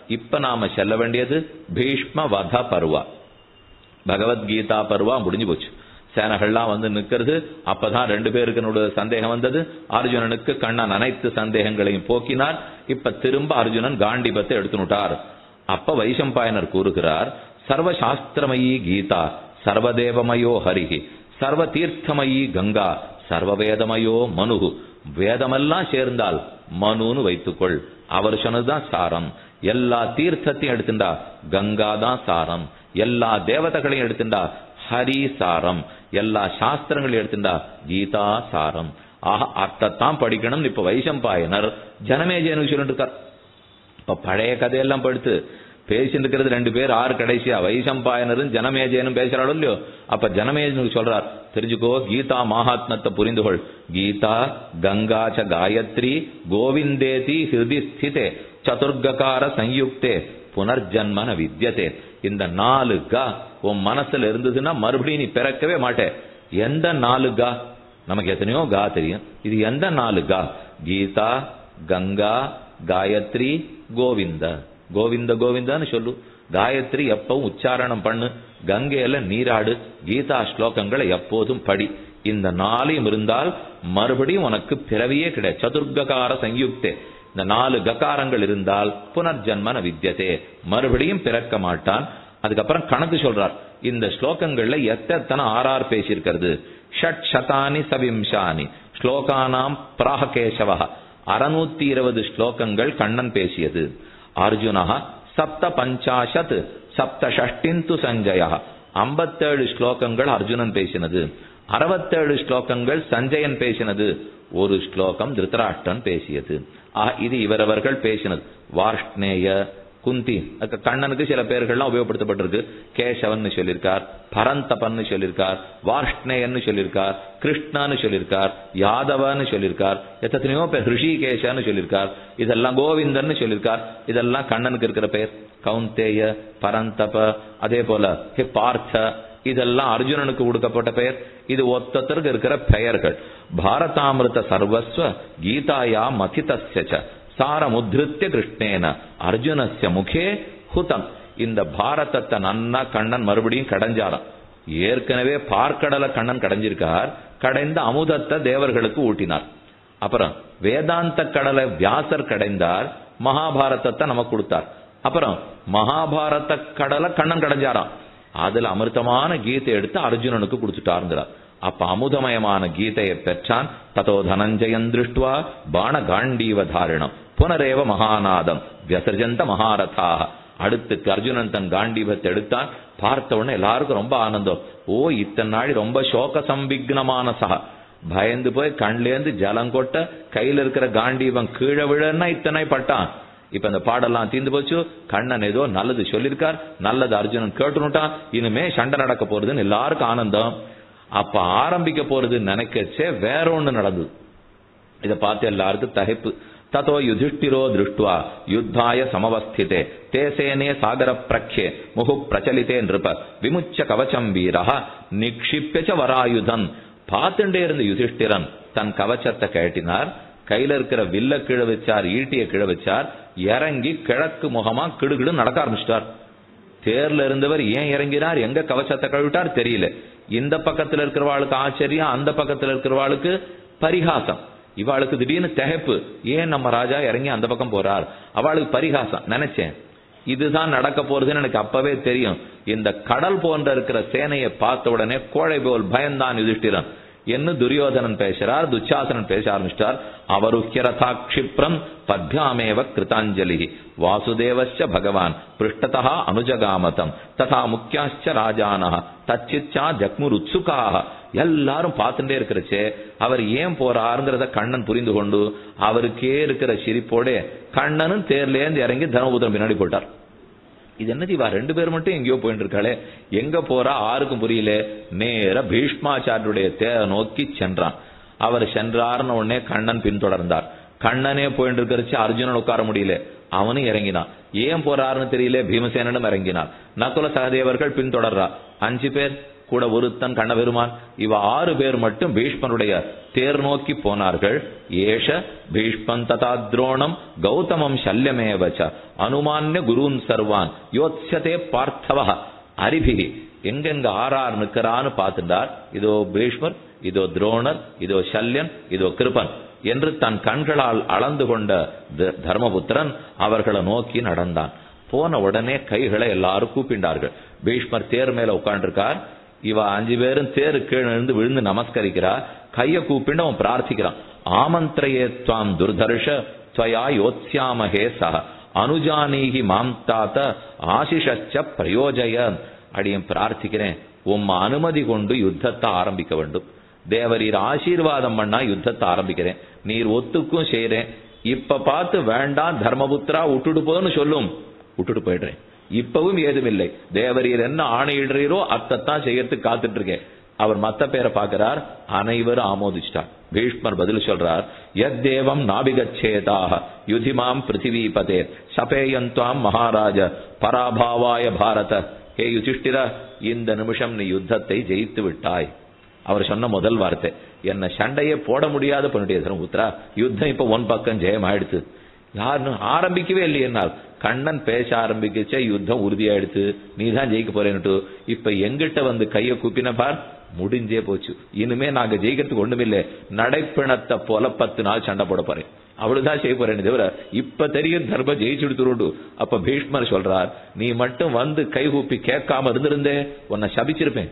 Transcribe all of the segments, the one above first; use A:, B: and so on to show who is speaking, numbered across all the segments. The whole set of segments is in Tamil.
A: இப்ப நாம செல்ல வேண்டியது பீஷ்ம வத பருவா பகவத்கீதா பருவா முடிஞ்சு போச்சு சேனைகள்லாம் வந்து நிக்கிறது அப்பதான் ரெண்டு பேருக்கு நடுவுல சந்தேகம் வந்தது அர்ஜுனனுக்கு கண்ணன் அனைத்து சந்தேகங்களையும் போக்கினார் இப்ப திரும்ப அர்ஜுனன் காண்டிபத்தை எடுத்துனுட்டார் அப்ப வைசம்பாயனர் கூறுகிறார் சர்வ சாஸ்திரமயி கீதா சர்வதேவமயோ ஹரிஹி சர்வ தீர்த்தமயி கங்கா சர்வவேதமயோ மனுகு வேதமெல்லாம் சேர்ந்தால் மனுன்னு வைத்துக்கொள் அவர் சொன்னதுதான் சாரம் எல்லா தீர்த்தத்தையும் எடுத்துண்டா கங்கா தான் சாரம் எல்லா தேவதைகளையும் எடுத்துண்டா ஹரி சாரம் எல்லா சாஸ்திரங்களையும் எடுத்துண்டா கீதா சாரம் ஆக அர்த்தத்தான் படிக்கணும் இப்ப வைசம்பாயனர் ஜனமேஜனுக்கு சொல்லிட்டு இருக்கார் இப்ப பழைய கதையெல்லாம் படுத்து பேசிட்டு இருக்கிறது ரெண்டு பேர் ஆறு கடைசியா வைசம்பாயனரும் ஜனமேஜனும் பேசுறாளோ இல்லையோ அப்ப ஜனமேஜனுக்கு சொல்றார் தெரிஞ்சுக்கோ கீதா மகாத்மத்தை புரிந்து கொள் கீதா கங்கா ச காயத்ரி கோவிந்தேதி ஹிருதி ஸ்திதே சதுர்ககார சயுக்தே புனர்ஜன்மன வித்யதே இந்த நாலு கா உன் மனசுல இருந்ததுன்னா மறுபடியும் நீ பிறக்கவே மாட்டே எந்த நாலு கா நமக்கு எத்தனையோ கா தெரியும் இது எந்த நாலு கா கீதா கங்கா காயத்ரி கோவிந்த கோவிந்த கோவிந்தான்னு சொல்லு காயத்ரி எப்பவும் உச்சாரணம் பண்ணு கங்கையில நீராடு கீதா ஸ்லோகங்களை எப்போதும் படி இந்த நாளையும் இருந்தால் மறுபடியும் உனக்கு பிறவியே கிடையாது சதுர்ககார சயுக்தே இந்த நாலு ககாரங்கள் இருந்தால் புனர்ஜன்மன வித்யதே மறுபடியும் பிறக்க மாட்டான் அதுக்கப்புறம் கணக்கு சொல்றார் இந்த ஸ்லோகங்கள்ல எத்தனை ஆறார் பேசியிருக்கிறது ஷட் சதானி சவிம்சானி ஸ்லோகானாம் பிராககேசவ அறுநூத்தி இருபது ஸ்லோகங்கள் கண்ணன் பேசியது அர்ஜுனா சப்த பஞ்சாஷத் சப்த ஷஷ்டிந்து சஞ்சய ஐம்பத்தேழு ஸ்லோகங்கள் அர்ஜுனன் பேசினது அறுபத்தேழு ஸ்லோகங்கள் சஞ்சயன் பேசினது ஒரு ஸ்லோகம் திருத்தராஷ்டன் பேசியது ஆக இது இவரவர்கள் பேசினது வார்ஷ்ணேய குந்தி அதுக்கு கண்ணனுக்கு சில பேர்கள்லாம் உபயோகப்படுத்தப்பட்டிருக்கு கேசவன் சொல்லியிருக்கார் பரந்தபன்னு சொல்லியிருக்கார் வார்ஷ்ணேயன்னு சொல்லியிருக்கார் கிருஷ்ணான்னு சொல்லியிருக்கார் யாதவன்னு சொல்லியிருக்கார் எத்தனையோ பேர் ரிஷிகேஷன்னு சொல்லியிருக்கார் இதெல்லாம் கோவிந்தன்னு சொல்லியிருக்கார் இதெல்லாம் கண்ணனுக்கு இருக்கிற பேர் கவுந்தேய பரந்தப அதே போல ஹே பார்த்த இதெல்லாம் அர்ஜுனனுக்கு கொடுக்கப்பட்ட பெயர் இது ஒத்தத்திற்கு இருக்கிற பெயர்கள் பாரதாமிருத சர்வஸ்வ கீதாயா மதிதஸ்ய சாரமுத்ருத்திய கிருஷ்ணேன அர்ஜுனஸ்ய முகே ஹுதம் இந்த பாரதத்தை நன்னா கண்ணன் மறுபடியும் கடைஞ்சாராம் ஏற்கனவே பார்க்கடலை கண்ணன் கடைஞ்சிருக்கார் கடைந்த அமுதத்தை தேவர்களுக்கு ஊட்டினார் அப்புறம் வேதாந்த கடலை வியாசர் கடைந்தார் மகாபாரதத்தை நமக்கு கொடுத்தார் அப்புறம் மகாபாரத கடலை கண்ணன் கடைஞ்சாராம் அதுல அமிர்தமான கீதை எடுத்து அர்ஜுனனுக்கு கொடுத்துட்டாருங்கிறார் அப்ப அமுதமயமான கீதையை பெற்றான் ததோ தனஞ்சயன் திருஷ்டுவா பாண காண்டீவ தாரிணம் புனரேவ மகாநாதம் வியசர்ஜந்த மகாரதாக அடுத்துக்கு அர்ஜுனன் தன் காண்டீபத்தை எடுத்தான் பார்த்த உடனே எல்லாருக்கும் ரொம்ப ஆனந்தம் ஓ இத்தனை நாள் ரொம்ப சோக சம்பிக்னமான சகா பயந்து போய் கண்லேருந்து ஜலம் கொட்ட கையில இருக்கிற காண்டீபம் கீழே விழன்னா இத்தனை பட்டான் இப்ப இந்த பாடெல்லாம் தீர்ந்து போச்சு கண்ணன் ஏதோ நல்லது சொல்லியிருக்கார் நல்லது அர்ஜுனன் கேட்டுனுட்டான் இனிமே சண்டை நடக்க போறதுன்னு எல்லாருக்கும் ஆனந்தம் அப்ப ஆரம்பிக்க போறது நினைக்கச்சே வேற ஒண்ணு நடந்தது இத பார்த்து எல்லாருக்கும் தகைப்பு ததோ யுதிஷ்டிரோ திருஷ்டுவா யுத்தாய சமவஸ்திதே தேசேனே சாகர பிரக்ஷே முகு பிரச்சலிதே நிருப விமுச்ச கவச்சம் வீரா நிக்ஷிப்பிய வராயுதன் பார்த்துட்டே இருந்த யுதிஷ்டிரன் தன் கவச்சத்தை கேட்டினார் கையில இருக்கிற வில்ல கீழ வச்சார் ஈட்டிய கீழ வச்சார் இறங்கி கிழக்கு முகமா கிடுகிடு நடக்க ஆரம்பிச்சிட்டார் தேர்ல இருந்தவர் ஏன் இறங்கினார் எங்க கவச்சத்தை கழுவிட்டார் தெரியல இந்த பக்கத்துல இருக்கிறவாளுக்கு ஆச்சரியம் அந்த பக்கத்துல இருக்கிறவாளுக்கு பரிகாசம் இவாளுக்கு திடீர்னு திகைப்பு ஏன் நம்ம ராஜா இறங்கி அந்த பக்கம் போறார் அவளுக்கு பரிகாசம் நினைச்சேன் இதுதான் நடக்க போறதுன்னு எனக்கு அப்பவே தெரியும் இந்த கடல் போன்ற இருக்கிற சேனையை பார்த்த உடனே கோழை போல் பயந்தான் யுதிஷ்டிரன் என்ன துரியோதனன் பேசுறார் துச்சாசனன் பேச ஆரம்பிச்சிட்டார் அவருக்கியரதா க்ஷிப்ரம் பத்யாமேவ கிருதாஞ்சலி வாசுதேவஸ்ய பகவான் பிருஷ்டதா அனுஜகாமதம் ததா முக்கியாச்ச ராஜானா தச்சிச்சா ஜக்முர் உத்சுகாக எல்லாரும் பார்த்துட்டே இருக்கிறச்சே அவர் ஏன் போறாருங்கிறத கண்ணன் புரிந்து கொண்டு அவருக்கே இருக்கிற சிரிப்போட கண்ணனும் தேர்லேருந்து இறங்கி தர்மபுத்திரம் பின்னாடி போட்டார் இது என்னது இவா ரெண்டு பேர் மட்டும் எங்கேயோ போயிட்டு இருக்காளே எங்க போறா ஆருக்கும் புரியல நேர பீஷ்மாச்சாரியருடைய தேர நோக்கி சென்றான் அவர் சென்றார்னு உடனே கண்ணன் பின்தொடர்ந்தார் கண்ணனே போயிட்டு இருக்கிறச்சு அர்ஜுனன் உட்கார முடியல அவனும் இறங்கினான் ஏன் போறாருன்னு தெரியல பீமசேனனும் இறங்கினான் நகுல சகதேவர்கள் பின்தொடர்றா அஞ்சு பேர் கூட ஒருத்தன் கண்ணபெருமான் இவ ஆறு பேர் மட்டும் பீஷ்மருடைய தேர் நோக்கி போனார்கள் ஏஷ பீஷ்மன் ததா துரோணம் கௌதமம் சல்யமேவச்ச அனுமான்ய குருன் சர்வான் யோத்யதே பார்த்தவ அரிபிகி எங்கெங்க ஆறார் நிற்கிறான்னு பார்த்துட்டார் இதோ பீஷ்மர் இதோ துரோணர் இதோ சல்யன் இதோ கிருபன் என்று தன் கண்களால் அளந்து கொண்ட த- தர்மபுத்திரன் அவர்களை நோக்கி நடந்தான் போன உடனே கைகளை எல்லாரும் கூப்பிண்டார்கள் பீஷ்மர் தேர் மேல உட்கார்ந்திருக்கார் இவ அஞ்சு பேரும் தேரு கீழே இருந்து விழுந்து நமஸ்கரிக்கிறார் கைய கூப்பிண்டு அவன் பிரார்த்திக்கிறான் ஆமந்திரையே துவாம் துர்தர்ஷ துவயா யோத்ஸ்யாமஹே சக அனுஜானீகி மாம் தாத்த ஆசிஷச்ச பிரயோஜய அடியும் பிரார்த்திக்கிறேன் உம்ம அனுமதி கொண்டு யுத்தத்தை ஆரம்பிக்க வேண்டும் தேவரீர் ஆசீர்வாதம் பண்ணா யுத்தத்தை ஆரம்பிக்கிறேன் நீர் ஒத்துக்கும் செய்றேன் இப்ப பார்த்து வேண்டாம் தர்மபுத்திரா விட்டுட்டு போன்னு சொல்லும் விட்டுட்டு போயிடுறேன் இப்பவும் ஏதுமில்லை தேவரீர் என்ன ஆணையிடுறீரோ அத்தைத்தான் செய்யறதுக்கு காத்துட்டு இருக்கேன் அவர் மத்த பேரை பார்க்கிறார் அனைவரும் ஆமோதிச்சிட்டார் பீஷ்மர் பதில் சொல்றார் எத் தேவம் நாபிகச்சேதாக யுதிமாம் பிருத்திவீபதே சபேயந்த்வாம் மகாராஜ பராபாவாய பாரத ஹே யுதிஷ்டிர இந்த நிமிஷம் நீ யுத்தத்தை ஜெயித்து விட்டாய் அவர் சொன்ன முதல் வார்த்தை என்ன சண்டையே போட முடியாத பண்ணிட்டே தர்மபுத்திரா யுத்தம் இப்ப ஒன் பக்கம் ஜெயம் ஆயிடுத்து யாருன்னு ஆரம்பிக்கவே இல்லையென்னால் கண்ணன் பேச ஆரம்பிக்கச்சே யுத்தம் உறுதியாயிடுத்து நீ தான் ஜெயிக்க போறேன்னுட்டு இப்ப எங்கிட்ட வந்து கைய கூப்பின பார் முடிஞ்சே போச்சு இனிமே நாங்க ஜெயிக்கிறதுக்கு ஒண்ணுமில்லை நடைப்பிணத்தை போல பத்து நாள் சண்டை போட போறேன் அவ்வளவுதான் செய்ய போறேன் தவிர இப்ப தெரியும் தர்ம ஜெயிச்சுடுத்துருண்டு அப்ப பீஷ்மர் சொல்றார் நீ மட்டும் வந்து கை கூப்பி கேட்காம இருந்திருந்தே உன்னை சபிச்சிருப்பேன்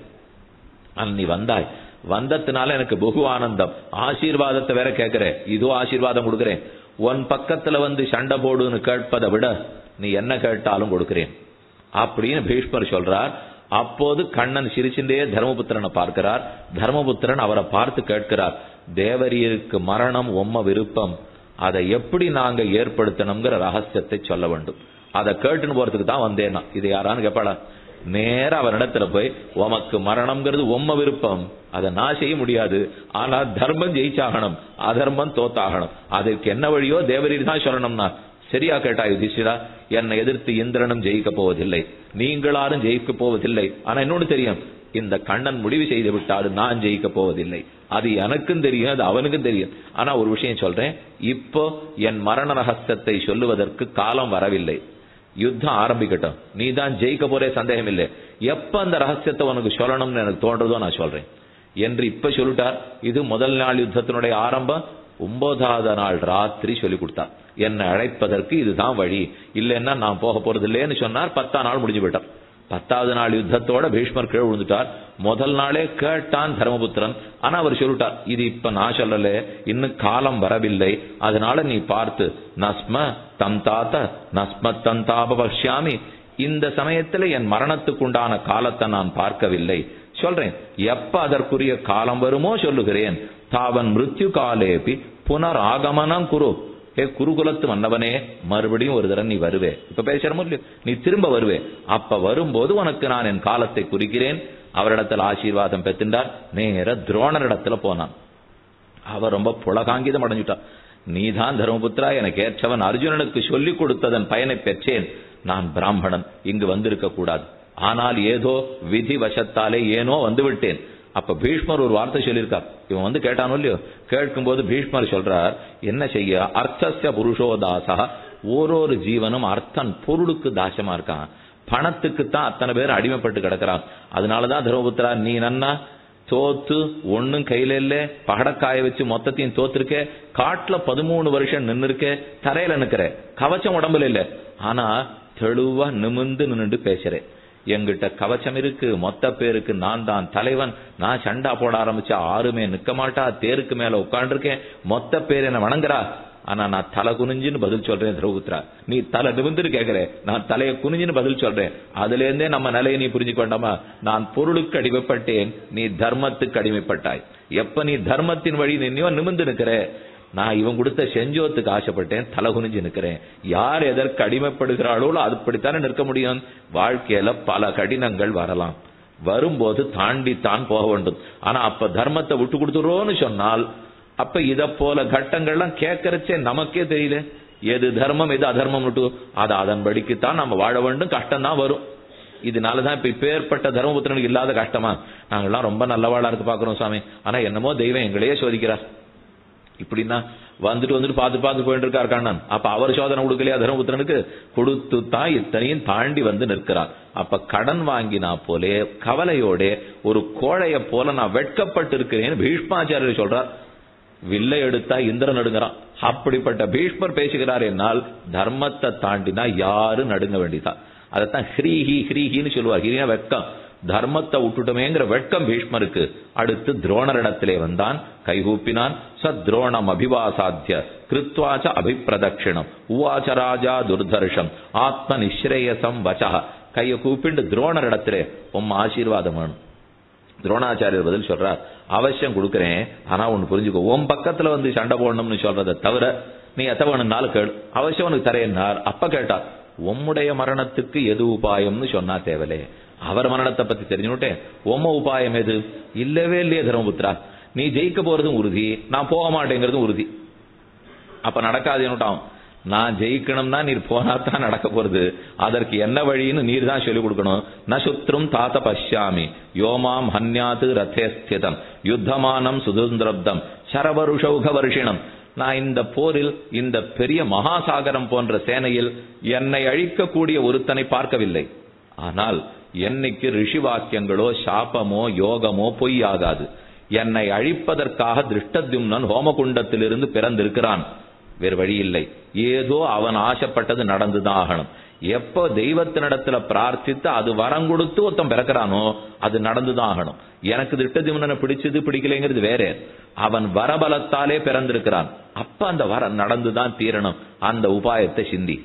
A: ஆனா நீ வந்தாய் வந்ததுனால எனக்கு பகு ஆனந்தம் ஆசீர்வாதத்தை வேற கேட்கிறேன் இதோ ஆசீர்வாதம் கொடுக்கிறேன் உன் பக்கத்துல வந்து சண்டை போடுன்னு கேட்பதை விட நீ என்ன கேட்டாலும் கொடுக்கிறேன் அப்படின்னு பீஷ்மர் சொல்றார் அப்போது கண்ணன் சிரிச்சுட்டே தர்மபுத்திரனை பார்க்கிறார் தர்மபுத்திரன் அவரை பார்த்து கேட்கிறார் தேவரீருக்கு மரணம் உம்ம விருப்பம் அதை எப்படி நாங்க ஏற்படுத்தணுங்கிற ரகசியத்தை சொல்ல வேண்டும் அதை கேட்டுன்னு போறதுக்கு தான் வந்தேனா இது யாரான்னு கேட்பாளா நேரா அவரிடத்துல போய் உமக்கு மரணம்ங்கிறது உம்ம விருப்பம் அதை நான் செய்ய முடியாது ஆனா தர்மம் ஜெயிச்சாகணும் அதர்மம் தோத்தாகணும் அதுக்கு என்ன வழியோ தேவரீர் தான் சொல்லணும்னா சரியா கேட்டா யுதிஷ்டிரா என்னை எதிர்த்து இந்திரனும் ஜெயிக்க போவதில்லை நீங்களாரும் ஜெயிக்க போவதில்லை ஆனா இன்னொன்னு தெரியும் இந்த கண்ணன் முடிவு செய்து விட்டாலும் நான் ஜெயிக்க போவதில்லை அது எனக்கும் தெரியும் அது அவனுக்கும் தெரியும் ஆனா ஒரு விஷயம் சொல்றேன் இப்போ என் மரண ரகசியத்தை சொல்லுவதற்கு காலம் வரவில்லை யுத்தம் ஆரம்பிக்கட்டும் நீ தான் ஜெயிக்க போறே சந்தேகம் இல்லை எப்ப அந்த ரகசியத்தை உனக்கு சொல்லணும்னு எனக்கு தோன்றதோ நான் சொல்றேன் என்று இப்ப சொல்லிட்டார் இது முதல் நாள் யுத்தத்தினுடைய ஆரம்பம் ஒன்பதாவது நாள் ராத்திரி சொல்லி கொடுத்தார் என்னை அழைப்பதற்கு இதுதான் வழி இல்லைன்னா நான் போக போறது இல்லைன்னு சொன்னார் பத்தாம் நாள் முடிஞ்சு விட்டார் பத்தாவது நாள் யுத்தத்தோட பீஷ்மர் கீழ் விழுந்துட்டார் முதல் நாளே கேட்டான் தர்மபுத்திரன் ஆனா அவர் சொல்லிட்டார் இது இப்ப நான் சொல்லல இன்னும் காலம் வரவில்லை அதனால நீ பார்த்து நஸ்ம தம் தாத்த நஸ்ம தந்தாப பஷ்யாமி இந்த சமயத்துல என் மரணத்துக்குண்டான காலத்தை நான் பார்க்கவில்லை சொல்றேன் எப்ப அதற்குரிய காலம் வருமோ சொல்லுகிறேன் தாவன் மிருத்யு காலேபி புனர் ஆகமனம் குரு ஏ குருகுலத்து மன்னவனே மறுபடியும் ஒரு தடவை நீ வருவே இப்ப பேசுறமோ இல்லையோ நீ திரும்ப வருவே அப்ப வரும்போது உனக்கு நான் என் காலத்தை குறிக்கிறேன் அவரிடத்துல ஆசீர்வாதம் பெற்றுண்டார் நேர துரோணரிடத்துல போனான் அவர் ரொம்ப புலகாங்கிதம் அடைஞ்சுட்டார் நீதான் தர்மபுத்திரா எனக்கு ஏற்றவன் அர்ஜுனனுக்கு சொல்லிக் கொடுத்ததன் பயனை பெற்றேன் நான் பிராமணன் இங்கு வந்திருக்க கூடாது ஆனால் ஏதோ விதி வசத்தாலே ஏனோ வந்து விட்டேன் அப்ப பீஷ்மர் ஒரு வார்த்தை சொல்லியிருக்கார் இவன் வந்து கேட்டானோ இல்லையோ கேட்கும்போது பீஷ்மர் சொல்றார் என்ன செய்ய அர்த்தஸ்ய புருஷோதாசா ஓரொரு ஜீவனும் அர்த்தன் பொருளுக்கு தாசமா இருக்கான் பணத்துக்கு தான் அத்தனை பேர் அடிமைப்பட்டு கிடக்கிறான் அதனாலதான் தர்மபுத்திரா நீ நன்னா தோத்து ஒண்ணும் கையில இல்ல பகடக்காய வச்சு மொத்தத்தையும் தோத்துருக்க காட்டுல பதிமூணு வருஷம் நின்னு இருக்க தரையில நிக்கிற கவச்சம் உடம்புல இல்ல ஆனா தெளிவா நிமிந்து நின்னுட்டு பேசுறேன் எங்கிட்ட கவச்சம் இருக்கு மொத்த பேருக்கு நான் தான் தலைவன் நான் சண்டா போட ஆரம்பிச்சா ஆறுமே நிக்க மாட்டா தேருக்கு மேல உட்காந்துருக்கேன் மொத்த பேர் என்ன வணங்குறா ஆனா நான் தலை குனிஞ்சுன்னு பதில் சொல்றேன் திரௌபுத்ரா நீ தலை நிமிந்துன்னு கேக்குற நான் தலையை குனிஞ்சுன்னு பதில் சொல்றேன் அதுல இருந்தே நம்ம நிலையை நீ புரிஞ்சுக்க வேண்டாமா நான் பொருளுக்கு அடிமைப்பட்டேன் நீ தர்மத்துக்கு அடிமைப்பட்டாய் எப்ப நீ தர்மத்தின் வழி நின்னியோ நிமிந்து நிக்கிற நான் இவன் கொடுத்த செஞ்சோத்துக்கு ஆசைப்பட்டேன் தலை குனிஞ்சு நிக்கிறேன் யார் எதற்கு அடிமைப்படுகிறாளோ அதுபடித்தானே நிற்க முடியும் வாழ்க்கையில பல கடினங்கள் வரலாம் வரும்போது தாண்டித்தான் போக வேண்டும் ஆனா அப்ப தர்மத்தை விட்டு கொடுத்துருவோன்னு சொன்னால் அப்ப இத போல கட்டங்கள்லாம் கேட்கறச்சே நமக்கே தெரியல எது தர்மம் எது அதர்மம் விட்டு அது அதன்படிக்குத்தான் நம்ம வாழ வேண்டும் கஷ்டம் தான் வரும் இதனாலதான் இப்ப இப்பேற்பட்ட தர்மபுத்திரனுக்கு இல்லாத கஷ்டமா நாங்கெல்லாம் ரொம்ப நல்லவாளா இருக்கு பாக்குறோம் சுவாமி ஆனா என்னமோ தெய்வம் எங்களையே சோதிக்கிறார் இப்படின்னா வந்துட்டு வந்துட்டு பார்த்து பார்த்து போயிட்டு இருக்கார் கண்ணன் அப்ப அவர் சோதனை கொடுக்கலையா தர்மபுத்திரனுக்கு கொடுத்து தான் இத்தனையும் தாண்டி வந்து நிற்கிறார் அப்ப கடன் வாங்கினா போலே கவலையோட ஒரு கோழைய போல நான் வெட்கப்பட்டு இருக்கிறேன்னு பீஷ்மாச்சாரியர் சொல்றார் வில்லை எடுத்தா இந்திரன் நடுங்கிறான் அப்படிப்பட்ட பீஷ்மர் பேசுகிறார் என்னால் தர்மத்தை தாண்டினா யாரும் நடுங்க வேண்டியதா அதைத்தான் ஹ்ரீஹி ஹ்ரீஹின்னு சொல்லுவார் ஹிரியா வெட்கம் தர்மத்தை விட்டுட்டோமேங்கிற வெட்கம் பீஷ்மருக்கு அடுத்து துரோணரிடத்திலே வந்தான் கைகூப்பினான் ச துரோணம் அபிவாசாத்திய கிருத்வாச்ச அபிப்பிரதட்சிணம் உவாச்ச ராஜா துர்தர்ஷம் ஆத்ம நிஸ்ரேயசம் வச்சா கையை கூப்பிண்டு துரோணரிடத்திலே உம் ஆசீர்வாதம் வேணும் துரோணாச்சாரியர் பதில் சொல்றார் அவசியம் கொடுக்கறேன் ஆனா ஒண்ணு புரிஞ்சுக்கோ உன் பக்கத்துல வந்து சண்டை போடணும்னு சொல்றதை தவிர நீ எத்த வேணும்னாலும் கேள் அவசியம் உனக்கு தரேன்னார் அப்ப கேட்டார் உம்முடைய மரணத்துக்கு எது உபாயம்னு சொன்னா தேவலே அவர் மரணத்தை பத்தி தெரிஞ்சுட்டேன் உம்ம உபாயம் எது இல்லவே இல்லையே தர்மபுத்திரா நீ ஜெயிக்க போறதும் உறுதி நான் போக மாட்டேங்கிறதும் உறுதி அப்ப நடக்காதுன்னுட்டான் நான் ஜெயிக்கணும்னா நீர் போனா தான் நடக்க போறது அதற்கு என்ன வழின்னு நீர் தான் சொல்லிக் கொடுக்கணும் ந சுத்ரும் தாத்த பஷ்யாமி யோமாம் ஹன்யாத்து ரதே ஸ்திதம் யுத்தமானம் சுதந்திரப்தம் சரவருஷௌக வருஷிணம் நான் இந்த போரில் இந்த பெரிய மகாசாகரம் போன்ற சேனையில் என்னை அழிக்கக்கூடிய ஒருத்தனை பார்க்கவில்லை ஆனால் என்னைக்கு ரிஷி வாக்கியங்களோ சாபமோ யோகமோ பொய்யாகாது என்னை அழிப்பதற்காக திருஷ்டத்யும்னன் ஹோமகுண்டத்திலிருந்து பிறந்திருக்கிறான் வேறு வழி இல்லை ஏதோ அவன் ஆசைப்பட்டது நடந்துதான் ஆகணும் எப்போ தெய்வத்தினிடத்துல பிரார்த்தித்து அது வரம் கொடுத்து ஒருத்தன் பிறக்கிறானோ அது நடந்துதான் ஆகணும் எனக்கு திட்டதிமுனனை பிடிச்சது பிடிக்கலைங்கிறது வேற அவன் வரபலத்தாலே பிறந்திருக்கிறான் அப்ப அந்த வர நடந்துதான் தீரணும் அந்த உபாயத்தை சிந்தி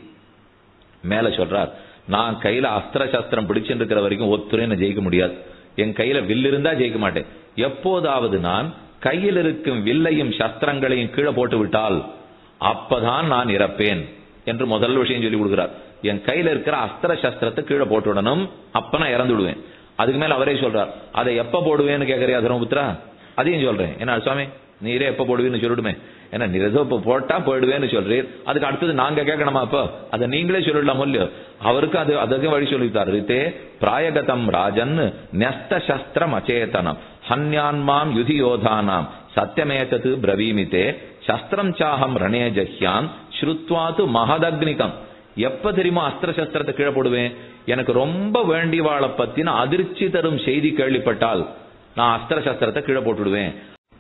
A: மேல சொல்றார் நான் கையில அஸ்திர சஸ்திரம் பிடிச்சிட்டு இருக்கிற வரைக்கும் ஒத்துரை நான் ஜெயிக்க முடியாது என் கையில வில் இருந்தா ஜெயிக்க மாட்டேன் எப்போதாவது நான் கையில் இருக்கும் வில்லையும் சஸ்திரங்களையும் கீழே போட்டு விட்டால் அப்பதான் நான் இறப்பேன் என்று முதல் விஷயம் சொல்லி கொடுக்கிறார் என் கையில இருக்கிற அஸ்திர சஸ்திரத்தை கீழே போட்டு விடணும் அப்ப நான் இறந்து விடுவேன் அதுக்கு மேல அவரே சொல்றார் அதை எப்ப போடுவேன்னு கேக்குறியா தர்மபுத்திரா அதையும் சொல்றேன் என்ன சுவாமி நீரே எப்ப போடுவீன்னு சொல்லிடுமே ஏன்னா நீர் ஏதோ இப்ப போட்டா போயிடுவேன்னு சொல்றீர் அதுக்கு அடுத்தது நாங்க கேட்கணுமா அப்போ அதை நீங்களே சொல்லிடலாம் இல்லையோ அவருக்கு அது அதுக்கு வழி சொல்லித்தார் ரித்தே பிராயகதம் ராஜன் நெஸ்த சஸ்திரம் அச்சேதனம் ஹன்யான்மாம் யுதி யோதானாம் சத்தியமேதது பிரவீமித்தே சஸ்திரம் சாகம் ரணே ஜஹ்யான் ஸ்ருத்வாத்து மகதக்னிகம் எப்ப தெரியுமா அஸ்திர சஸ்திரத்தை கீழே போடுவேன் எனக்கு ரொம்ப வேண்டியவாளை பத்தின அதிர்ச்சி தரும் செய்தி கேள்விப்பட்டால் நான் அஸ்திர சஸ்திரத்தை கீழே போட்டுடுவேன்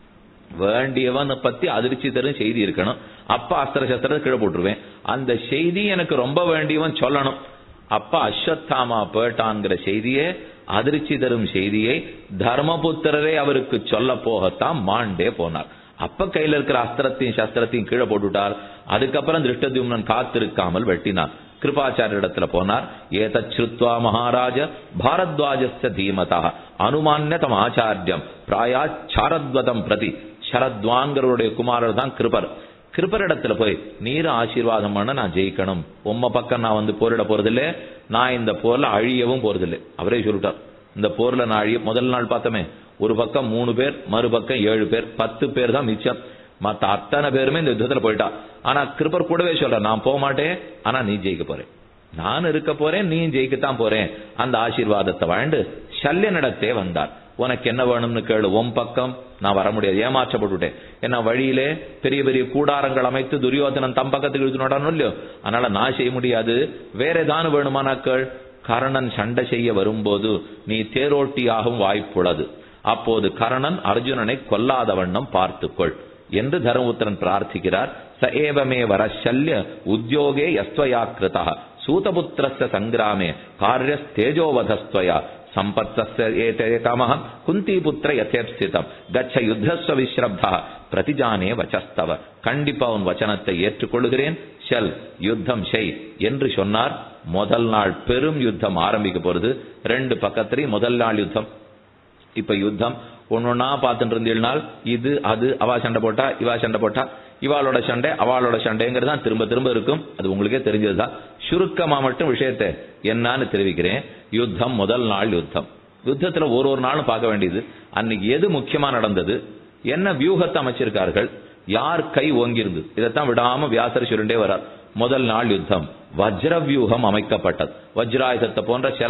A: வேண்டியவன் பத்தி அதிர்ச்சி தரும் செய்தி இருக்கணும் அப்ப அஸ்திர சஸ்திரத்தை கீழே போட்டுருவேன் அந்த செய்தி எனக்கு ரொம்ப வேண்டியவன் சொல்லணும் அப்ப அஸ்வத்தாமா போயிட்டான்ங்கிற செய்தியே அதிர்ச்சி தரும் செய்தியை தர்மபுத்திரரே அவருக்கு சொல்ல போகத்தான் மாண்டே போனார் அப்ப கையில இருக்கிற அஸ்திரத்தையும் சஸ்திரத்தையும் கீழே போட்டுட்டார் அதுக்கப்புறம் திருஷ்டத்யும்னன் காத்திருக்காமல் வெட்டினார் கிருபாச்சாரியரிடத்துல போனார் ஏதச்ருத்வா மகாராஜ பாரத்வாஜஸ்ய தீமதா அனுமான்யதம் ஆச்சாரியம் பிராயாச்சாரத்வதம் பிரதி சரத்வான்கிறவருடைய குமாரர் தான் கிருபர் கிருபரிடத்துல போய் நீர் ஆசீர்வாதம் பண்ண நான் ஜெயிக்கணும் உம்ம பக்கம் நான் வந்து போரிட போறதில்லை நான் இந்த போர்ல அழியவும் போறதில்லை அவரே சொல்லிட்டார் இந்த போர்ல நான் அழிய முதல் நாள் பார்த்தோமே ஒரு பக்கம் மூணு பேர் மறுபக்கம் ஏழு பேர் பத்து பேர் தான் மிச்சம் மத்த அத்தனை பேருமே இந்த யுத்தத்துல போயிட்டா ஆனா கிருபர் கூடவே சொல்ற நான் போக மாட்டேன் ஆனா நீ ஜெயிக்க போறேன் நான் இருக்க போறேன் நீ ஜெயிக்கத்தான் போறேன் அந்த ஆசீர்வாதத்தை வாழ்ந்து சல்யனிடத்தே வந்தார் உனக்கு என்ன வேணும்னு கேளு உன் பக்கம் நான் வர முடியாது ஏமாற்றப்பட்டுட்டேன் ஏன்னா வழியிலே பெரிய பெரிய கூடாரங்கள் அமைத்து துரியோதனன் தம் பக்கத்துக்கு இழுத்துனோடானோ இல்லையோ அதனால நான் செய்ய முடியாது வேற ஏதானு வேணுமானா கேள் கர்ணன் சண்டை செய்ய வரும்போது நீ தேரோட்டியாகும் வாய்ப்புள்ளது அப்போது கர்ணன் அர்ஜுனனை கொல்லாத வண்ணம் பார்த்துக்கொள் என்று தர்மபுத்திரன் பிரார்த்திக்கிறார் ச ஏவமே வர சல்ய உத்தியோகே யஸ்வயா கிருதா சூதபுத்திரஸ்ய சங்கிராமே காரியஸ்தேஜோவதஸ்துவயா சம்பத்தஸ்ய ஏதே காமः குந்திபுத்திர யதேப்சிதம் கச்ச யுத்தஸ்வ விஸ்ரப்தா பிரதிஜானே வச்சஸ்தவ கண்டிப்பா உன் வச்சனத்தை ஏற்றுக்கொள்கிறேன் ஷல் யுத்தம் செய் என்று சொன்னார் முதல் நாள் பெரும் யுத்தம் ஆரம்பிக்க போறது ரெண்டு பக்கத்திலையும் முதல் நாள் யுத்தம் இப்ப யுத்தம் ஒன்னொன்னா பார்த்துட்டு இருந்தீங்கனால் இது அது அவா சண்டை போட்டா இவா சண்டை போட்டா இவாளோட சண்டை அவளோட சண்டைங்கிறது தான் திரும்ப திரும்ப இருக்கும் அது உங்களுக்கே தெரிஞ்சதுதான் சுருக்கமா மட்டும் விஷயத்தை என்னன்னு தெரிவிக்கிறேன் யுத்தம் முதல் நாள் யுத்தம் யுத்தத்துல ஒரு ஒரு நாளும் பார்க்க வேண்டியது அன்னைக்கு எது முக்கியமா நடந்தது என்ன வியூகத்தை அமைச்சிருக்கார்கள் யார் கை ஓங்கிருந்து இதைத்தான் விடாம வியாசர் சொல்லிண்டே வரார் முதல் நாள் யுத்தம் வஜ்ர வியூகம் அமைக்கப்பட்டது வஜ்ராயுதத்தை போன்ற சரண்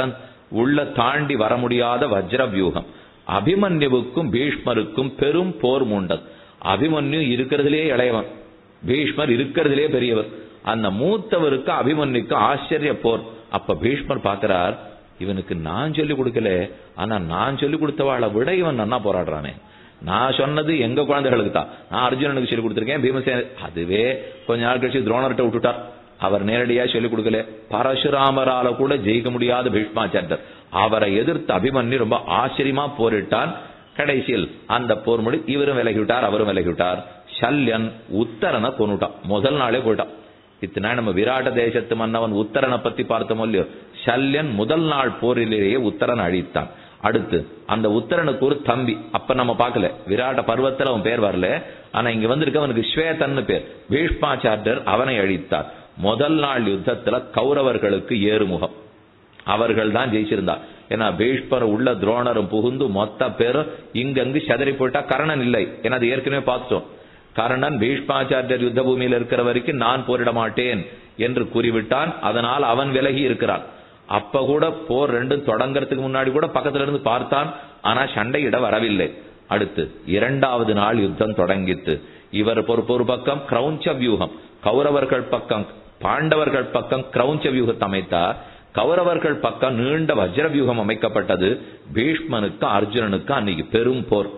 A: உள்ள தாண்டி வர முடியாத வஜ்ர வியூகம் அபிமன்யுவுக்கும் பீஷ்மருக்கும் பெரும் போர் மூண்டது அபிமன்யு இருக்கிறதுலே இளையவன் பீஷ்மர் இருக்கிறதுலே பெரியவர் அந்த மூத்தவருக்கு அபிமன்யுக்கு ஆச்சரிய போர் அப்ப பீஷ்மர் பார்க்கிறார் இவனுக்கு நான் சொல்லி கொடுக்கல ஆனா நான் சொல்லி கொடுத்தவாளை விட இவன் நன்னா போராடுறானே நான் சொன்னது எங்க குழந்தைகளுக்கு தான் நான் அர்ஜுனனுக்கு சொல்லி கொடுத்திருக்கேன் பீமசேன அதுவே கொஞ்ச நாள் கழிச்சு துரோணர்கிட்ட விட்டுட்டார் அவர் நேரடியா சொல்லிக் கொடுக்கல பரசுராமரால கூட ஜெயிக்க முடியாத பீஷ்மாச்சாரியர் அவரை எதிர்த்து அபிமன்யு ரொம்ப ஆச்சரியமா போரிட்டான் கடைசியில் அந்த போர் முடி இவரும் விலகிவிட்டார் அவரும் விலகிவிட்டார் சல்யன் உத்தரனை கொண்டுட்டான் முதல் நாளே போயிட்டான் இத்தனை நம்ம விராட்ட தேசத்து மன்னவன் உத்தரனை பத்தி பார்த்தோமோ இல்லையோ சல்யன் முதல் நாள் போரிலேயே உத்தரன் அழித்தான் அடுத்து அந்த உத்தரனுக்கு ஒரு தம்பி அப்ப நம்ம பார்க்கல விராட்ட பருவத்துல அவன் பேர் வரல ஆனா இங்க வந்திருக்க அவனுக்கு ஸ்வேதன்னு பேர் பீஷ்மாச்சாரியர் அவனை அழித்தார் முதல் நாள் யுத்தத்துல கௌரவர்களுக்கு ஏறுமுகம் அவர்கள் தான் ஜெயிச்சிருந்தார் ஏன்னா பீஷ்மர் உள்ள துரோணரும் புகுந்து மொத்த பேரும் இங்கங்கு செதறி போயிட்டா கர்ணன் இல்லை ஏன்னா அது ஏற்கனவே பார்த்துட்டோம் கர்ணன் பீஷ்மாச்சாரியர் யுத்த பூமியில் இருக்கிற வரைக்கும் நான் போரிட மாட்டேன் என்று கூறிவிட்டான் அதனால் அவன் விலகி இருக்கிறான் அப்ப கூட போர் ரெண்டும் தொடங்கறதுக்கு முன்னாடி கூட பக்கத்துல இருந்து பார்த்தான் ஆனா சண்டையிட வரவில்லை அடுத்து இரண்டாவது நாள் யுத்தம் தொடங்கித்து இவர் ஒரு ஒரு பக்கம் கிரௌஞ்ச வியூகம் கௌரவர்கள் பக்கம் பாண்டவர்கள் பக்கம் கிரௌஞ்ச வியூகத்தை அமைத்தார் கௌரவர்கள் பக்கம் நீண்ட வஜ்ர வியூகம் அமைக்கப்பட்டது பீஷ்மனுக்கு அர்ஜுனனுக்கு அன்னைக்கு பெரும் போர்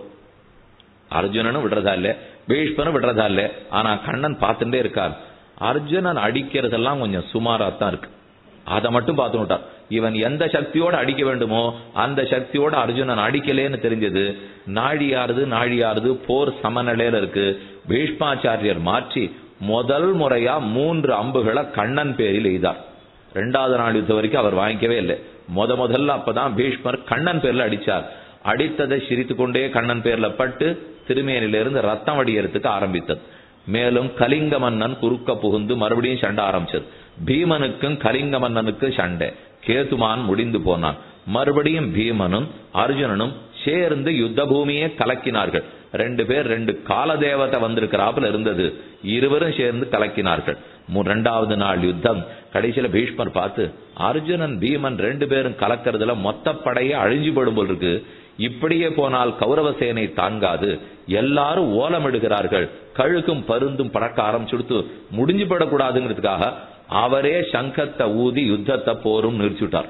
A: அர்ஜுனனும் விடுறதா இல்ல பீஷ்மனும் விடுறதா இல்ல ஆனா கண்ணன் பார்த்துட்டே இருக்கார் அர்ஜுனன் அடிக்கிறதெல்லாம் கொஞ்சம் சுமாரா தான் இருக்கு அதை மட்டும் பார்த்து விட்டார் இவன் எந்த சக்தியோட அடிக்க வேண்டுமோ அந்த சக்தியோட அர்ஜுனன் அடிக்கலேன்னு தெரிஞ்சது நாழியாறுது நாழியாறுது போர் சமநிலையில இருக்கு பீஷ்மாச்சாரியர் மாற்றி முதல் முறையா மூன்று அம்புகளை கண்ணன் பேரில் எய்தார் ரெண்டாவது நாள் யுத்தம் வரைக்கும் அவர் வாங்கிக்கவே இல்லை முத முதல்ல அப்பதான் பீஷ்மர் கண்ணன் பேர்ல அடிச்சார் அடித்ததை சிரித்து கொண்டே கண்ணன் பேர்ல பட்டு திருமேனிலிருந்து ரத்தம் வடியறதுக்கு ஆரம்பித்தது மேலும் கலிங்க மன்னன் குறுக்க புகுந்து மறுபடியும் சண்டை ஆரம்பிச்சது பீமனுக்கும் கலிங்க மன்னனுக்கும் சண்டை கேதுமான் முடிந்து போனான் மறுபடியும் பீமனும் அர்ஜுனனும் சேர்ந்து யுத்த பூமியே கலக்கினார்கள் ரெண்டு பேர் ரெண்டு கால தேவதை வந்திருக்கிறாப்புல இருந்தது இருவரும் சேர்ந்து கலக்கினார்கள் ரெண்டாவது நாள் யுத்தம் கடைசியில பீஷ்மர் பார்த்து அர்ஜுனன் பீமன் ரெண்டு பேரும் கலக்கிறதுல மொத்த படையே அழிஞ்சு போடும் போல் இருக்கு இப்படியே போனால் கௌரவ சேனை தாங்காது எல்லாரும் ஓலமிடுகிறார்கள் கழுக்கும் பருந்தும் பழக்க ஆரம்பிச்சுடுத்து முடிஞ்சு படக்கூடாதுங்கிறதுக்காக அவரே சங்கத்தை ஊதி யுத்தத்தை போரும் நிறுத்திவிட்டார்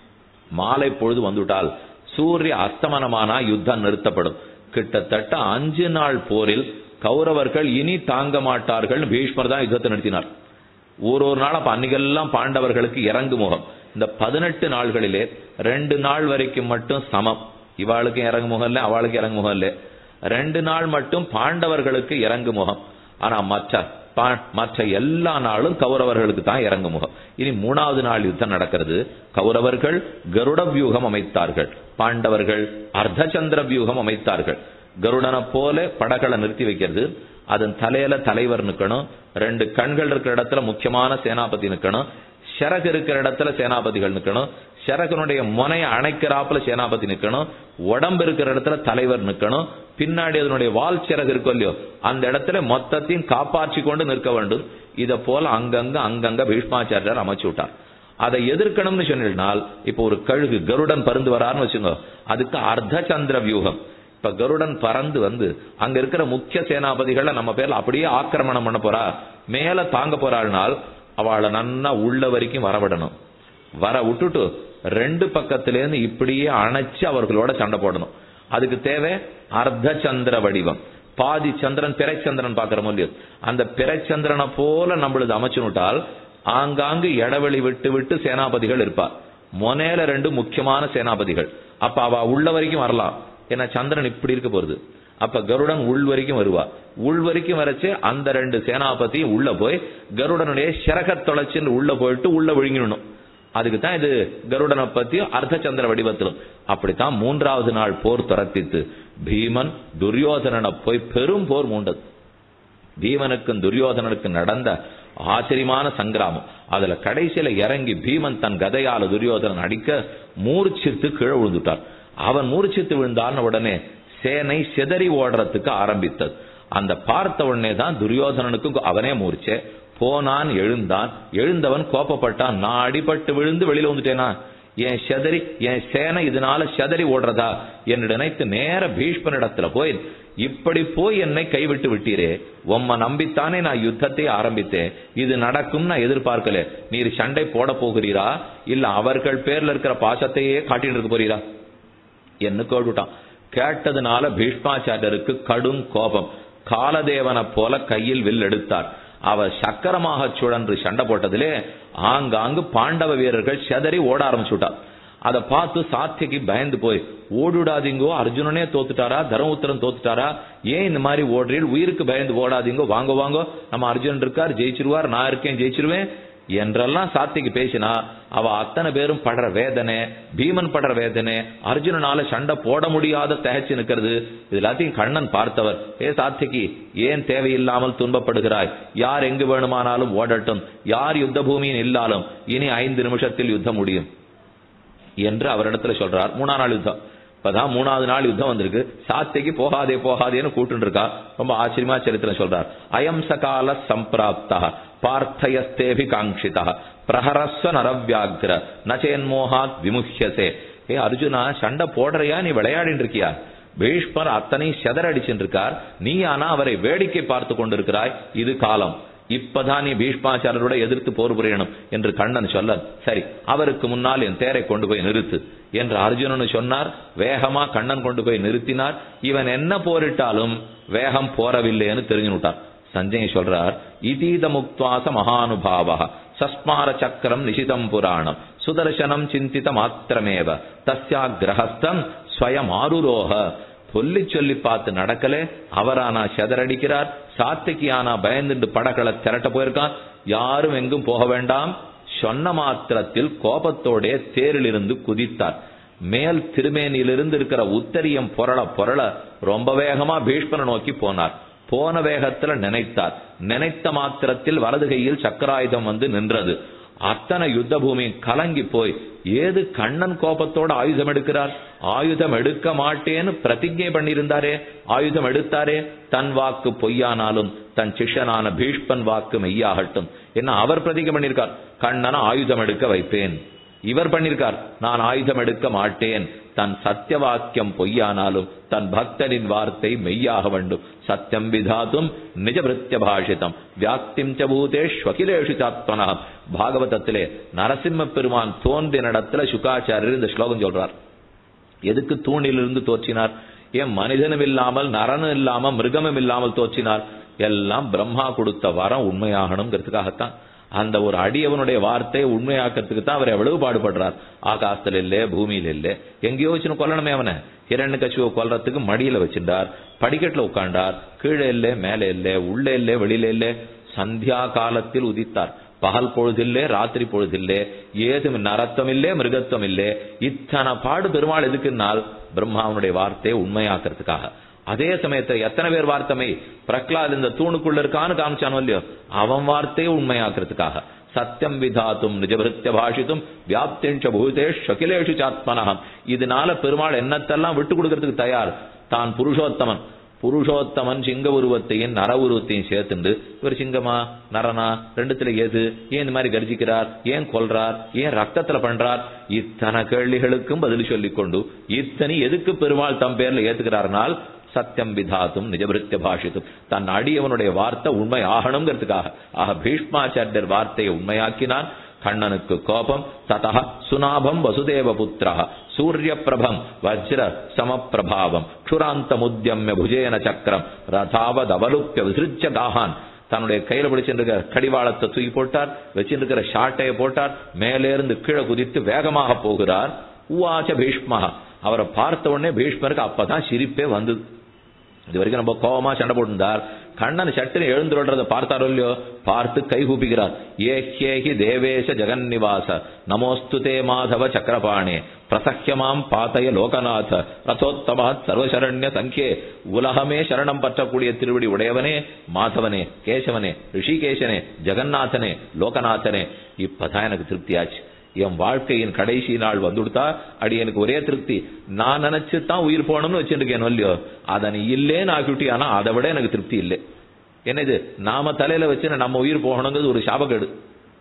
A: மாலை பொழுது வந்துவிட்டால் சூரிய அஸ்தமனமானா யுத்தம் நிறுத்தப்படும் கிட்டத்தட்ட அஞ்சு நாள் போரில் கௌரவர்கள் இனி தாங்க மாட்டார்கள் பீஷ்மர் தான் யுத்தத்தை நிறுத்தினார் ஒரு ஒரு நாள் அப்ப அன்னைக்கெல்லாம் பாண்டவர்களுக்கு இறங்கு முகம் இந்த பதினெட்டு நாள்களிலே ரெண்டு நாள் வரைக்கும் மட்டும் சமம் இவாளுக்கும் இறங்கு முகம் இல்லை அவளுக்கு இறங்கு முகம் இல்லை ரெண்டு நாள் மட்டும் பாண்டவர்களுக்கு இறங்கு முகம் ஆனா மற்ற மற்ற எல்லா நாளும் கௌரவர்களுக்கு தான் இறங்கு முகம் இனி மூணாவது நாள் யுத்தம் நடக்கிறது கௌரவர்கள் கருட வியூகம் அமைத்தார்கள் பாண்டவர்கள் அர்த்தச்சந்திர வியூகம் அமைத்தார்கள் கருடனை போல படகளை நிறுத்தி வைக்கிறது அதன் தலையில தலைவர் நிக்கணும் ரெண்டு கண்கள் இருக்கிற இடத்துல முக்கியமான சேனாபதி நிக்கணும் சிறகு இருக்கிற இடத்துல சேனாபதிகள் நிக்கணும் சிறகனுடைய முனைய அணைக்கிறாப்புல சேனாபதி நிக்கணும் உடம்பு இருக்கிற இடத்துல தலைவர் நிக்கணும் பின்னாடி அதனுடைய வால் சிறகு இருக்கும் இல்லையோ அந்த இடத்துல மொத்தத்தையும் காப்பாற்றி கொண்டு நிற்க வேண்டும் இத போல அங்கங்க அங்கங்க பீஷ்மாச்சாரியர் அமைச்சு விட்டார் அதை எதிர்க்கணும்னு சொன்னால் இப்ப ஒரு கழுகு கருடன் பருந்து வராருன்னு வச்சுங்க அதுக்கு அர்த்த சந்திர வியூகம் இப்ப கருடன் பறந்து வந்து அங்க இருக்கிற முக்கிய சேனாபதிகளை நம்ம பேர்ல அப்படியே ஆக்கிரமணம் பண்ண போறா மேல தாங்க போறாள்னால் அவளை நன்னா உள்ள வரைக்கும் வரவிடணும் வர விட்டுட்டு ரெண்டு பக்கத்திலேருந்து இப்படியே அணைச்சு அவர்களோட சண்டை போடணும் அதுக்கு தேவை அர்த்த சந்திர வடிவம் பாதி சந்திரன் பிறைச்சந்திரன் பாக்குறோம் இல்லையோ அந்த பிறைச்சந்திரனை போல நம்மளது அமைச்சுனுட்டால் ஆங்காங்கு இடைவெளி விட்டு விட்டு சேனாபதிகள் இருப்பார் மொனேல ரெண்டு முக்கியமான சேனாபதிகள் அப்ப அவ உள்ள வரைக்கும் வரலாம் ஏன்னா சந்திரன் இப்படி இருக்க போறது அப்ப கருடன் உள் வரைக்கும் வருவா உள் வரைக்கும் வரைச்சு அந்த ரெண்டு சேனாபதியும் உள்ள போய் கருடனுடைய சிறக தொலைச்சின்னு உள்ள போயிட்டு உள்ள விழுங்கிடணும் அதுக்கு தான் இது கருடனை பத்தியும் அர்த்தச்சந்திர வடிவத்திலும் அப்படித்தான் மூன்றாவது நாள் போர் துரத்தித்து பீமன் துரியோதனனை போய் பெரும் போர் மூண்டது பீமனுக்கும் துரியோதனனுக்கும் நடந்த ஆச்சரியமான சங்கிராமம் அதுல கடைசியில இறங்கி பீமன் தன் கதையால துரியோதனன் அடிக்க மூர்ச்சித்து கீழே விழுந்துட்டார் அவன் மூர்ச்சித்து விழுந்தான உடனே சேனை சிதறி ஓடுறதுக்கு ஆரம்பித்தது அந்த பார்த்த உடனே தான் துரியோதனனுக்கும் அவனே மூர்ச்சே போனான் எழுந்தான் எழுந்தவன் கோப்பப்பட்டான் நான் அடிபட்டு விழுந்து வெளியில வந்துட்டேனா என் செதறி என் சேனை இதனால செதறி ஓடுறதா என்று நினைத்து நேர பீஷ்மனிடத்துல போய் இப்படி போய் என்னை கைவிட்டு விட்டீரே உம்ம நம்பித்தானே நான் யுத்தத்தை ஆரம்பித்தேன் இது நடக்கும் நான் எதிர்பார்க்கல நீர் சண்டை போட போகிறீரா இல்ல அவர்கள் பேர்ல இருக்கிற பாசத்தையே காட்டிட்டு இருக்க போறீரா என்ன கேட்டுட்டான் கேட்டதுனால பீஷ்மாச்சாரியருக்கு கடும் கோபம் காலதேவனை போல கையில் வில் எடுத்தார் அவர் சக்கரமாக சுழன்று சண்டை போட்டதிலே ஆங்காங்கு பாண்டவ வீரர்கள் செதறி ஓட ஆரம்பிச்சுட்டார் அதை பார்த்து சாத்தியக்கு பயந்து போய் ஓடிடாதீங்கோ அர்ஜுனனே தோத்துட்டாரா தர்மபுத்திரன் தோத்துட்டாரா ஏன் இந்த மாதிரி ஓடுறீள் உயிருக்கு பயந்து ஓடாதீங்கோ வாங்க வாங்க நம்ம அர்ஜுனன் இருக்கார் ஜெயிச்சிருவார் நான் இருக்கேன் ஜெயிச்சிருவேன் என்றெல்லாம் சாத்திக்கு பேசினா அவ அத்தனை பேரும் படுற வேதனை பீமன் படுற வேதனை அர்ஜுனனால சண்டை போட முடியாத தகச்சு நிக்கிறது இது எல்லாத்தையும் கண்ணன் பார்த்தவர் ஏ சாத்திக்கு ஏன் தேவையில்லாமல் துன்பப்படுகிறாய் யார் எங்கு வேணுமானாலும் ஓடட்டும் யார் யுத்த பூமியின் இல்லாலும் இனி ஐந்து நிமிஷத்தில் யுத்தம் முடியும் என்று அவரிடத்துல சொல்றார் மூணா நாள் யுத்தம் இப்பதான் மூணாவது நாள் யுத்தம் வந்திருக்கு சாத்திக்கு போகாதே போகாதேன்னு கூட்டு இருக்கா ரொம்ப ஆச்சரியமா சரித்திரம் சொல்றார் அயம் சகால சம்பிராப்தா பார்த்தயஸ்தேபி காங்கிதா பிரஹரஸ்வ நரவியாகிர நச்சேன்மோகாத் விமுஹ்யசே ஏ அர்ஜுனா சண்டை போடுறியா நீ விளையாடிட்டு இருக்கியா பீஷ்மர் அத்தனை செதறடிச்சுட்டு இருக்கார் நீ ஆனா அவரை வேடிக்கை பார்த்து கொண்டிருக்கிறாய் இது காலம் இப்பதான் நீ பீஷ்மாச்சாரரோட எதிர்த்து போர் புரியணும் என்று கண்ணன் சொல்ல சரி அவருக்கு முன்னால் என் தேரை கொண்டு போய் நிறுத்து என்று அர்ஜுனன் சொன்னார் வேகமா கண்ணன் கொண்டு போய் நிறுத்தினார் இவன் என்ன போரிட்டாலும் வேகம் போறவில்லைன்னு தெரிஞ்சுட்டார் சஞ்சய் சொல்றார் இதீத முக்துவாச மகானுபாவ சஸ்மார சக்கரம் நிஷிதம் புராணம் சுதர்சனம் சிந்தித மாத்திரமேவ தஸ்யா கிரகஸ்தம் ஸ்வயம் ஆருரோக சொல்லி சொல்லி பார்த்து நடக்கல அவரானா செதறடிக்கிறார் சாத்திக்கு ஆனா பயந்துட்டு படகளை திரட்ட போயிருக்கான் யாரும் எங்கும் போக வேண்டாம் சொன்ன மாத்திரத்தில் கோபத்தோட தேரிலிருந்து குதித்தார் மேல் திருமேனியிலிருந்து இருக்கிற உத்தரியம் பொரள பொரள ரொம்ப வேகமா பீஷ்மனை நோக்கி போனார் போன வேகத்துல நினைத்தார் நினைத்த மாத்திரத்தில் வலது கையில் சக்கராயுதம் வந்து நின்றது அத்தனை யுத்த பூமி கலங்கி போய் ஏது கண்ணன் கோபத்தோட ஆயுதம் எடுக்கிறார் ஆயுதம் எடுக்க மாட்டேன்னு பிரதிஜை பண்ணியிருந்தாரே ஆயுதம் எடுத்தாரே தன் வாக்கு பொய்யானாலும் தன் சிஷ்யனான பீஷ்மன் வாக்கு மெய்யாகட்டும் என்ன அவர் பிரதிஜை பண்ணியிருக்கார் கண்ணனை ஆயுதம் எடுக்க வைப்பேன் இவர் பண்ணிருக்கார் நான் ஆயுதம் எடுக்க மாட்டேன் தன் சத்திய வாக்கியம் பொய்யானாலும் தன் பக்தனின் வார்த்தை மெய்யாக வேண்டும் சத்தியம் விதாத்தும் நிஜ விருத்திய பாஷிதம் வியாப்திம் ச பூதேஷ்வகிலேஷு சாத்மனா பாகவதத்திலே நரசிம்ம பெருமான் தோன்றிய நடத்துல சுகாச்சாரியர் இந்த ஸ்லோகம் சொல்றார் எதுக்கு தூணிலிருந்து தோற்றினார் ஏன் மனிதனும் இல்லாமல் நரனும் இல்லாம மிருகமும் இல்லாமல் தோற்றினார் எல்லாம் பிரம்மா கொடுத்த வரம் உண்மையாகணுங்கிறதுக்காகத்தான் அந்த ஒரு அடியவனுடைய வார்த்தையை உண்மையாக்கிறதுக்கு தான் அவர் எவ்வளவு பாடுபடுறார் ஆகாசத்துல இல்ல பூமியில இல்ல எங்கேயோ வச்சுன்னு கொல்லணுமே அவனை இரண்டு கட்சியை கொல்றதுக்கு மடியில வச்சிருந்தார் படிக்கட்டுல உட்காண்டார் கீழே இல்ல மேலே இல்ல உள்ள இல்ல வெளியில இல்ல சந்தியா காலத்தில் உதித்தார் பகல் பொழுதில்லே ராத்திரி பொழுதில்லே ஏதும் நரத்தம் இல்லே மிருகத்துவம் இல்லே இத்தனை பாடு பெருமாள் எதுக்குன்னால் பிரம்மாவனுடைய வார்த்தையை உண்மையாக்குறதுக்காக அதே சமயத்தை எத்தனை பேர் வார்த்தமை பிரகலாத் இந்த தூணுக்குள்ள இருக்கான்னு காமிச்சானோ இல்லையோ அவன் வார்த்தையை உண்மையாக்குறதுக்காக சத்தியம் விதாத்தும் நிஜபிருத்திய பாஷித்தும் வியாப்திஞ்ச பூதேஷ் அகிலேஷு சாத்மனகம் இதனால பெருமாள் என்னத்தெல்லாம் விட்டு கொடுக்கறதுக்கு தயார் தான் புருஷோத்தமன் புருஷோத்தமன் சிங்க உருவத்தையும் நர உருவத்தையும் சேர்த்துண்டு இவர் சிங்கமா நரனா ரெண்டுத்துல எது ஏன் இந்த மாதிரி கர்ஜிக்கிறார் ஏன் கொல்றார் ஏன் ரத்தத்துல பண்றார் இத்தனை கேள்விகளுக்கும் பதில் சொல்லிக் கொண்டு இத்தனை எதுக்கு பெருமாள் தம் பேர்ல ஏத்துக்கிறார்னால் சத்தியம் விதாத்தும் நிஜபிருத்திய பாஷித்தும் தன் அடியவனுடைய வார்த்தை உண்மை ஆகணுங்கிறதுக்காக ஆக பீஷ்மாச்சாரியர் வார்த்தையை உண்மையாக்கினான் கண்ணனுக்கு கோபம் ததா சுனாபம் வசுதேவ புத்திர சூரிய பிரபம் வஜ்ர சமப்பிரபாவம் க்ஷுராந்த முத்தியம்ய புஜேன சக்கரம் ரதாவத் அவலுப்பிய விசிருச்ச காகான் தன்னுடைய கையில பிடிச்சிருக்கிற கடிவாளத்தை தூக்கி போட்டார் வச்சிருக்கிற ஷாட்டைய போட்டார் மேலேருந்து கீழே குதித்து வேகமாக போகிறார் உவாச்ச பீஷ்மா அவரை பார்த்த உடனே பீஷ்மருக்கு அப்பதான் சிரிப்பே வந்தது இது வரைக்கும் நம்ம கோபமா சண்டை போட்டிருந்தார் கண்ணன் சட்டுன்னு எழுந்துடுறத பார்த்தாரோ இல்லையோ பார்த்து கை கூப்பிக்கிறார் ஏ ஹேஹி தேவேஷ ஜெகன்னிவாச நமோஸ்து தே மாதவ சக்கரபாணே பிரசஹ்யமாம் பாத்தய லோகநாத ரசோத்தமாத் சர்வசரண்ய சங்கே உலகமே சரணம் பற்றக்கூடிய திருவடி உடையவனே மாதவனே கேசவனே ரிஷிகேசனே ஜெகநாதனே லோகநாதனே இப்பதான் எனக்கு திருப்தியாச்சு என் வாழ்க்கையின் கடைசி நாள் வந்துடுத்தா அடி எனக்கு ஒரே திருப்தி நான் நினைச்சு தான் உயிர் போகணும்னு வச்சிருக்கேன் இல்லையோ அதை நீ இல்லேன்னு ஆக்கிவிட்டி ஆனா அதை விட எனக்கு திருப்தி இல்லை என்னது நாம தலையில வச்சு நம்ம உயிர் போகணுங்கிறது ஒரு சாபக்கேடு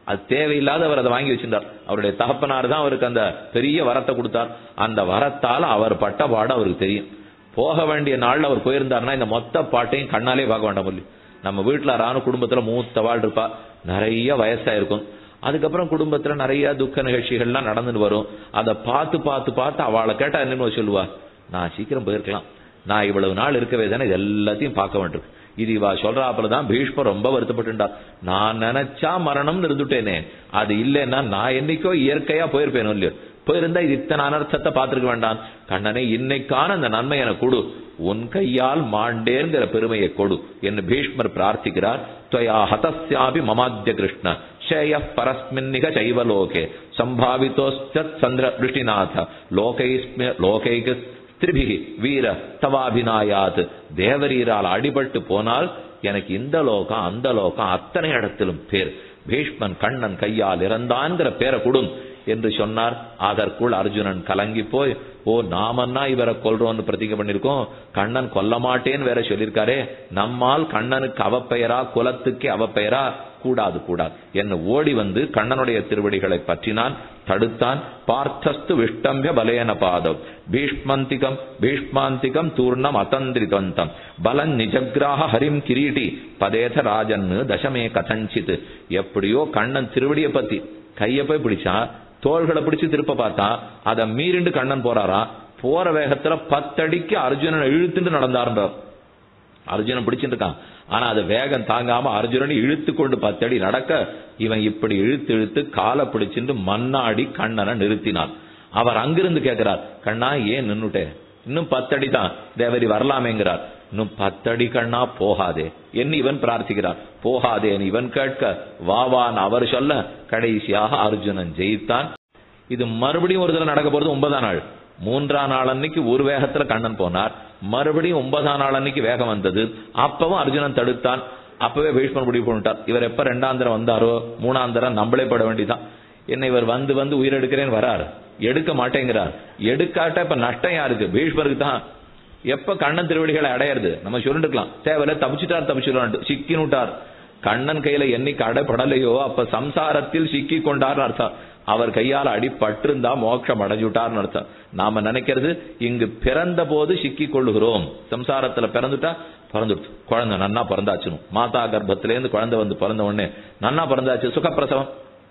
A: அது தேவையில்லாதவர் அதை வாங்கி வச்சிருந்தார் அவருடைய தகப்பனார் தான் அவருக்கு அந்த பெரிய வரத்தை கொடுத்தார் அந்த வரத்தால அவர் பட்ட பாடு அவருக்கு தெரியும் போக வேண்டிய நாள்ல அவர் போயிருந்தாருன்னா இந்த மொத்த பாட்டையும் கண்ணாலே பார்க்க வேண்டாம் சொல்லி நம்ம வீட்டுல ராணு குடும்பத்துல மூத்த வாழ் இருப்பா நிறைய வயசா இருக்கும் அதுக்கப்புறம் குடும்பத்துல நிறைய துக்க நிகழ்ச்சிகள்லாம் நடந்துட்டு வரும் அதை பார்த்து பார்த்து பார்த்து அவளை கேட்டா என்னன்னு சொல்லுவா நான் சீக்கிரம் போயிருக்கலாம் நான் இவ்வளவு நாள் இருக்கவே தானே இது எல்லாத்தையும் பார்க்க வேண்டியிருக்கு இது இவா சொல்றாப்புல தான் பீஷ்மர் ரொம்ப வருத்தப்பட்டுண்டா நான் நினைச்சா மரணம்னு இருந்துட்டேனே அது இல்லைன்னா நான் என்னைக்கோ இயற்கையா போயிருப்பேனோ இல்லையோ போயிருந்தா இது இத்தனை அனர்த்தத்தை பார்த்திருக்க வேண்டாம் கண்ணனே இன்னைக்கான அந்த நன்மை எனக்கு கொடு உன் கையால் மாண்டேங்கிற பெருமையை கொடு என்று பீஷ்மர் பிரார்த்திக்கிறார் துவயா ஹதஸ்யாபி மமாத்ய கிருஷ்ண ஷேய பரஸ்மின்னிக சைவ லோகே சம்பாவித்தோஸ்தத் சந்திர ரிஷ்டிநாத லோகைஸ்மி லோகைக ஸ்திரிபிகி வீர தவாபிநாயாத் தேவரீரால் அடிபட்டு போனால் எனக்கு இந்த லோகம் அந்த லோகம் அத்தனை இடத்திலும் பேர் பீஷ்மன் கண்ணன் கையால் இறந்தான்கிற பேரை கொடும் என்று சொன்னார் அதற்குள் அர்ஜுனன் கலங்கி போய் ஓ நாமன்னா இவரை கொல்றோம்னு பிரதிங்க பண்ணிருக்கோம் கண்ணன் கொல்ல மாட்டேன்னு வேற சொல்லியிருக்காரே நம்மால் கண்ணனுக்கு அவப்பெயரா குலத்துக்கே அவப்பெயரா கூடாது கூடாது என்ன ஓடி வந்து கண்ணனுடைய திருவடிகளை பற்றினான் தடுத்தான் பார்த்தஸ்து விஷ்டம்பிய பலேன பாதவ் பீஷ்மந்திகம் பீஷ்மாந்திகம் தூர்ணம் அத்தந்திரிதந்தம் பலன் நிஜக்ராக ஹரிம் கிரீட்டி பதேத ராஜன்னு தசமே கதஞ்சித் எப்படியோ கண்ணன் திருவடியை பத்தி கைய போய் பிடிச்சான் தோள்களை பிடிச்சு திருப்ப பார்த்தா அதை மீறிண்டு கண்ணன் போறாராம் போற வேகத்துல பத்தடிக்கு அர்ஜுனனை இழுத்துட்டு நடந்தாருன்றார் அர்ஜுனன் பிடிச்சிட்டு இருக்கான் ஆனா அது வேகம் தாங்காம அர்ஜுனன் இழுத்து கொண்டு பத்தடி நடக்க இவன் இப்படி இழுத்து இழுத்து காலை பிடிச்சிட்டு மண்ணாடி கண்ணனை நிறுத்தினான் அவர் அங்கிருந்து கேட்கிறார் கண்ணா ஏன் நின்னுட்டே இன்னும் பத்தடி தான் தேவரி வரலாமேங்கிறார் இன்னும் பத்தடி கண்ணா போகாதே என்று இவன் பிரார்த்திக்கிறார் போகாதேன்னு இவன் கேட்க வாவான் அவர் சொல்ல கடைசியாக அர்ஜுனன் ஜெயித்தான் இது மறுபடியும் ஒரு தடவை நடக்க போறது ஒன்பதாம் நாள் மூன்றாம் நாள் அன்னைக்கு ஒரு வேகத்துல கண்ணன் போனார் மறுபடியும் ஒன்பதாம் நாள் அன்னைக்கு வேகம் வந்தது அப்பவும் அர்ஜுனன் தடுத்தான் அப்பவே பீஷ்மன் முடிவு பண்ணிட்டார் இவர் எப்ப ரெண்டாம் தரம் வந்தாரோ மூணாம் தரம் நம்மளே பட வேண்டியதான் என்ன இவர் வந்து வந்து உயிரெடுக்கிறேன்னு வரார் எடுக்க மாட்டேங்கிறார் எடுக்காட்ட இப்ப நஷ்டம் யாருக்கு பீஷ்மருக்கு தான் எப்ப கண்ணன் திருவடிகளை அடையிறது நம்ம சொல்லிட்டுக்கலாம் தேவையில்ல தப்பிச்சுட்டார் தப்பிச்சுட்டார் சிக்கினுட்டார் கண்ணன் கையில என்னைக்கு அடைப்படலையோ அப்ப சம்சாரத்தில் சிக்கி கொண்டார்னு அர்த்தம் அவர் கையால அடிபட்டிருந்தா மோட்சம் அடைஞ்சுட்டார்னு அர்த்தம் நாம நினைக்கிறது இங்கு பிறந்த போது சிக்கி கொள்ளுகிறோம் சம்சாரத்துல பிறந்துட்டா பிறந்துடுச்சு குழந்தை நன்னா பிறந்தாச்சுன்னு மாதா கர்ப்பத்திலேருந்து குழந்தை வந்து பிறந்த உடனே நன்னா பிறந்தாச்சு சுகப்பிரசவம்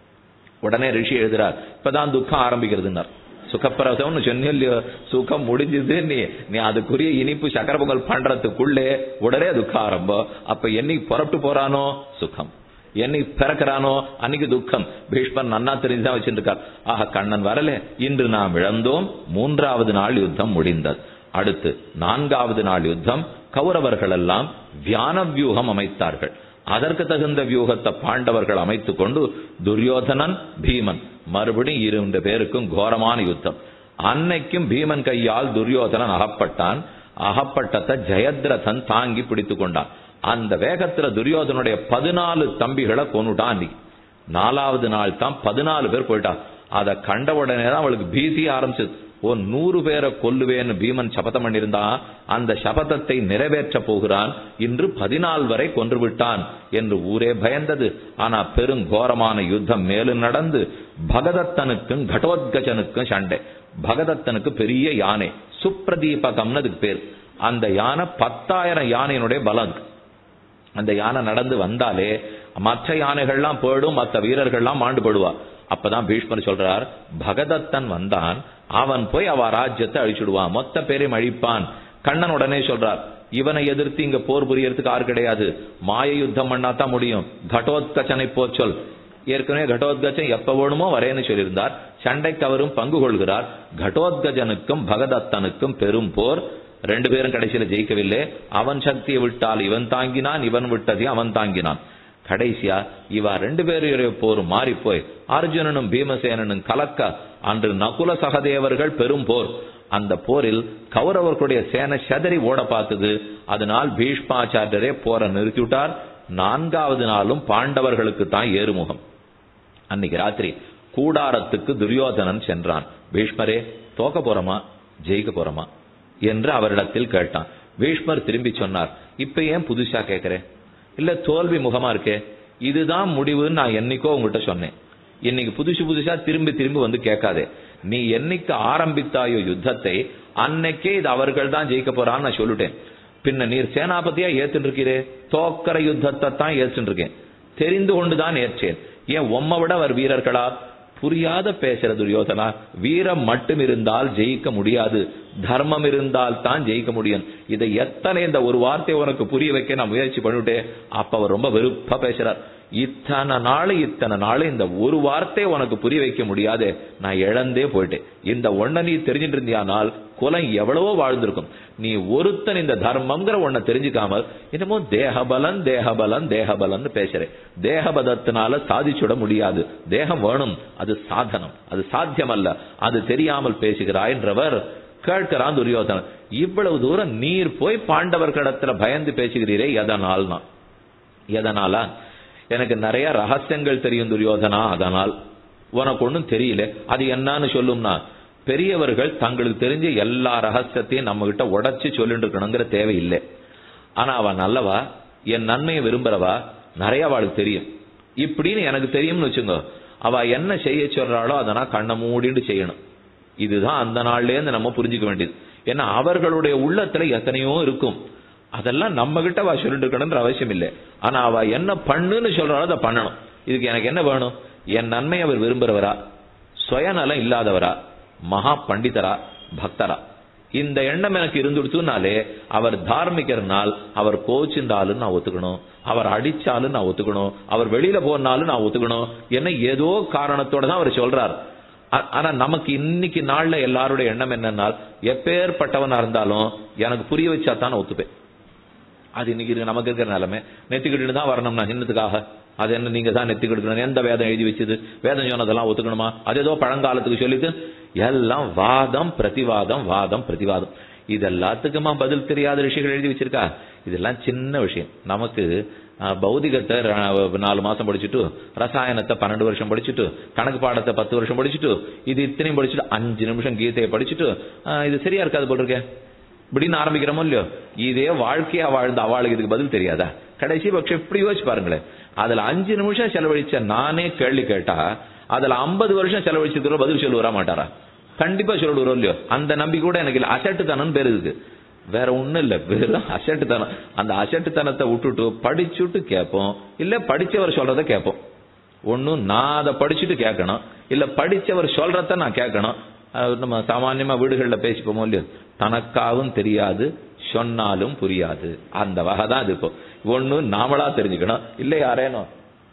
A: உடனே ரிஷி எழுதுறார் இப்பதான் துக்கம் ஆரம்பிக்கிறதுன்னார் சுகப்பிரசவம்னு சொன்னியோ சுகம் முடிஞ்சது நீ நீ அதுக்குரிய இனிப்பு சக்கர பொங்கல் பண்றதுக்குள்ளே உடனே துக்கம் ஆரம்பம் அப்ப என்னைக்கு புறப்பட்டு போறானோ சுகம் என்னைக்கு பிறக்கிறானோ அன்னைக்கு துக்கம் பீஷ்மன் நன்னா தெரிஞ்சுதான் வச்சிருக்கார் ஆக கண்ணன் வரல இன்று நாம் இழந்தோம் மூன்றாவது நாள் யுத்தம் முடிந்தது அடுத்து நான்காவது நாள் யுத்தம் கௌரவர்கள் எல்லாம் வியான வியூகம் அமைத்தார்கள் அதற்கு தகுந்த வியூகத்தை பாண்டவர்கள் அமைத்துக் கொண்டு துரியோதனன் பீமன் மறுபடியும் இரண்டு பேருக்கும் கோரமான யுத்தம் அன்னைக்கும் பீமன் கையால் துரியோதனன் அகப்பட்டான் அகப்பட்டத்தை ஜெயத்ரதன் தாங்கி பிடித்துக் கொண்டான் அந்த வேகத்துல துரியோதனுடைய பதினாலு தம்பிகளை கொண்டுட்டான் அன்னைக்கு நாலாவது நாள் தான் பதினாலு பேர் போயிட்டான் அதை கண்ட உடனே தான் அவளுக்கு பீதி ஆரம்பிச்சது ஓ நூறு பேரை கொல்லுவேன்னு பீமன் சபதம் பண்ணியிருந்தா அந்த சபதத்தை நிறைவேற்ற போகிறான் இன்று பதினாலு வரை கொன்று விட்டான் என்று ஊரே பயந்தது ஆனா பெருங்கோரமான யுத்தம் மேலும் நடந்து பகதத்தனுக்கும் கடோத்கஜனுக்கும் சண்டை பகதத்தனுக்கு பெரிய யானை சுப்ரதீபகம்னு அதுக்கு பேர் அந்த யானை பத்தாயிரம் யானையினுடைய பலம் அந்த யானை நடந்து வந்தாலே மற்ற யானைகள்லாம் போயிடும் மற்ற வீரர்கள்லாம் மாண்டு போடுவா அப்பதான் பீஷ்மர் சொல்றார் பகதத்தன் வந்தான் அவன் போய் அவ ராஜ்யத்தை அழிச்சுடுவான் மொத்த பேரையும் அழிப்பான் கண்ணன் உடனே சொல்றார் இவனை எதிர்த்து இங்க போர் புரியறதுக்கு ஆறு கிடையாது மாய யுத்தம் பண்ணாதான் முடியும் கடோத்கச்சனை போ சொல் ஏற்கனவே கடோத்கஜன் எப்ப வேணுமோ வரேன்னு சொல்லியிருந்தார் சண்டைக்கு அவரும் பங்கு கொள்கிறார் கடோத்கஜனுக்கும் பகதத்தனுக்கும் பெரும் போர் ரெண்டு பேரும் கடைசியில ஜெயிக்கவில்லை அவன் சக்தியை விட்டால் இவன் தாங்கினான் இவன் விட்டதையும் அவன் தாங்கினான் கடைசியா இவ ரெண்டு பேருடைய போர் மாறி போய் அர்ஜுனனும் பீமசேனனும் கலக்க அன்று நகுல சகதேவர்கள் பெரும் போர் அந்த போரில் கௌரவர்களுடைய சேனை செதறி ஓட பார்த்தது அதனால் பீஷ்மாச்சாரியரே போரை நிறுத்திவிட்டார் நான்காவது நாளும் பாண்டவர்களுக்கு தான் ஏறுமுகம் அன்னைக்கு ராத்திரி கூடாரத்துக்கு துரியோதனன் சென்றான் பீஷ்மரே தோக்க போறோமா ஜெயிக்க போறோமா என்று அவரிடத்தில் கேட்டான் பீஷ்மர் திரும்பி சொன்னார் இப்ப ஏன் புதுசா கேட்கிறேன் இல்ல தோல்வி முகமா இருக்கே இதுதான் முடிவுன்னு நான் என்னைக்கோ உங்ககிட்ட சொன்னேன் இன்னைக்கு புதுசு புதுசா திரும்பி திரும்பி வந்து கேட்காதே நீ என்னைக்கு ஆரம்பித்தாயோ யுத்தத்தை அன்னைக்கே இது அவர்கள் தான் ஜெயிக்க போறான்னு நான் சொல்லிட்டேன் பின்ன நீர் சேனாபதியா ஏத்துட்டு இருக்கிறே தோக்கர யுத்தத்தை தான் ஏற்றுட்டு இருக்கேன் தெரிந்து கொண்டுதான் ஏற்றேன் ஏன் உம்மை விட அவர் வீரர்களா புரியாத பேசுற துரியோதனா வீரம் மட்டும் இருந்தால் ஜெயிக்க முடியாது தர்மம் இருந்தால் தான் ஜெயிக்க முடியும் இதை எத்தனை இந்த ஒரு வார்த்தை உனக்கு புரிய வைக்க நான் முயற்சி பண்ணிவிட்டேன் அப்ப அவர் ரொம்ப வெறுப்பா பேசுறார் இத்தனை நாள் இத்தனை நாள் இந்த ஒரு வார்த்தை உனக்கு புரிய வைக்க முடியாதே நான் இழந்தே போயிட்டேன் இந்த ஒன்ன நீ தெரிஞ்சிட்டு இருந்தியானால் குலம் எவ்வளவோ வாழ்ந்திருக்கும் நீ ஒருத்தன் இந்த தர்மம்ங்கிற ஒன்ன தெரிஞ்சுக்காமல் என்னமோ தேகபலன் தேகபலன் தேகபலன் பேசுறேன் தேகபலத்தினால சாதிச்சுட முடியாது தேகம் வேணும் அது சாதனம் அது சாத்தியம் அல்ல அது தெரியாமல் பேசுகிறாய் என்றவர் கேட்கிறான் துரியோதனன் இவ்வளவு தூரம் நீர் போய் பாண்டவர்களிடத்துல பயந்து பேசுகிறீரே எதனால்னா எதனாலா எனக்கு நிறைய ரகசியங்கள் தெரியும் துரியோதனா அதனால் உனக்கு ஒன்றும் தெரியல அது என்னன்னு சொல்லும்னா பெரியவர்கள் தங்களுக்கு தெரிஞ்ச எல்லா ரகசியத்தையும் நம்ம கிட்ட உடைச்சு சொல்லிட்டு இருக்கணுங்கிற தேவை இல்லை ஆனா அவ நல்லவா என் நன்மையை விரும்புறவா நிறைய அவளுக்கு தெரியும் இப்படின்னு எனக்கு தெரியும்னு வச்சுங்க அவ என்ன செய்ய சொல்றாளோ அதை நான் கண்ணை மூடிட்டு செய்யணும் இதுதான் அந்த நாள்ல இருந்து நம்ம புரிஞ்சுக்க வேண்டியது ஏன்னா அவர்களுடைய உள்ளத்துல எத்தனையோ இருக்கும் அதெல்லாம் நம்ம கிட்ட அவ சொல்லிட்டு இருக்கணும்ன்ற அவசியம் இல்லை ஆனா அவ என்ன பண்ணுன்னு சொல்றாளோ அதை பண்ணணும் இதுக்கு எனக்கு என்ன வேணும் என் நன்மை அவர் விரும்புறவரா சுயநலம் இல்லாதவரா மகா பண்டிதரா பக்தரா இந்த எண்ணம் எனக்கு இருந்துடுத்துனாலே அவர் தார்மிகர்னால் அவர் கோச்சின்றாலும் நான் ஒத்துக்கணும் அவர் அடிச்சாலும் நான் ஒத்துக்கணும் அவர் வெளியில போனாலும் நான் ஒத்துக்கணும் என்ன ஏதோ காரணத்தோட தான் அவர் சொல்றார் ஆ- ஆனா நமக்கு இன்னைக்கு நாள்ல எல்லாருடைய எண்ணம் என்னன்னா எப்பேற்பட்டவனா இருந்தாலும் எனக்கு புரிய வச்சா தான் நான் ஒத்துப்பேன் அது இன்னைக்கு இருக்கு நமக்கு இருக்கிற நிலைமை நெத்திக்கிட்டு தான் வரணும்னா சின்னத்துக்காக அது என்ன நீங்க தான் நெத்திக்கிட்டு எந்த வேதம் எழுதி வச்சது வேதம் சொன்னதெல்லாம் ஒத்துக்கணுமா அது ஏதோ பழங்காலத்துக்கு சொல்லிட்டு எல்லாம் வாதம் பிரதிவாதம் வாதம் பிரதிவாதம் இது எல்லாத்துக்குமா பதில் தெரியாத ரிஷிகள் எழுதி வச்சிருக்கா இதெல்லாம் சின்ன விஷயம் நமக்கு அஹ், பௌதிகத்தை ர- நாலு மாசம் படிச்சுட்டு ரசாயனத்தை பன்னெண்டு வருஷம் படிச்சுட்டு கணக்கு பாடத்தை பத்து வருஷம் படிச்சுட்டு இது இத்தனையும் படிச்சுட்டு அஞ்சு நிமிஷம் கீதையை படிச்சுட்டு அஹ், இது சரியா இருக்காது போல் இருக்கேன் இப்படின்னு ஆரம்பிக்கிறோமோ இல்லையோ இதே வாழ்க்கையா வாழ்ந்த அவளுக்கு இதுக்கு பதில் தெரியாதா கடைசி பட்சம் இப்படி யோசிச்சு பாருங்களேன் அதுல அஞ்சு நிமிஷம் செலவழிச்ச நானே கேள்வி கேட்டா அதுல ஐம்பது வருஷம் செலவழிச்சதுக்கு பதில் சொல்ல வர மாட்டாரா கண்டிப்பா சொல்லிடுறோம் இல்லையோ அந்த நம்பி கூட எனக்கு இல்ல அசட்டுத்தனம் பேர் இருக்கு வேற ஒண்ணும் இல்ல வெறும் அசட்டுத்தனம் அந்த அசட்டுத்தனத்தை விட்டுட்டு படிச்சுட்டு கேட்போம் இல்ல படிச்சவர் சொல்றத கேட்போம் ஒன்னும் நான் அதை படிச்சுட்டு கேட்கணும் இல்ல படிச்சவர் சொல்றத நான் கேட்கணும் அது நம்ம சாமானியமா வீடுகள்ல பேசிப்போமோ இல்லையோ தனக்காவும் தெரியாது சொன்னாலும் புரியாது அந்த வகை தான் இது இப்போ ஒண்ணு நாமளா தெரிஞ்சுக்கணும் இல்ல யாரேனும்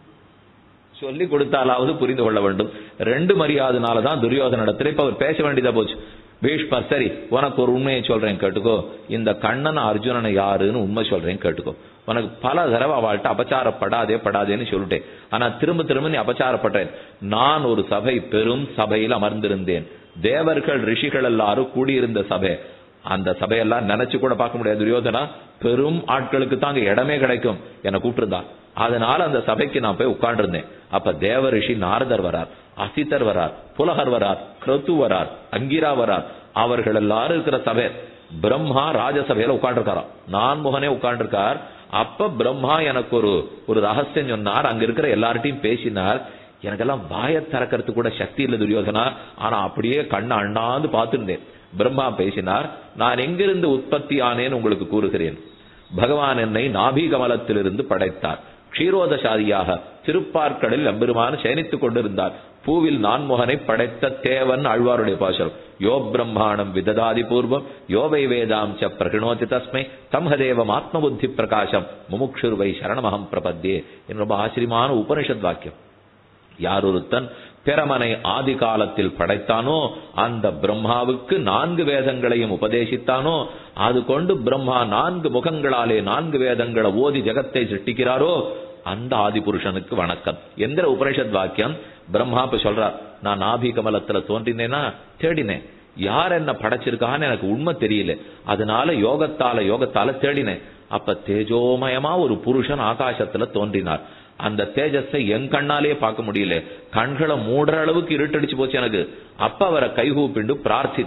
A: சொல்லி கொடுத்தாலாவது புரிந்து கொள்ள வேண்டும் ரெண்டு மரியாதைனால தான் துரியோதனிடத்துல இப்ப அவர் பேச வேண்டியதா போச்சு பீஷ்மர் சரி உனக்கு ஒரு உண்மையை சொல்றேன் கேட்டுக்கோ இந்த கண்ணன் அர்ஜுனனை யாருன்னு உண்மை சொல்றேன் கேட்டுக்கோ உனக்கு பல தடவை அவள்கிட்ட அபச்சாரப்படாதே படாதேன்னு சொல்லிட்டேன் ஆனா திரும்ப திரும்ப நீ அபச்சாரப்படுறேன் நான் ஒரு சபை பெரும் சபையில் அமர்ந்திருந்தேன் தேவர்கள் ரிஷிகள் எல்லாரும் கூடியிருந்த சபை அந்த சபையெல்லாம் நினைச்சு கூட பார்க்க முடியாது துரியோதனா பெரும் ஆட்களுக்கு தான் அங்க இடமே கிடைக்கும் என்னை கூப்பிட்டிருந்தா அதனால அந்த சபைக்கு நான் போய் உட்கார்ந்திருந்தேன் அப்ப தேவ ரிஷி நாரதர் வரார் அசிதர் வரார் புலகர் வரார் கிரத்து வரார் அங்கிரா வரார் அவர்கள் எல்லாரும் இருக்கிற சபை பிரம்மா ராஜசபையில உட்கார்ந்துருக்காராம் நான் முகனே உட்கார்ந்துருக்கார் அப்ப பிரம்மா எனக்கு ஒரு ஒரு ரகசியம் சொன்னார் அங்க இருக்கிற எல்லார்ட்டையும் பேசினார் எனக்கெல்லாம் வாயை திறக்கிறதுக்கு கூட சக்தி இல்லை துரியோதனா ஆனா அப்படியே கண்ணை அண்ணாந்து பார்த்திருந்தேன் பிரம்மா பேசினார் நான் எங்கிருந்து உற்பத்தி ஆனேன் உங்களுக்கு கூறுகிறேன் பகவான் என்னை நாபி கமலத்திலிருந்து படைத்தார் க்ஷீரோதசாதியாக திருப்பார்க்கடலில் எம்பெருமான் சயனித்துக் கொண்டிருந்தார் பூவில் நான்முகனை படைத்த தேவன் ஆழ்வாருடைய பாசனம் யோ பிரம்மாணம் விததாதி பூர்வம் யோவை வேதாம் ச பிரகிணோதி தஸ்மை தம்ஹதேவம் ஆத்ம புத்தி பிரகாசம் முமுக்ஷுர்வை சரணமகம் பிரபத்தே என் ரொம்ப ஆச்சரியமான உபனிஷத் வாக்கியம் யார் ஒருத்தன் பிறமனை ஆதி காலத்தில் படைத்தானோ அந்த பிரம்மாவுக்கு நான்கு வேதங்களையும் உபதேசித்தானோ அது கொண்டு பிரம்மா நான்கு முகங்களாலே நான்கு வேதங்களை ஓதி ஜெகத்தை சிருஷ்டிக்கிறாரோ அந்த ஆதி புருஷனுக்கு வணக்கம் என்கிற உபனிஷத் வாக்கியம் பிரம்மா இப்ப சொல்றார் நான் ஆபி கமலத்துல தோன்றினேனா தேடினேன் யார் என்ன படைச்சிருக்கான்னு எனக்கு உண்மை தெரியல அதனால யோகத்தால யோகத்தால தேடினேன் அப்ப தேஜோமயமா ஒரு புருஷன் ஆகாசத்துல தோன்றினார் அந்த தேஜஸை என் கண்ணாலே பார்க்க முடியல கண்களை மூடுற அளவுக்கு இருட்டடிச்சு போச்சு எனக்கு அப்ப அவரை கைகூப்பிண்டு பிரார்த்தித்தேன்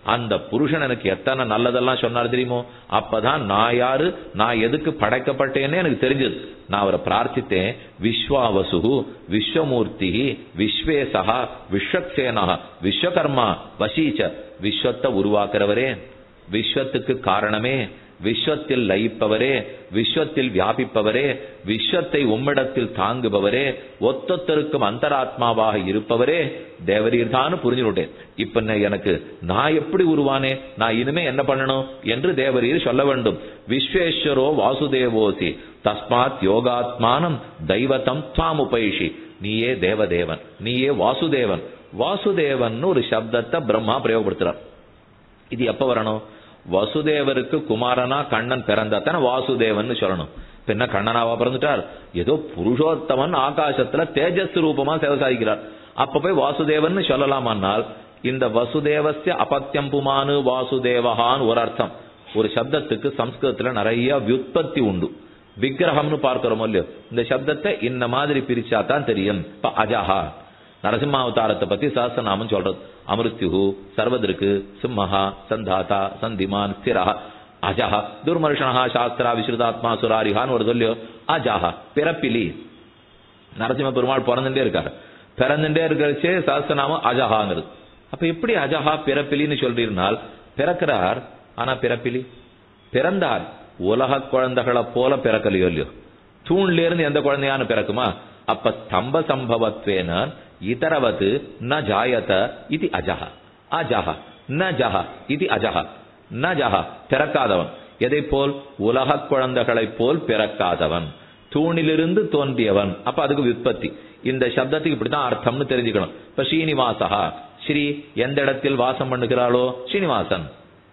A: அந்த புருஷன் எனக்கு எத்தனை நல்லதெல்லாம் சொன்னார் தெரியுமோ அப்பதான் நான் யாரு நான் எதுக்கு படைக்கப்பட்டேன்னு எனக்கு தெரிஞ்சது நான் அவரை பிரார்த்தித்தேன் விஸ்வாவசு விஸ்வமூர்த்தி விஸ்வேசகா விஸ்வக்சேனா விஸ்வகர்மா வசீச்ச விஸ்வத்தை உருவாக்குறவரே விஸ்வத்துக்கு காரணமே விஸ்வத்தில் லயிப்பவரே விஸ்வத்தில் வியாபிப்பவரே விஸ்வத்தை உம்மிடத்தில் தாங்குபவரே ஒத்தொத்தருக்கும் அந்தராத்மாவாக இருப்பவரே தேவரீர் தான் புரிஞ்சுட்டேன் இப்ப நான் எனக்கு நான் எப்படி உருவானே நான் இனிமே என்ன பண்ணணும் என்று தேவரீர் சொல்ல வேண்டும் விஸ்வேஸ்வரோ வாசுதேவோசி தஸ்மாத் யோகாத்மானம் தெய்வத்தம் துவாம் உபைஷி நீயே தேவதேவன் நீயே வாசுதேவன் வாசுதேவன் ஒரு சப்தத்தை பிரம்மா பிரயோகப்படுத்துறார் இது எப்ப வரணும் வசுதேவருக்கு குமாரனா கண்ணன் பிறந்தாத்தானே வாசுதேவன் சொல்லணும் பின்ன கண்ணனாவா பிறந்துட்டார் ஏதோ புருஷோத்தமன் ஆகாசத்துல தேஜஸ் ரூபமா சேவை சாதிக்கிறார் அப்ப போய் வாசுதேவன் சொல்லலாமானால் இந்த வசுதேவஸ்ய அபத்தியம் புமானு வாசுதேவஹான் ஒரு அர்த்தம் ஒரு சப்தத்துக்கு சம்ஸ்கிருதத்துல நிறைய வியுற்பத்தி உண்டு விக்கிரகம்னு பார்க்கிறோம் இல்லையோ இந்த சப்தத்தை இந்த மாதிரி பிரிச்சா தான் தெரியும் இப்ப அஜஹா நரசிம்மாவதாரத்தை பத்தி சஹஸ்ரநாமம் சொல்றது அமிருத்யு சர்வதிருக்கு சிம்மஹா சந்தாதா சந்திமான் ஸ்திரா அஜஹ துர்மர்ஷனா சாஸ்திரா விஸ்ருதாத்மா சுராரிஹான்னு ஒரு சொல்லியோ அஜஹ பிறப்பிலி நரசிம்ம பெருமாள் பிறந்துட்டே இருக்காரு பிறந்துட்டே இருக்கிறச்சே சஹஸ்ரநாமம் அஜஹாங்கிறது அப்ப எப்படி அஜஹா பிறப்பிலின்னு சொல்றீர்னால் பிறக்கிறார் ஆனா பிறப்பிலி பிறந்தார் உலக குழந்தைகளை போல பிறக்கலையோ இல்லையோ தூண்ல இருந்து எந்த குழந்தையான பிறக்குமா அப்ப ஸ்தம்ப சம்பவத்வேன இதரவது ந ஜாயத இது அஜஹ அஜஹ ந ஜஹ இது அஜஹ ந ஜஹ பிறக்காதவன் எதை போல் உலக குழந்தைகளைப் போல் பிறக்காதவன் தூணிலிருந்து தோன்றியவன் அப்ப அதுக்கு விற்பத்தி இந்த சப்தத்துக்கு இப்படித்தான் அர்த்தம்னு தெரிஞ்சுக்கணும் இப்ப ஸ்ரீனிவாசா ஸ்ரீ எந்த இடத்தில் வாசம் பண்ணுகிறாளோ ஸ்ரீனிவாசன்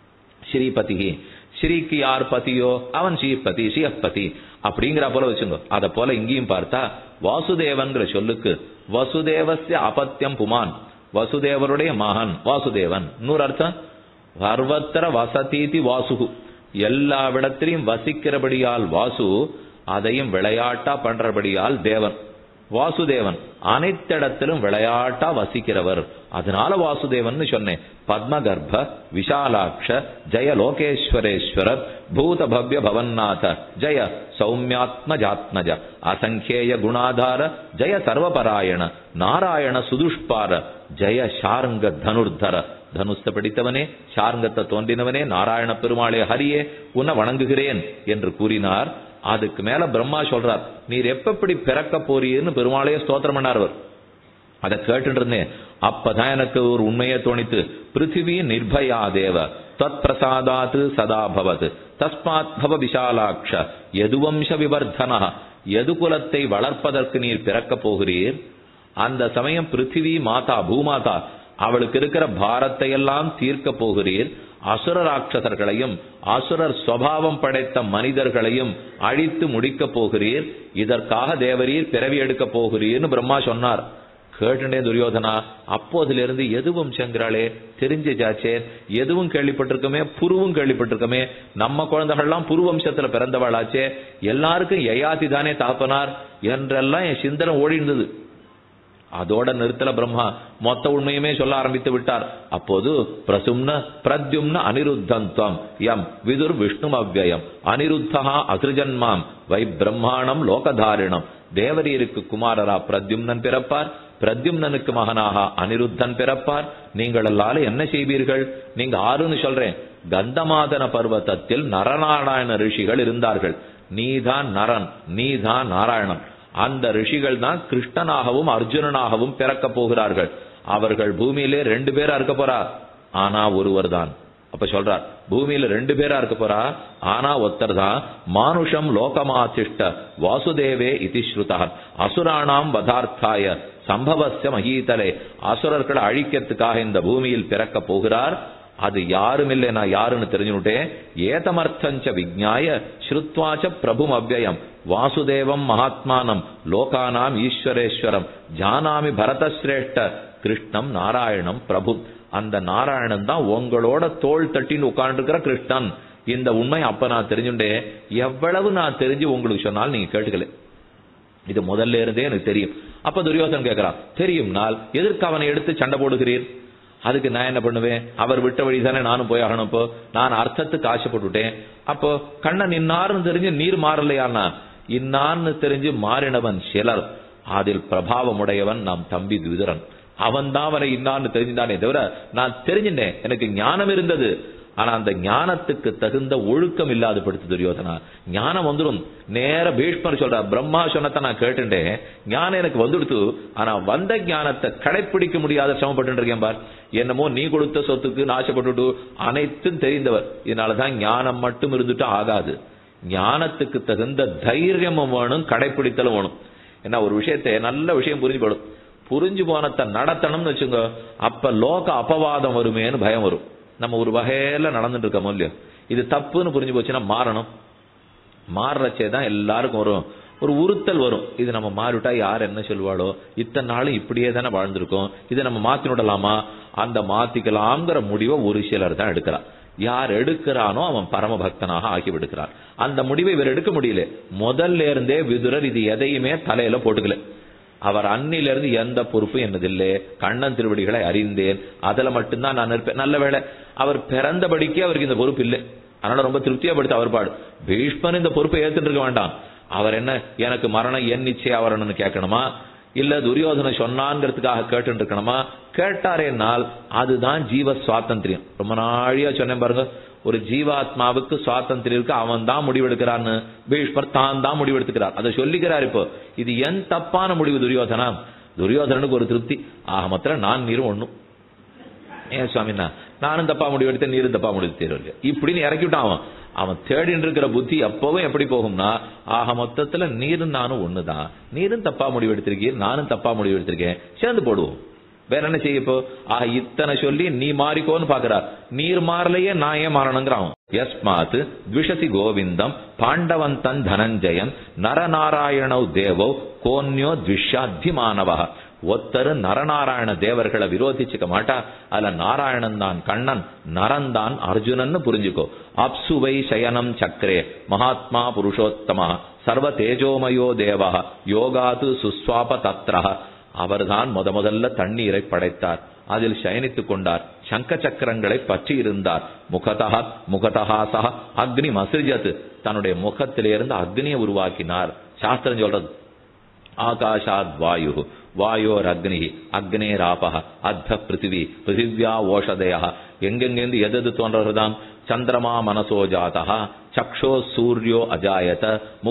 A: ஸ்ரீபதி ஸ்ரீக்கு யார் பதியோ அவன் ஸ்ரீபதி ஸ்ரீஹப்பதி அப்படிங்கிற போல வச்சுங்க அத போல இங்கேயும் பார்த்தா வாசுதேவன்கிற சொல்லுக்கு வசுதேவசிய அபத்தியம் புமான் வசுதேவருடைய மகன் வாசுதேவன் இன்னொரு அர்த்தம் சர்வத்திர வசதீதி வாசுகு எல்லா விடத்திலையும் வசிக்கிறபடியால் வாசு அதையும் விளையாட்டா பண்றபடியால் தேவன் வாசுதேவன் அனைத்திடத்திலும் விளையாட்டா வசிக்கிறவர் அதனால வாசுதேவன் சொன்னேன் பத்மகர்ப்ப விஷாலாட்ச ஜெய லோகேஸ்வரேஸ்வர பூத பவ்ய பவன்னாத ஜெய சௌமியாத்மஜாத்மஜ அசங்கேய குணாதார ஜெய சர்வபராயண நாராயண சுதுஷ்பார ஜெய ஷாருங்க தனுர்தர தனுஸ்த பிடித்தவனே ஷார்ங்கத்தை தோன்றினவனே நாராயண பெருமாளே ஹரியே உன்னை வணங்குகிறேன் என்று கூறினார் அதுக்கு மேல பிரம்மா சொல்றார் நீர் எப்ப பிறக்க போறீர்னு பெருமாளையே ஸ்தோத்திரம் பண்ணார் அவர் அதை கேட்டு இருந்தேன் அப்பதான் எனக்கு ஒரு உண்மையை தோணித்து பிருத்திவி நிர்பயா தேவ தத் பிரசாதாத்து சதா பவத் தஸ்மாத் பவ விஷாலாட்ச எதுவம்ச விவர்தன எது குலத்தை வளர்ப்பதற்கு நீர் பிறக்கப் போகிறீர் அந்த சமயம் பிருத்திவி மாதா பூமாதா அவளுக்கு இருக்கிற பாரத்தை எல்லாம் தீர்க்க போகிறீர் அசுர ராட்சசர்களையும் அசுரர் சுவாவம் படைத்த மனிதர்களையும் அழித்து முடிக்க போகிறீர் இதற்காக தேவரீர் பிறவி எடுக்க போகிறீர்னு பிரம்மா சொன்னார் கேட்டுட்டே துரியோதனா அப்போதிலிருந்து எதுவும் செங்கிறாளே தெரிஞ்சு ஜாச்சே எதுவும் கேள்விப்பட்டிருக்கமே புருவும் கேள்விப்பட்டிருக்கமே நம்ம குழந்தைகள்லாம் புருவம்சத்துல பிறந்தவளாச்சே எல்லாருக்கும் யயாதி தானே தாப்பனார் என்றெல்லாம் என் சிந்தனை ஓடி இருந்தது அதோட நிறுத்தல பிரம்மா மொத்த உண்மையுமே சொல்ல ஆரம்பித்து விட்டார் அப்போது பிரசும்ன பிரத்யும்ன அனிருத்தந்தம் யம் விதுர் விஷ்ணு அவ்வயம் அனிருத்தா அசிருஜன்மாம் வை பிரம்மாணம் லோகதாரிணம் தேவரீருக்கு குமாரரா பிரத்யும்னன் பிறப்பார் பிரத்யும்னனுக்கு மகனாக அனிருத்தன் பிறப்பார் நீங்கள் எல்லாரும் என்ன செய்வீர்கள் நீங்க ஆறுன்னு சொல்றேன் கந்தமாதன பர்வதத்தில் நரநாராயண ரிஷிகள் இருந்தார்கள் நீதான் நரன் நீதான் நாராயணன் அந்த ரிஷிகள் தான் கிருஷ்ணனாகவும் அர்ஜுனனாகவும் பிறக்க போகிறார்கள் அவர்கள் பூமியிலே ரெண்டு பேரா இருக்க போறா ஆனா ஒருவர் தான் அப்ப சொல்றார் பூமியில ரெண்டு பேரா இருக்க போறா ஆனா ஒருத்தர் தான் மானுஷம் லோகமாசிஷ்ட வாசுதேவே இதி ஸ்ருதா அசுராணாம் வதார்த்தாய சம்பவசிய மகீதலே அசுரர்களை அழிக்கிறதுக்காக இந்த பூமியில் பிறக்க போகிறார் அது யாரும் இல்லை நான் யாருன்னு தெரிஞ்சுட்டேன் ஏதமர்த்தஞ்ச விஜ்ஞாய ஸ்ருத்வாச்ச பிரபும் அவ்வயம் வாசுதேவம் மகாத்மானம் லோகானாம் ஈஸ்வரேஸ்வரம் ஜானாமி பரதஸ்ரேஷ்ட கிருஷ்ணம் நாராயணம் பிரபு அந்த நாராயணன் தான் உங்களோட தோல் தட்டின்னு உட்கார்ந்துருக்கிற கிருஷ்ணன் இந்த உண்மை அப்ப நான் தெரிஞ்சுட்டேன் எவ்வளவு நான் தெரிஞ்சு உங்களுக்கு சொன்னாலும் நீங்க கேட்டுக்கல இது முதல்ல இருந்தே எனக்கு தெரியும் அப்ப துரியோசன் கேட்கிறான் தெரியும் நாள் எதற்கு அவனை எடுத்து சண்டை போடுகிறீர் அதுக்கு நான் என்ன பண்ணுவேன் அவர் விட்ட வழி தானே நானும் போய் ஆகணும் இப்போ நான் அர்த்தத்துக்கு ஆசைப்பட்டுட்டேன் அப்போ கண்ணன் இன்னார்னு தெரிஞ்சு நீர் மாறலையானா இன்னான்னு தெரிஞ்சு மாறினவன் சிலர் அதில் பிரபாவமுடையவன் நாம் தம்பி விதுரன் அவன் தான் அவனை இன்னான்னு தெரிஞ்சுதானே தவிர நான் தெரிஞ்சிட்டேன் எனக்கு ஞானம் இருந்தது ஆனா அந்த ஞானத்துக்கு தகுந்த ஒழுக்கம் இல்லாத படுத்து துரியோதனா ஞானம் வந்துடும் நேர பீஷ்மர் சொல்ற பிரம்மா சொன்னதை நான் கேட்டுட்டேன் ஞானம் எனக்கு வந்துடுத்து ஆனா வந்த ஞானத்தை கடைப்பிடிக்க முடியாத சிரமப்பட்டு இருக்கேன் பார் என்னமோ நீ கொடுத்த சொத்துக்கு நாசப்பட்டுட்டு அனைத்தும் தெரிந்தவர் இதனாலதான் ஞானம் மட்டும் இருந்துட்டு ஆகாது ஞானத்துக்கு தகுந்த தைரியமும் வேணும் கடைப்பிடித்தலும் வேணும் என்ன ஒரு விஷயத்தை நல்ல விஷயம் புரிஞ்சு போடும் புரிஞ்சு போனத்தை நடத்தணும்னு வச்சுங்க அப்ப லோக அபவாதம் வருமேன்னு பயம் வரும் நம்ம ஒரு வகையில நடந்துட்டு இருக்கோம் இல்லையோ இது தப்புன்னு புரிஞ்சு போச்சுன்னா மாறணும் மாறுறச்சே தான் எல்லாருக்கும் வரும் ஒரு உறுத்தல் வரும் இது நம்ம மாறிவிட்டா யார் என்ன சொல்வாளோ இத்தனை நாளும் இப்படியே தானே வாழ்ந்திருக்கோம் இதை நம்ம மாத்தி விடலாமா அந்த மாத்திக்கலாம்ங்கிற முடிவை ஒரு சிலர் தான் எடுக்கிறார் யார் எடுக்கிறானோ அவன் பரம பக்தனாக ஆகி விடுக்கிறான் அந்த முடிவை இவர் எடுக்க முடியல முதல்ல இருந்தே விதுரர் இது எதையுமே தலையில போட்டுக்கல அவர் அன்னிலிருந்து எந்த பொறுப்பும் என்னதில்லை கண்ணன் திருவடிகளை அறிந்தேன் அதுல மட்டும்தான் நான் இருப்பேன் நல்ல வேளை அவர் பிறந்தபடிக்கே அவருக்கு இந்த பொறுப்பு இல்லை அதனால ரொம்ப திருப்தியா படுத்த அவர் பாடு பீஷ்மன் இந்த பொறுப்பை ஏத்துட்டு இருக்க வேண்டாம் அவர் என்ன எனக்கு மரணம் என் நிச்சயம் வரணும்னு கேட்கணுமா இல்ல துரியோதனை சொன்னான்ங்கிறதுக்காக கேட்டு இருக்கணுமா கேட்டாரேனால் அதுதான் ஜீவ சுவாதந்திரியம் ரொம்ப நாழியா சொன்னேன் பாருங்க ஒரு ஜீவாத்மாவுக்கு சுவாதந்திரம் இருக்கு அவன் தான் முடிவெடுக்கிறான்னு பீஷ்மர் தான் தான் முடிவெடுத்துக்கிறார் அதை சொல்லிக்கிறார் இப்போ இது என் தப்பான முடிவு துரியோதனா துரியோதனனுக்கு ஒரு திருப்தி ஆக மாத்திரம் நான் நீரும் ஒண்ணும் ஏன் சுவாமினா நானும் தப்பா முடிவெடுத்தேன் நீரும் தப்பா முடிவு தெரியல இப்படின்னு இறக்கி விட்டான் அவன் அவன் தேடின்னு இருக்கிற புத்தி அப்பவும் எப்படி போகும்னா ஆக மொத்தத்துல நீரும் நானும் ஒண்ணுதான் நீரும் தப்பா முடிவெடுத்திருக்கீர் நானும் தப்பா முடிவெடுத்திருக்கேன் சேர்ந்து போடுவோம் வேற என்ன செய்ய இப்போ ஆக இத்தனை சொல்லி நீ மாறிக்கோன்னு பாக்குறார் நீர் மாறலையே நான் ஏன் மாறணுங்கிறான் யஸ்மாத் த்விஷசி கோவிந்தம் பாண்டவந்தன் தனஞ்சயன் நரநாராயணவ் தேவோ கோன்யோ த்விஷாத்தி மாணவ ஒத்தரு நரநாராயண தேவர்களை விரோதிச்சுக்க மாட்டா அதுல நாராயணன் தான் கண்ணன் நரன் தான் அர்ஜுனன் புரிஞ்சுக்கோ அப்சுவை சயனம் சக்கரே மகாத்மா புருஷோத்தமா சர்வ தேஜோமயோ தேவா யோகாது சுஸ்வாப தத்ரா அவர்தான் முத முதல்ல தண்ணீரை படைத்தார் அதில் சயனித்துக் கொண்டார் சங்க சக்கரங்களை பற்றி இருந்தார் முகதா முகதா சக அக்னி மசிஜத் தன்னுடைய முகத்திலிருந்து அக்னியை உருவாக்கினார் சாஸ்திரம் சொல்றது ஆகாஷாத் வாயு வாயோர் அக்னி அக்னேராப அத்த பிருத்திவி பிருத்திவியா ஓஷதய எங்கெங்கிருந்து எது எது தோன்றதுதான் சந்திரமா மனசோ ஜாதா சக்ஷோ சூரியோ அஜாயத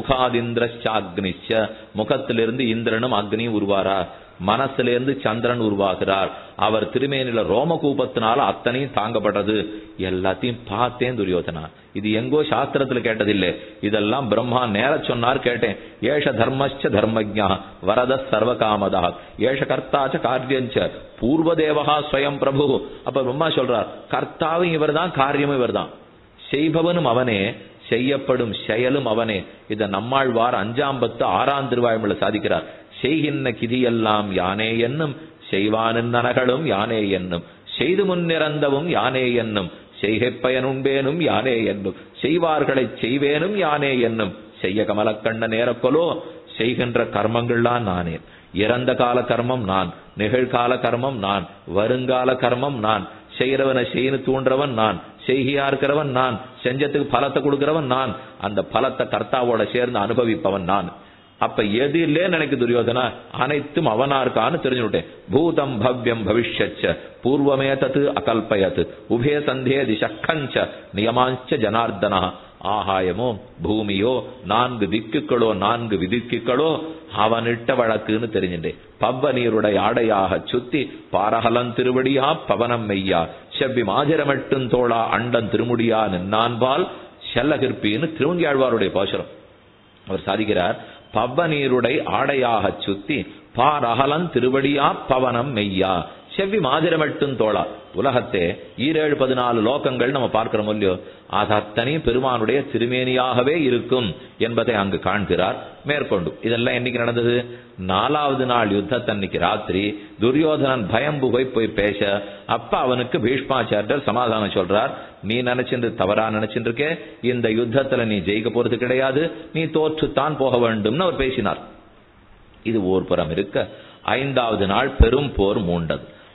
A: முகாதிந்திரச்சாக்னிச்ச முகத்திலிருந்து இந்திரனும் அக்னி உருவாரா மனசிலிருந்து சந்திரன் உருவாகிறார் அவர் திருமேனில ரோமகூபத்தினால அத்தனையும் தாங்கப்பட்டது எல்லாத்தையும் பார்த்தேன் துரியோதனா இது எங்கோ சாஸ்திரத்துல கேட்டதில்லை இதெல்லாம் பிரம்மா நேர சொன்னார் கேட்டேன் ஏஷ தர்மச்ச தர்மஜா வரத சர்வகாமதா ஏஷ கர்த்தாச்ச காரியஞ்ச பூர்வ தேவகா ஸ்வயம் பிரபு அப்ப பிரம்மா சொல்றார் கர்த்தாவும் இவர்தான் காரியமும் இவர்தான் செய்பவனும் அவனே செய்யப்படும் செயலும் அவனே இத நம்மாழ்வார் அஞ்சாம் பத்து ஆறாம் திருவாயுமில் சாதிக்கிறார் செய்கின்ற கிதியெல்லாம் யானே என்னும் செய்வானின் நனகளும் யானே என்னும் செய்து முன்னிறந்தவும் யானே என்னும் செய்கை பயனுண்பேனும் யானே என்னும் செய்வார்களைச் செய்வேனும் யானே என்னும் செய்ய கமலக்கண்ண நேரக்கொலோ செய்கின்ற கர்மங்கள்லாம் நானே இறந்த கால கர்மம் நான் நிகழ்கால கர்மம் நான் வருங்கால கர்மம் நான் செய்யறவனை செய்யு தூண்டுறவன் நான் செய்கியா இருக்கிறவன் நான் செஞ்சத்துக்கு பலத்தை கொடுக்கிறவன் நான் அந்த பலத்தை கர்த்தாவோட சேர்ந்து அனுபவிப்பவன் நான் அப்ப எது இல்லைன்னு நினைக்கு துரியோதனா அனைத்தும் அவனா இருக்கான்னு தெரிஞ்சுட்டேன் பூதம் பவ்யம் பவிஷ்யச்ச பூர்வமே தத்து அகல்பயத் உபே சந்தே திசக்கஞ்ச நியமாஞ்ச ஜனார்தனா ஆகாயமோ பூமியோ நான்கு திக்குகளோ நான்கு விதிக்குகளோ அவனிட்ட வழக்குன்னு தெரிஞ்சுட்டேன் பவ்வ நீருடைய ஆடையாக சுத்தி பாரகலன் திருவடியா பவனம் மெய்யா செவ்வி மாஜரமெட்டும் தோளா அண்டன் திருமுடியா நின்னான்பால் செல்லகிற்பின்னு திருவங்கியாழ்வாருடைய பாசுரம் அவர் சாதிக்கிறார் பவ்வ நீருடை ஆடையாக சுத்தி பாரகலன் திருவடியா பவனம் மெய்யா செவ்வி மாதிரமட்டும் தோளா உலகத்தே ஈரேழு பதினாலு லோகங்கள் நம்ம பார்க்கிறோம் இல்லையோ அது அத்தனையும் பெருமானுடைய திருமேனியாகவே இருக்கும் என்பதை அங்கு காண்கிறார் மேற்கொண்டு இதெல்லாம் என்னைக்கு நடந்தது நாலாவது நாள் யுத்தத்தன்னைக்கு ராத்திரி துரியோதனன் பயம்புகை போய் பேச அப்ப அவனுக்கு பீஷ்மாச்சாரியர் சமாதானம் சொல்றார் நீ நினைச்சிருந்து தவறா நினைச்சிட்டு இருக்கே இந்த யுத்தத்துல நீ ஜெயிக்க போறது கிடையாது நீ தோற்றுத்தான் போக வேண்டும்னு அவர் பேசினார் இது ஓர் புறம் இருக்க ஐந்தாவது நாள் பெரும் போர் மூண்டது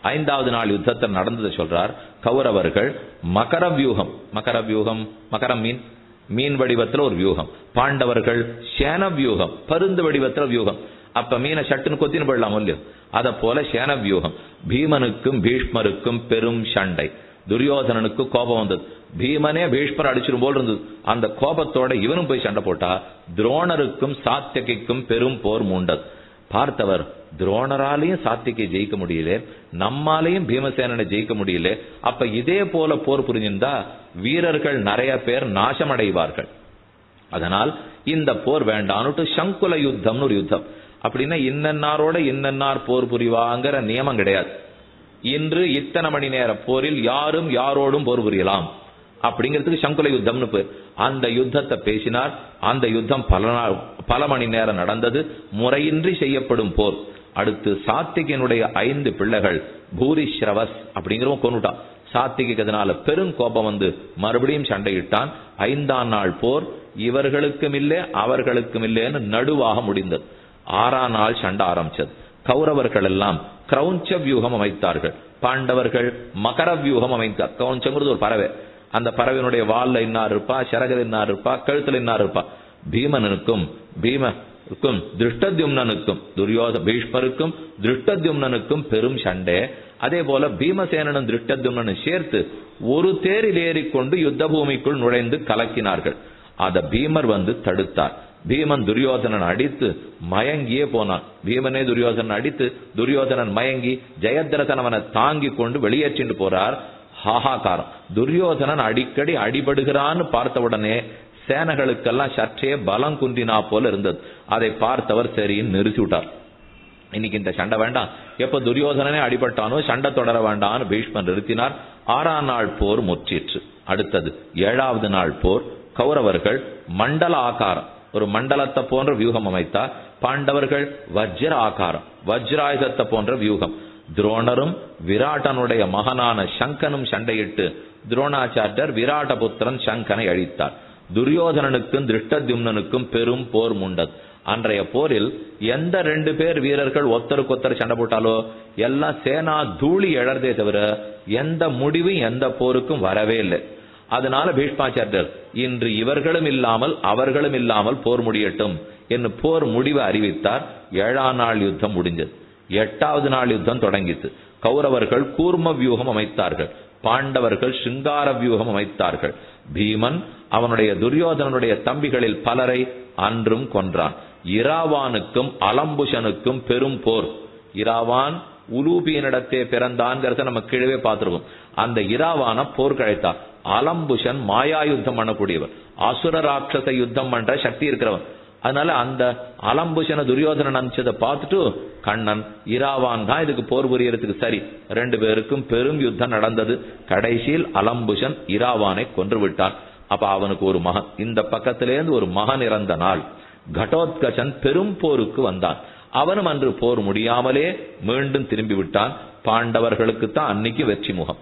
A: ஐந்தாவது நாள் யுத்தத்தில் நடந்ததை சொல்றார் கௌரவர்கள் மகர வியூகம் மகர வியூகம் மகரம் மீன் மீன் வடிவத்துல ஒரு வியூகம் பாண்டவர்கள் சேன வியூகம் பருந்து வடிவத்துல வியூகம் அப்ப மீனை சட்டுன்னு கொத்தின்னு போயிடலாம் இல்லையோ அத போல சேன வியூகம் பீமனுக்கும் பீஷ்மருக்கும் பெரும் சண்டை துரியோதனனுக்கு கோபம் வந்தது பீமனே பீஷ்மர் அடிச்சிரும் போல் இருந்தது அந்த கோபத்தோட இவனும் போய் சண்டை போட்டா துரோணருக்கும் சாத்தியகிக்கும் பெரும் போர் மூண்டது பார்த்தவர் துரோணராலையும் சாத்தியக்கை ஜெயிக்க முடியல நம்மாலையும் பீமசேனனை ஜெயிக்க முடியல அப்ப இதே போல போர் புரிஞ்சிருந்தா வீரர்கள் நிறைய பேர் நாசமடைவார்கள் அதனால் இந்த போர் வேண்டான்னுட்டு சங்குல யுத்தம்னு ஒரு யுத்தம் அப்படின்னா இன்னன்னாரோட இன்னன்னார் போர் புரிவாங்கிற நியமம் கிடையாது இன்று இத்தனை மணி நேர போரில் யாரும் யாரோடும் போர் புரியலாம் அப்படிங்கிறதுக்கு சங்குல யுத்தம்னு பேர் அந்த யுத்தத்தை பேசினார் அந்த யுத்தம் பல நாள் பல மணி நேரம் நடந்தது முறையின்றி செய்யப்படும் போர் அடுத்து சாத்திகனுடைய ஐந்து பிள்ளைகள் பூரிஸ்ரவஸ் அப்படிங்கிறவன் கொண்டுட்டான் சாத்திகைக்கு அதனால பெரும் கோபம் வந்து மறுபடியும் சண்டையிட்டான் ஐந்தாம் நாள் போர் இவர்களுக்கும் இல்லை அவர்களுக்கும் இல்லைன்னு நடுவாக முடிந்தது ஆறாம் நாள் சண்டை ஆரம்பிச்சது கௌரவர்கள் எல்லாம் கிரௌஞ்ச வியூகம் அமைத்தார்கள் பாண்டவர்கள் மகர வியூகம் அமைத்தார் கிரௌஞ்சங்கிறது ஒரு பறவை அந்த பறவையினுடைய வால்ல இன்னார் இருப்பா சிறகல் இன்னார் இருப்பா கழுத்துல இன்னார் இருப்பா பீமனுக்கும் பீமனுக்கும் திருஷ்டத்யும்னனுக்கும் துரியோத பீஷ்மருக்கும் திருஷ்டத்யும்னனுக்கும் பெரும் சண்டை அதே போல பீமசேனனும் திருஷ்டத்யும்னனும் சேர்த்து ஒரு தேரில் ஏறிக்கொண்டு யுத்த பூமிக்குள் நுழைந்து கலக்கினார்கள் அத பீமர் வந்து தடுத்தார் பீமன் துரியோதனன் அடித்து மயங்கியே போனான் பீமனே துரியோதனன் அடித்து துரியோதனன் மயங்கி ஜெயத்ரதன் அவனை தாங்கி கொண்டு வெளியேற்றிட்டு போறார் ஹாஹாகாரம் துரியோதனன் அடிக்கடி அடிபடுகிறான்னு பார்த்தவுடனே சேனைகளுக்கெல்லாம் சற்றே பலம் குன்றினா போல இருந்தது அதை பார்த்தவர் சரின்னு நிறுத்தி விட்டார் இன்னைக்கு இந்த சண்டை வேண்டாம் எப்ப துரியோதனனே அடிபட்டானோ சண்டை தொடர வேண்டாம்னு பீஷ்மன் நிறுத்தினார் ஆறாம் நாள் போர் முற்றிற்று அடுத்தது ஏழாவது நாள் போர் கௌரவர்கள் மண்டல ஆகாரம் ஒரு மண்டலத்தை போன்ற வியூகம் அமைத்தார் பாண்டவர்கள் வஜ்ர ஆகாரம் வஜ்ராயுதத்தை போன்ற வியூகம் துரோணரும் விராட்டனுடைய மகனான சங்கனும் சண்டையிட்டு துரோணாச்சாரியர் விராட்ட புத்திரன் சங்கனை அழித்தார் துரியோதனனுக்கும் திருஷ்டத்யும்னனுக்கும் பெரும் போர் முண்டது அன்றைய போரில் எந்த ரெண்டு பேர் வீரர்கள் ஒத்தருக்கொத்தர் சண்டை போட்டாலோ எல்லாம் சேனா தூளி எழறதே தவிர எந்த முடிவும் எந்த போருக்கும் வரவே இல்லை அதனால பீஷ்மாச்சாரியர் இன்று இவர்களும் இல்லாமல் அவர்களும் இல்லாமல் போர் முடியட்டும் என்று போர் முடிவு அறிவித்தார் ஏழாம் நாள் யுத்தம் முடிஞ்சது எட்டாவது நாள் யுத்தம் தொடங்கித்து கௌரவர்கள் கூர்ம வியூகம் அமைத்தார்கள் பாண்டவர்கள் சிங்கார வியூகம் அமைத்தார்கள் பீமன் அவனுடைய துரியோதனனுடைய தம்பிகளில் பலரை அன்றும் கொன்றான் இராவானுக்கும் அலம்புஷனுக்கும் பெரும் போர் இராவான் உலூபியனிடத்தே பிறந்தான்ங்கிறத நம்ம கீழவே பார்த்திருக்கோம் அந்த இராவான போர் கழைத்தார் அலம்புஷன் மாயா யுத்தம் பண்ணக்கூடியவர் அசுர ராட்சச யுத்தம் பண்ற சக்தி இருக்கிறவன் அதனால அந்த அலம்புஷன துரியோதனன் அனுப்பிச்சதை பார்த்துட்டு கண்ணன் இராவான் தான் இதுக்கு போர் புரியறதுக்கு சரி ரெண்டு பேருக்கும் பெரும் யுத்தம் நடந்தது கடைசியில் அலம்புஷன் இராவானை கொன்று விட்டான் அப்ப அவனுக்கு ஒரு மகன் இந்த பக்கத்திலேருந்து ஒரு மகன் இறந்த நாள் கடோத்கசன் பெரும் போருக்கு வந்தான் அவனும் அன்று போர் முடியாமலே மீண்டும் திரும்பி விட்டான் பாண்டவர்களுக்கு தான் அன்னைக்கு வெற்றி முகம்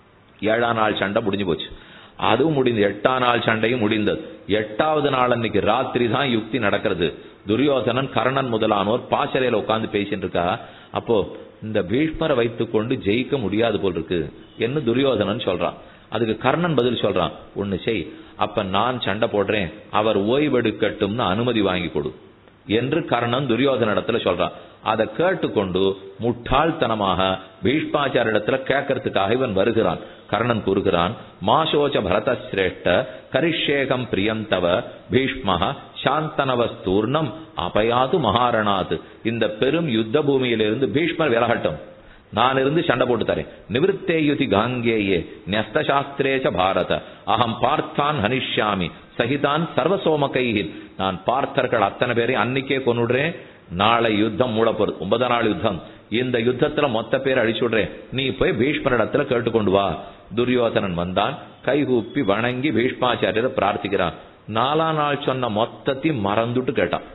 A: ஏழாம் நாள் சண்டை முடிஞ்சு போச்சு அதுவும் முடிந்து எட்டாம் நாள் சண்டையும் முடிந்தது எட்டாவது நாள் அன்னைக்கு ராத்திரி தான் யுக்தி நடக்கிறது துரியோதனன் கர்ணன் முதலானோர் பாசறையில உட்கார்ந்து பேசிட்டு இருக்கா அப்போ இந்த பீஷ்மரை வைத்துக் கொண்டு ஜெயிக்க முடியாது போல் இருக்கு என்ன துரியோதனன் சொல்றான் அதுக்கு கர்ணன் பதில் சொல்றான் ஒண்ணு செய் அப்ப நான் சண்டை போடுறேன் அவர் ஓய்வெடுக்கட்டும்னு அனுமதி வாங்கி கொடு என்று கர்ணன் துரியோதன இடத்துல சொல்றான் அதை கேட்டுக்கொண்டு முட்டாள்தனமாக பீஷ்மாச்சாரிடத்துல கேட்கறதுக்காக இவன் வருகிறான் கர்ணன் கூறுகிறான் மாசோச்ச பரத சிரேஷ்ட கரிஷேகம் பிரியந்தவ பீஷ்ம சாந்தனவஸ்தூர்ணம் அபயாது மகாரணாத் இந்த பெரும் யுத்த பூமியிலிருந்து பீஷ்மர் விலகட்டும் நான் இருந்து சண்டை போட்டு தரேன் நிவிருத்தே யுதி காங்கேயே நெஸ்தசாஸ்திரேச்ச பாரத அகம் பார்த்தான் ஹனிஷ்யாமி சகிதான் சர்வசோமகையில் நான் பார்த்தர்கள் அத்தனை பேரையும் அன்னைக்கே கொண்டுடுறேன் நாளை யுத்தம் மூடப்போறது ஒன்பதாம் நாள் யுத்தம் இந்த யுத்தத்துல மொத்த பேர் அழிச்சு விடுறேன் நீ போய் பீஷ்மரிடத்துல கேட்டுக்கொண்டு வா துரியோதனன் வந்தான் கைகூப்பி வணங்கி பீஷ்மாச்சாரியரை பிரார்த்திக்கிறான் நாலா நாள் சொன்ன மொத்தத்தையும் மறந்துட்டு கேட்டான்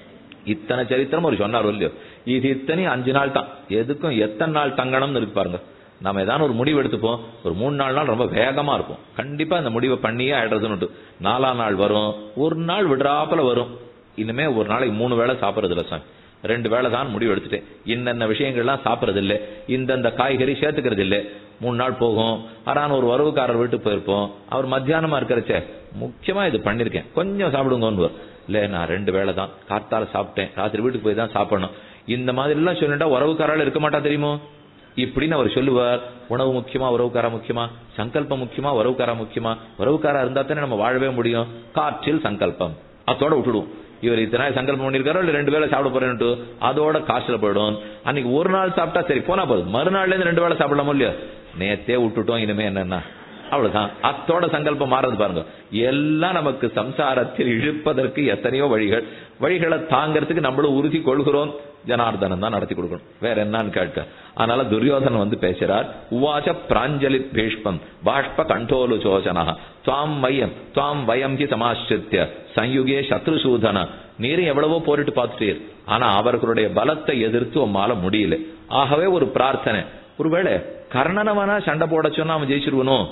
A: இத்தனை சரித்திரம் ஒரு சொன்னார் இல்லையோ இது இத்தனை அஞ்சு நாள் தான் எதுக்கும் எத்தனை நாள் தங்கணும்னு இருக்கு பாருங்க நம்ம ஏதாவது ஒரு முடிவு எடுத்துப்போம் ஒரு மூணு நாலு நாள் ரொம்ப வேகமா இருக்கும் கண்டிப்பா இந்த முடிவை பண்ணியே ஆயிடுறதுன்னு நாலாம் நாள் வரும் ஒரு நாள் விடுறாப்புல வரும் இனிமே ஒரு நாளைக்கு மூணு வேளை சாப்பிடுறது இல்ல சாமி ரெண்டு வேளை தான் முடிவு எடுத்துட்டேன் இன்னென்ன விஷயங்கள்லாம் சாப்பிட்றது இல்லை இந்தந்த காய்கறி சேர்த்துக்கிறது இல்லை மூணு நாள் போகும் ஆனால் ஒரு உறவுக்காரர் வீட்டுக்கு போயிருப்போம் அவர் மத்தியானமா இருக்கிறச்சே முக்கியமா இது பண்ணிருக்கேன் கொஞ்சம் சாப்பிடுங்கன்னு இல்ல நான் ரெண்டு வேளை தான் காத்தால சாப்பிட்டேன் ராத்திரி வீட்டுக்கு போய் தான் சாப்பிடணும் இந்த மாதிரி எல்லாம் சொல்லிட்டா உறவுக்காரால இருக்க மாட்டா தெரியுமோ இப்படின்னு அவர் சொல்லுவார் உணவு முக்கியமா உறவுக்காரா முக்கியமா சங்கல்பம் முக்கியமா உறவுக்காரா முக்கியமா உறவுக்காரா இருந்தா தானே நம்ம வாழவே முடியும் காற்றில் சங்கல்பம் அதோட விட்டுடுவோம் இவர் இத்தனை நாள் சங்கல்பம் பண்ணிருக்காரோ இல்ல ரெண்டு வேளை சாப்பிட போறேன்ட்டு அதோட காசுல போயிடும் அன்னைக்கு ஒரு நாள் சாப்பிட்டா சரி போனா போதும் மறுநாள்ல இருந்து ரெண்டு வேளை சாப்பிடலாமோ இல்லையோ நேத்தே விட்டுட்டோம் இனிமே என்னன்னா அவ்வளவுதான் அத்தோட சங்கல்பம் மாறது பாருங்க எல்லாம் நமக்கு சம்சாரத்தில் இழுப்பதற்கு எத்தனையோ வழிகள் வழிகளை தாங்கிறதுக்கு நம்மளும் உறுதி கொள்கிறோம் ஜனார்தனன் தான் நடத்தி கொடுக்கணும் வேற என்னன்னு கேட்க அதனால துரியோதனன் வந்து பேசுறார் உவாச பிராஞ்சலி பீஷ்பம் பாஷ்ப கண்டோலு சோசனா துவாம் வயம் துவாம் வயம் ஹி சமாசிரித்ய சயுகே சத்ருசூதன நீரும் எவ்வளவோ போரிட்டு பார்த்துட்டீர் ஆனா அவர்களுடைய பலத்தை எதிர்த்து உம்மால முடியல ஆகவே ஒரு பிரார்த்தனை ஒருவேளை கர்ணனவனா சண்டை போட சொன்னா அவன் ஜெயிச்சிருவனும்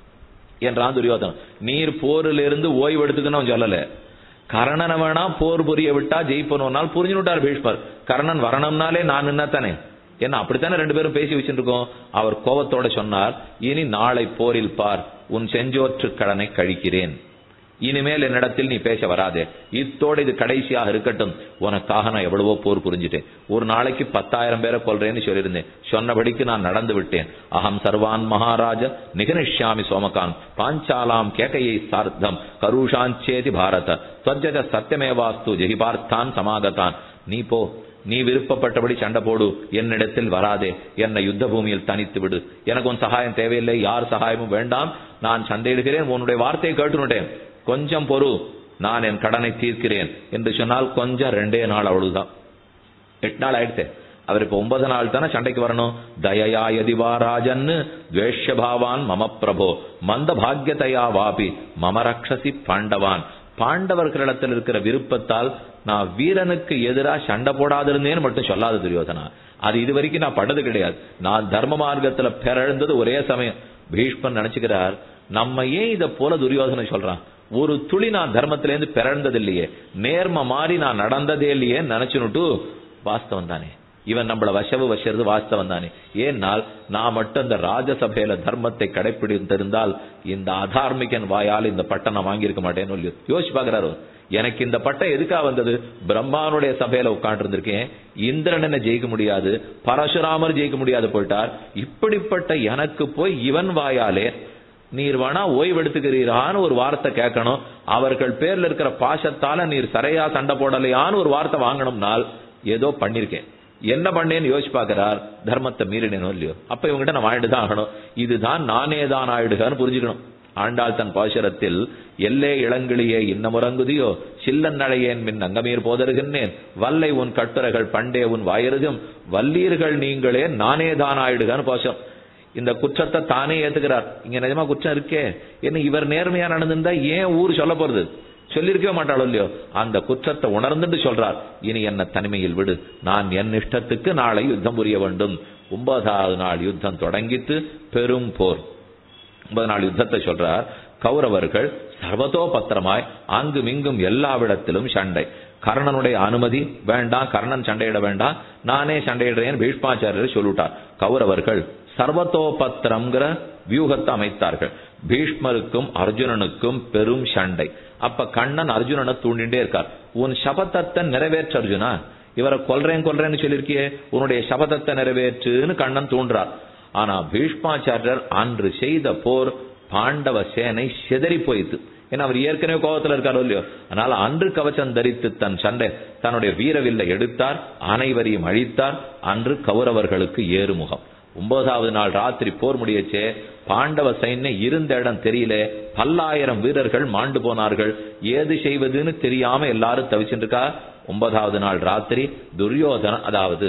A: என்றான் துரியோதனன் நீர் போரிலிருந்து ஓய்வு எடுத்துக்கணும் அவன் சொல்லல கர்ணனை வேணா போர் புரிய விட்டா ஜெயிப்பனும்னால் புரிஞ்சுட்டார் பீஷ்மர் கர்ணன் வரணும்னாலே நான் நின்னத்தானே ஏன்னா அப்படித்தானே ரெண்டு பேரும் பேசி வச்சுட்டு இருக்கோம் அவர் கோபத்தோட சொன்னார் இனி நாளை போரில் பார் உன் செஞ்சோற்று கடனை கழிக்கிறேன் இனிமேல் என்னிடத்தில் நீ பேச வராதே இத்தோடு இது கடைசியாக இருக்கட்டும் உனக்காக நான் எவ்வளவோ போர் புரிஞ்சிட்டேன் ஒரு நாளைக்கு பத்தாயிரம் பேரை கொல்றேன்னு சொல்லியிருந்தேன் சொன்னபடிக்கு நான் நடந்து விட்டேன் அகம் சர்வான் மகாராஜ நிகனிஷ்யாமி சோமகான் பாஞ்சாலாம் கேகையை சார்த்தம் கருஷாஞ்சேதி பாரத துவஜத சத்தியமேவாஸ்து ஜெகிபார்த்தான் சமாகத்தான் நீ போ நீ விருப்பப்பட்டபடி சண்டை போடு என்னிடத்தில் வராதே என்னை யுத்த பூமியில் தனித்து விடு எனக்கு உன் சகாயம் தேவையில்லை யார் சகாயமும் வேண்டாம் நான் சண்டையிடுகிறேன் உன்னுடைய வார்த்தையை கேட்டுனுட்டேன் கொஞ்சம் பொறு நான் என் கடனை தீர்க்கிறேன் என்று சொன்னால் கொஞ்சம் ரெண்டே நாள் அவ்வளவுதான் எட்டு நாள் ஆயிடுச்சு அவர் இப்ப ஒன்பது நாள் தானே சண்டைக்கு வரணும் தயயா யதிவா ராஜன் துவேஷபாவான் மம பிரபோ மந்த பாக்யதையா வாபி மம ரக்ஷசி பாண்டவான் பாண்டவர்களிடத்தில் இருக்கிற விருப்பத்தால் நான் வீரனுக்கு எதிராக சண்டை போடாதிருந்தேன்னு மட்டும் சொல்லாத துரியோதனா அது இது வரைக்கும் நான் பட்டது கிடையாது நான் தர்ம மார்க்கத்துல பிறழ்ந்தது ஒரே சமயம் பீஷ்மன் நினைச்சுக்கிறார் நம்ம ஏன் இத போல துரியோதனை சொல்றான் ஒரு துளி நான் தர்மத்திலேருந்து பிறந்தது இல்லையே நேர்ம மாறி நான் நடந்ததே இல்லையே நினைச்சுனுட்டு வாஸ்தவம் தானே இவன் நம்மள வசவு வசறது வாஸ்தவம் தானே ஏன்னால் நான் மட்டும் இந்த ராஜசபையில தர்மத்தை கடைபிடித்திருந்தால் இந்த அதார்மிகன் வாயால் இந்த பட்டம் நான் வாங்கியிருக்க மாட்டேன்னு சொல்லி யோசிச்சு பாக்குறாரு எனக்கு இந்த பட்டம் எதுக்கா வந்தது பிரம்மானுடைய சபையில உட்காந்து இருந்திருக்கேன் இந்திரன் என்ன ஜெயிக்க முடியாது பரசுராமர் ஜெயிக்க முடியாது போயிட்டார் இப்படிப்பட்ட எனக்கு போய் இவன் வாயாலே நீர் வேணா ஓய்வெடுத்துக்கிறீரான்னு ஒரு வார்த்தை கேட்கணும் அவர்கள் பேர்ல இருக்கிற பாசத்தால நீர் சரியா சண்டை போடலையான்னு ஒரு வார்த்தை வாங்கணும்னால் ஏதோ பண்ணிருக்கேன் என்ன பண்ணேன்னு யோசிச்சு பாக்குறார் தர்மத்தை மீறினேனோ இல்லையோ அப்ப இவங்ககிட்ட நான் வாழ்ந்து தான் ஆகணும் இதுதான் நானே தான் ஆயிடுகான்னு புரிஞ்சுக்கணும் ஆண்டாள் தன் பாசுரத்தில் எல்லே இளங்கிளியே இன்னமுறங்குதியோ சில்லன் நழையேன் மின் அங்கமீர் போதருகின்றேன் வல்லை உன் கட்டுரைகள் பண்டே உன் வாயருகும் வல்லீர்கள் நீங்களே நானே தான் ஆயிடுகான்னு பாசுரம் இந்த குற்றத்தை தானே ஏத்துக்கிறார் இங்க நிஜமா குற்றம் இருக்கே என்ன இவர் நேர்மையா நடந்திருந்தா ஏன் ஊர் சொல்ல போறது சொல்லிருக்கவே மாட்டாளோ இல்லையோ அந்த குற்றத்தை உணர்ந்துட்டு சொல்றார் இனி என்ன தனிமையில் விடு நான் என் இஷ்டத்துக்கு நாளை யுத்தம் புரிய வேண்டும் ஒன்பதாவது நாள் யுத்தம் தொடங்கிட்டு பெரும் போர் ஒன்பது நாள் யுத்தத்தை சொல்றார் கௌரவர்கள் சர்வதோ பத்திரமாய் அங்கும் இங்கும் எல்லாவிடத்திலும் சண்டை கர்ணனுடைய அனுமதி வேண்டாம் கர்ணன் சண்டையிட வேண்டாம் நானே சண்டையிடுறேன் பீஷ்மாச்சாரியர் சொல்லிட்டார் கௌரவர்கள் சர்வத்தோபத்திரம்ங்கிற வியூகத்தை அமைத்தார்கள் பீஷ்மருக்கும் அர்ஜுனனுக்கும் பெரும் சண்டை அப்ப கண்ணன் அர்ஜுனனை தூண்டிண்டே இருக்கார் உன் சபதத்தை நிறைவேற்ற அர்ஜுனா இவரை கொல்றேன் கொல்றேன்னு சொல்லியிருக்கியே உன்னுடைய சபதத்தை நிறைவேற்றுன்னு கண்ணன் தூண்டுறார் ஆனா பீஷ்மாச்சாரியர் அன்று செய்த போர் பாண்டவ சேனை செதறி போயிட்டு ஏன்னா அவர் ஏற்கனவே கோபத்துல இருக்காரோ இல்லையோ அதனால அன்று கவச்சம் தரித்து தன் சண்டை தன்னுடைய வீரவில்லை எடுத்தார் அனைவரையும் அழித்தார் அன்று கௌரவர்களுக்கு ஏறுமுகம் ஒன்பதாவது நாள் ராத்திரி போர் முடியச்சே பாண்டவ சைன்யம் இருந்த இடம் தெரியல பல்லாயிரம் வீரர்கள் மாண்டு போனார்கள் ஏது செய்வதுன்னு தெரியாம எல்லாரும் தவிச்சுட்டு இருக்கா ஒன்பதாவது நாள் ராத்திரி துரியோதனன் அதாவது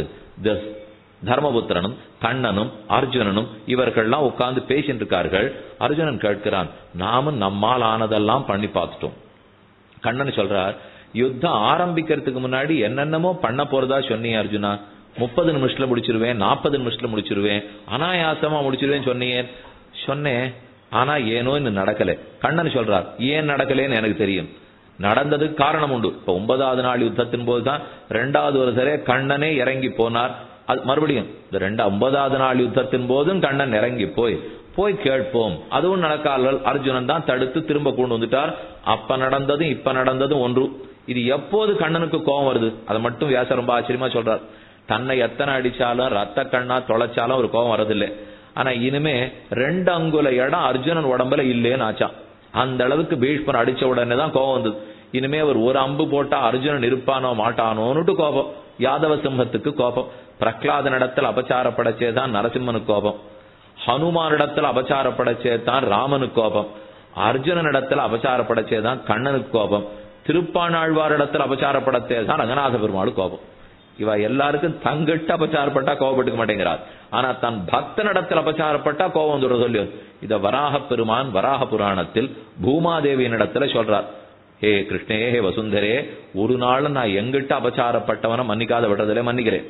A: தர்மபுத்திரனும் கண்ணனும் அர்ஜுனனும் இவர்கள்லாம் உட்கார்ந்து பேசிட்டு இருக்கார்கள் அர்ஜுனன் கேட்கிறான் நாமும் நம்மால் ஆனதெல்லாம் பண்ணி பார்த்துட்டோம் கண்ணன் சொல்றார் யுத்தம் ஆரம்பிக்கிறதுக்கு முன்னாடி என்னென்னமோ பண்ண போறதா சொன்னீங்க அர்ஜுனா முப்பது நிமிஷத்துல முடிச்சிருவேன் நாற்பது நிமிஷத்துல முடிச்சிருவேன் அனாயாசமா முடிச்சிருவேன் சொன்னீங்க சொன்னேன் ஆனா ஏனோ இன்னும் நடக்கல கண்ணன் சொல்றார் ஏன் நடக்கலன்னு எனக்கு தெரியும் நடந்ததுக்கு காரணம் உண்டு இப்ப ஒன்பதாவது நாள் யுத்தத்தின் போதுதான் ரெண்டாவது ஒரு சரே கண்ணனே இறங்கி போனார் அது மறுபடியும் இந்த ரெண்டு ஒன்பதாவது நாள் யுத்தத்தின் போதும் கண்ணன் இறங்கி போய் போய் கேட்போம் அதுவும் நடக்காமல் அர்ஜுனன் தான் தடுத்து திரும்ப கொண்டு வந்துட்டார் அப்ப நடந்ததும் இப்ப நடந்ததும் ஒன்று இது எப்போது கண்ணனுக்கு கோபம் வருது அதை மட்டும் வியாசர் ரொம்ப ஆச்சரியமா சொல்றார் தன்னை எத்தனை அடிச்சாலும் ரத்த கண்ணா தொலைச்சாலும் ஒரு கோபம் வரதில்லை ஆனா இனிமே ரெண்டு அங்குல இடம் அர்ஜுனன் உடம்புல இல்லேன்னு ஆச்சான் அந்த அளவுக்கு பீஷ்மர் அடிச்ச உடனே தான் கோபம் வந்தது இனிமே அவர் ஒரு அம்பு போட்டா அர்ஜுனன் இருப்பானோ மாட்டானோன்னுட்டு கோபம் யாதவ சிம்மத்துக்கு கோபம் பிரகலாதனிடத்தில் அபச்சாரப்படச்சே தான் நரசிம்மனுக்கு கோபம் ஹனுமானிடத்தில் அபச்சாரப்படச்சே தான் ராமனுக்கு கோபம் அர்ஜுனனிடத்தில் அபச்சாரப்படச்சே தான் கண்ணனுக்கு கோபம் திருப்பாணாழ்வாரிடத்தில் அபச்சாரப்படச்சே தான் ரங்கநாத பெருமாளுக்கு கோபம் இவ எல்லாருக்கும் தங்கிட்ட அபச்சாரப்பட்டா கோபப்பட்டுக்க மாட்டேங்கிறார் ஆனா தன் பக்தனிடத்தில் அபச்சாரப்பட்டா கோபம் வந்துடுறது சொல்லி இத வராக பெருமான் வராக புராணத்தில் பூமாதேவியின் இடத்துல சொல்றார் ஹே கிருஷ்ணே ஹே வசுந்தரே ஒரு நாள் நான் எங்கிட்ட அபச்சாரப்பட்டவனை மன்னிக்காத விடுறதுல மன்னிக்கிறேன்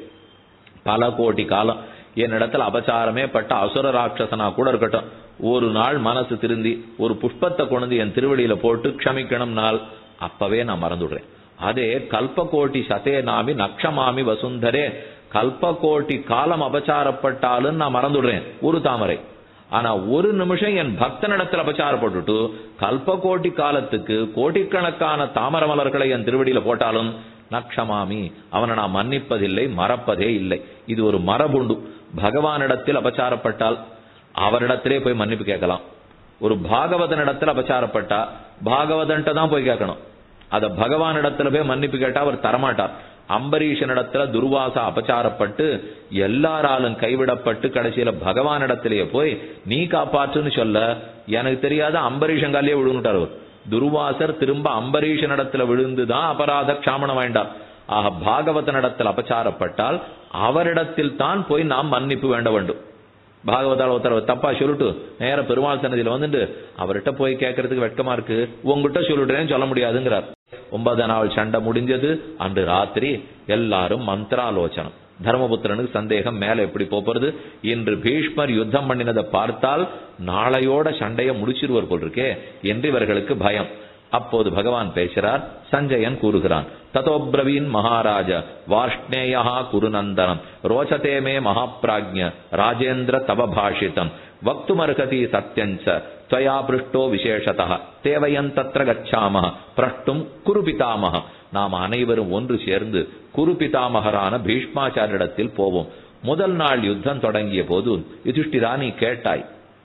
A: பல கோடி காலம் என்னிடத்துல அபச்சாரமே பட்ட அசுர ராட்சசனா கூட இருக்கட்டும் ஒரு நாள் மனசு திருந்தி ஒரு புஷ்பத்தை கொண்டு என் திருவடியில போட்டு க்ஷமிக்கணும் நாள் அப்பவே நான் மறந்துடுறேன் அதே கல்பகோட்டி சதே நாமி நக்ஷமாமி வசுந்தரே கல்பகோட்டி காலம் அபச்சாரப்பட்டாலும் நான் மறந்துடுறேன் ஒரு தாமரை ஆனா ஒரு நிமிஷம் என் பக்தனிடத்தில் அபச்சாரப்பட்டுட்டு கல்பகோட்டி காலத்துக்கு கோடிக்கணக்கான தாமர மலர்களை என் திருவடியில போட்டாலும் நக்ஷமாமி அவனை நான் மன்னிப்பதில்லை மறப்பதே இல்லை இது ஒரு மரபுண்டு பகவானிடத்தில் அபச்சாரப்பட்டால் அவரிடத்திலே போய் மன்னிப்பு கேட்கலாம் ஒரு பாகவதனிடத்தில் அபச்சாரப்பட்டா பாகவதன்ட்ட தான் போய் கேட்கணும் அத பகவானிடத்துல போய் மன்னிப்பு கேட்டா அவர் தரமாட்டார் அம்பரீஷனிடத்துல துர்வாசா அபச்சாரப்பட்டு எல்லாராலும் கைவிடப்பட்டு கடைசியில பகவானிடத்திலேயே போய் நீ காப்பாற்றுன்னு சொல்ல எனக்கு தெரியாத அம்பரீஷங்காலே விழுந்துட்டார் அவர் துர்வாசர் திரும்ப அம்பரீஷனிடத்துல விழுந்துதான் அபராத க்ஷாமணம் வேண்டாம் ஆக பாகவதனிடத்தில் அபச்சாரப்பட்டால் அவரிடத்தில் தான் போய் நாம் மன்னிப்பு வேண்ட வேண்டும் பாகவதால் ஒருத்தர் தப்பா சொல்லிட்டு நேர பெருமாள் சன்னதியில வந்துட்டு அவர்கிட்ட போய் கேட்கறதுக்கு வெட்கமா இருக்கு உங்ககிட்ட சொல்லிட்டேன்னு சொல்ல முடியாதுங்கிறார் ஒன்பதாம் நாள் சண்டை முடிஞ்சது அன்று ராத்திரி எல்லாரும் மந்திராலோசனம் தர்மபுத்திரனுக்கு சந்தேகம் மேல எப்படி போறது இன்று பீஷ்மர் யுத்தம் பண்ணினதை பார்த்தால் நாளையோட சண்டைய முடிச்சிருவர் போல் இருக்கே என்று இவர்களுக்கு பயம் அப்போது பகவான் பேசுறார் சஞ்சயன் கூறுகிறான் ததோப்ரவீன் மகாராஜ வாஷ்ணேயா குருநந்தனம் ரோச்சதே மே மகாபிராஜ்ய ராஜேந்திர தவ பாஷிதம் வக்துமர்ஹதி சத்யஞ்ச त्वया पृष्टो விசேஷதः தேவயன் தத்ர கச்சாம பிரஷ்டும் குரு பிதாமக நாம் அனைவரும் ஒன்று சேர்ந்து குரு பிதாமகரான பீஷ்மாச்சாரிடத்தில் போவோம் முதல் நாள் யுத்தம் தொடங்கிய போது யுதிஷ்டிரா நீ கேட்டாய்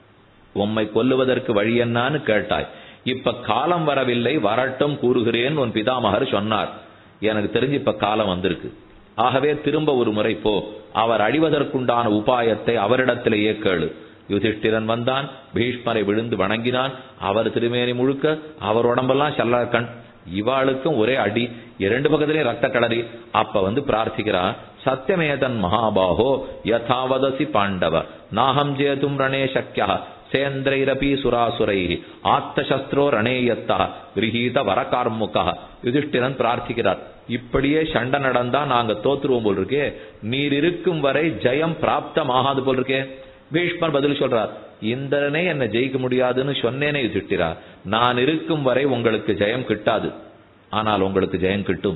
A: உம்மை கொல்லுவதற்கு வழி என்னான்னு கேட்டாய் இப்ப காலம் வரவில்லை வரட்டும் கூறுகிறேன் உன் பிதாமகர் சொன்னார் எனக்கு தெரிஞ்சு இப்ப காலம் வந்திருக்கு ஆகவே திரும்ப ஒரு முறை போ அவர் அழிவதற்குண்டான உபாயத்தை அவரிடத்திலேயே கேளு யுதிஷ்டிரன் வந்தான் பீஷ்மரை விழுந்து வணங்கினான் அவர் திருமேனி முழுக்க அவர் உடம்பெல்லாம் செல்லக்கண் இவாளுக்கும் ஒரே அடி இரண்டு பக்கத்திலே ரத்த கடறி அப்ப வந்து பிரார்த்திக்கிறான் சத்தியமேதன் மகாபாகோ யதாவதசி பாண்டவ நாகம் ஜேதும் ரணே சக்கியா சேந்திரைரபி சுராசுரை ஆத்தசஸ்திரோ ரணேயத்தா கிரகீத வரகார்முகா யுதிஷ்டிரன் பிரார்த்திக்கிறார் இப்படியே சண்டை நடந்தா நாங்க தோத்துருவோம் போல் இருக்கே நீர் இருக்கும் வரை ஜெயம் பிராப்தமாகாது போல் இருக்கே பீஷ்மர் பதில் சொல்றார் இந்திரனே என்ன ஜெயிக்க முடியாதுன்னு சொன்னேனே யுதிஷ்டிரா நான் இருக்கும் வரை உங்களுக்கு ஜெயம் கிட்டாது ஆனால் உங்களுக்கு ஜெயம் கிட்டும்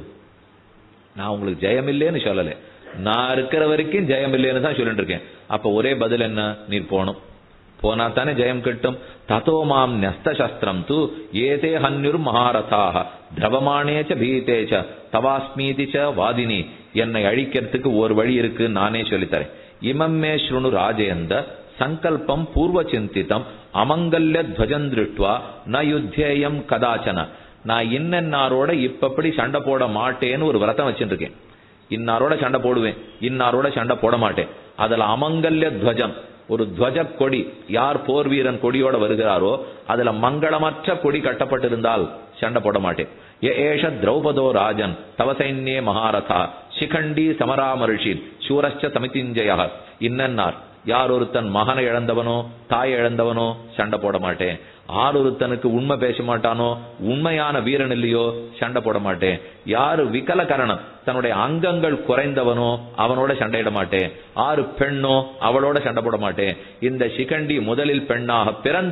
A: நான் உங்களுக்கு ஜெயம் இல்லைன்னு சொல்லல நான் இருக்கிற வரைக்கும் ஜெயம் இல்லைன்னு தான் சொல்லிட்டு இருக்கேன் அப்ப ஒரே பதில் என்ன நீர் போகணும் போனா தானே ஜெயம் கிட்டும் ததோ மாம் நஸ்த சஸ்திரம் தூ ஏதே ஹன்யுர் மகாரதாக திரவமானேச்ச பீதேச்ச தவாஸ்மீதி ச வாதினி என்னை அழிக்கிறதுக்கு ஒரு வழி இருக்கு நானே சொல்லித்தரேன் இமம் மே ஸ்ருணு ராஜேந்த சங்கல்பம் பூர்வ சிந்தித்தம் அமங்கல்ய துவஜம் திருஷ்டுவா ந யுத்தேயம் கதாச்சன நான் இன்னென்னாரோட இப்பப்படி சண்டை போட மாட்டேன்னு ஒரு விரதம் வச்சுருக்கேன் இன்னாரோட சண்டை போடுவேன் இன்னாரோட சண்டை போட மாட்டேன் அதுல அமங்கல்ய துவஜம் ஒரு துவஜ கொடி யார் போர் வீரன் கொடியோட வருகிறாரோ அதுல மங்களமற்ற கொடி கட்டப்பட்டிருந்தால் சண்டை போட மாட்டேன் ஏ ஏஷ திரௌபதோ ராஜன் தவ சைன்யே மகாரதா சிகண்டி சமராமரிஷி சூரஸ்ச சமிதிஞ்சய இன்னன்னார் யார் ஒருத்தன் மகனை இழந்தவனோ தாய் இழந்தவனோ சண்டை போட மாட்டேன் ஆர் ஒருத்தனுக்கு உண்மை பேச மாட்டானோ உண்மையான வீரன் இல்லையோ சண்டை போட மாட்டேன் யாரு விகலகரணம் தன்னுடைய அங்கங்கள் குறைந்தவனோ அவனோட சண்டையிட மாட்டேன் ஆறு பெண்ணோ அவளோட சண்டை போட மாட்டேன் இந்த சிகண்டி முதலில் பெண்ணாக பிறந்து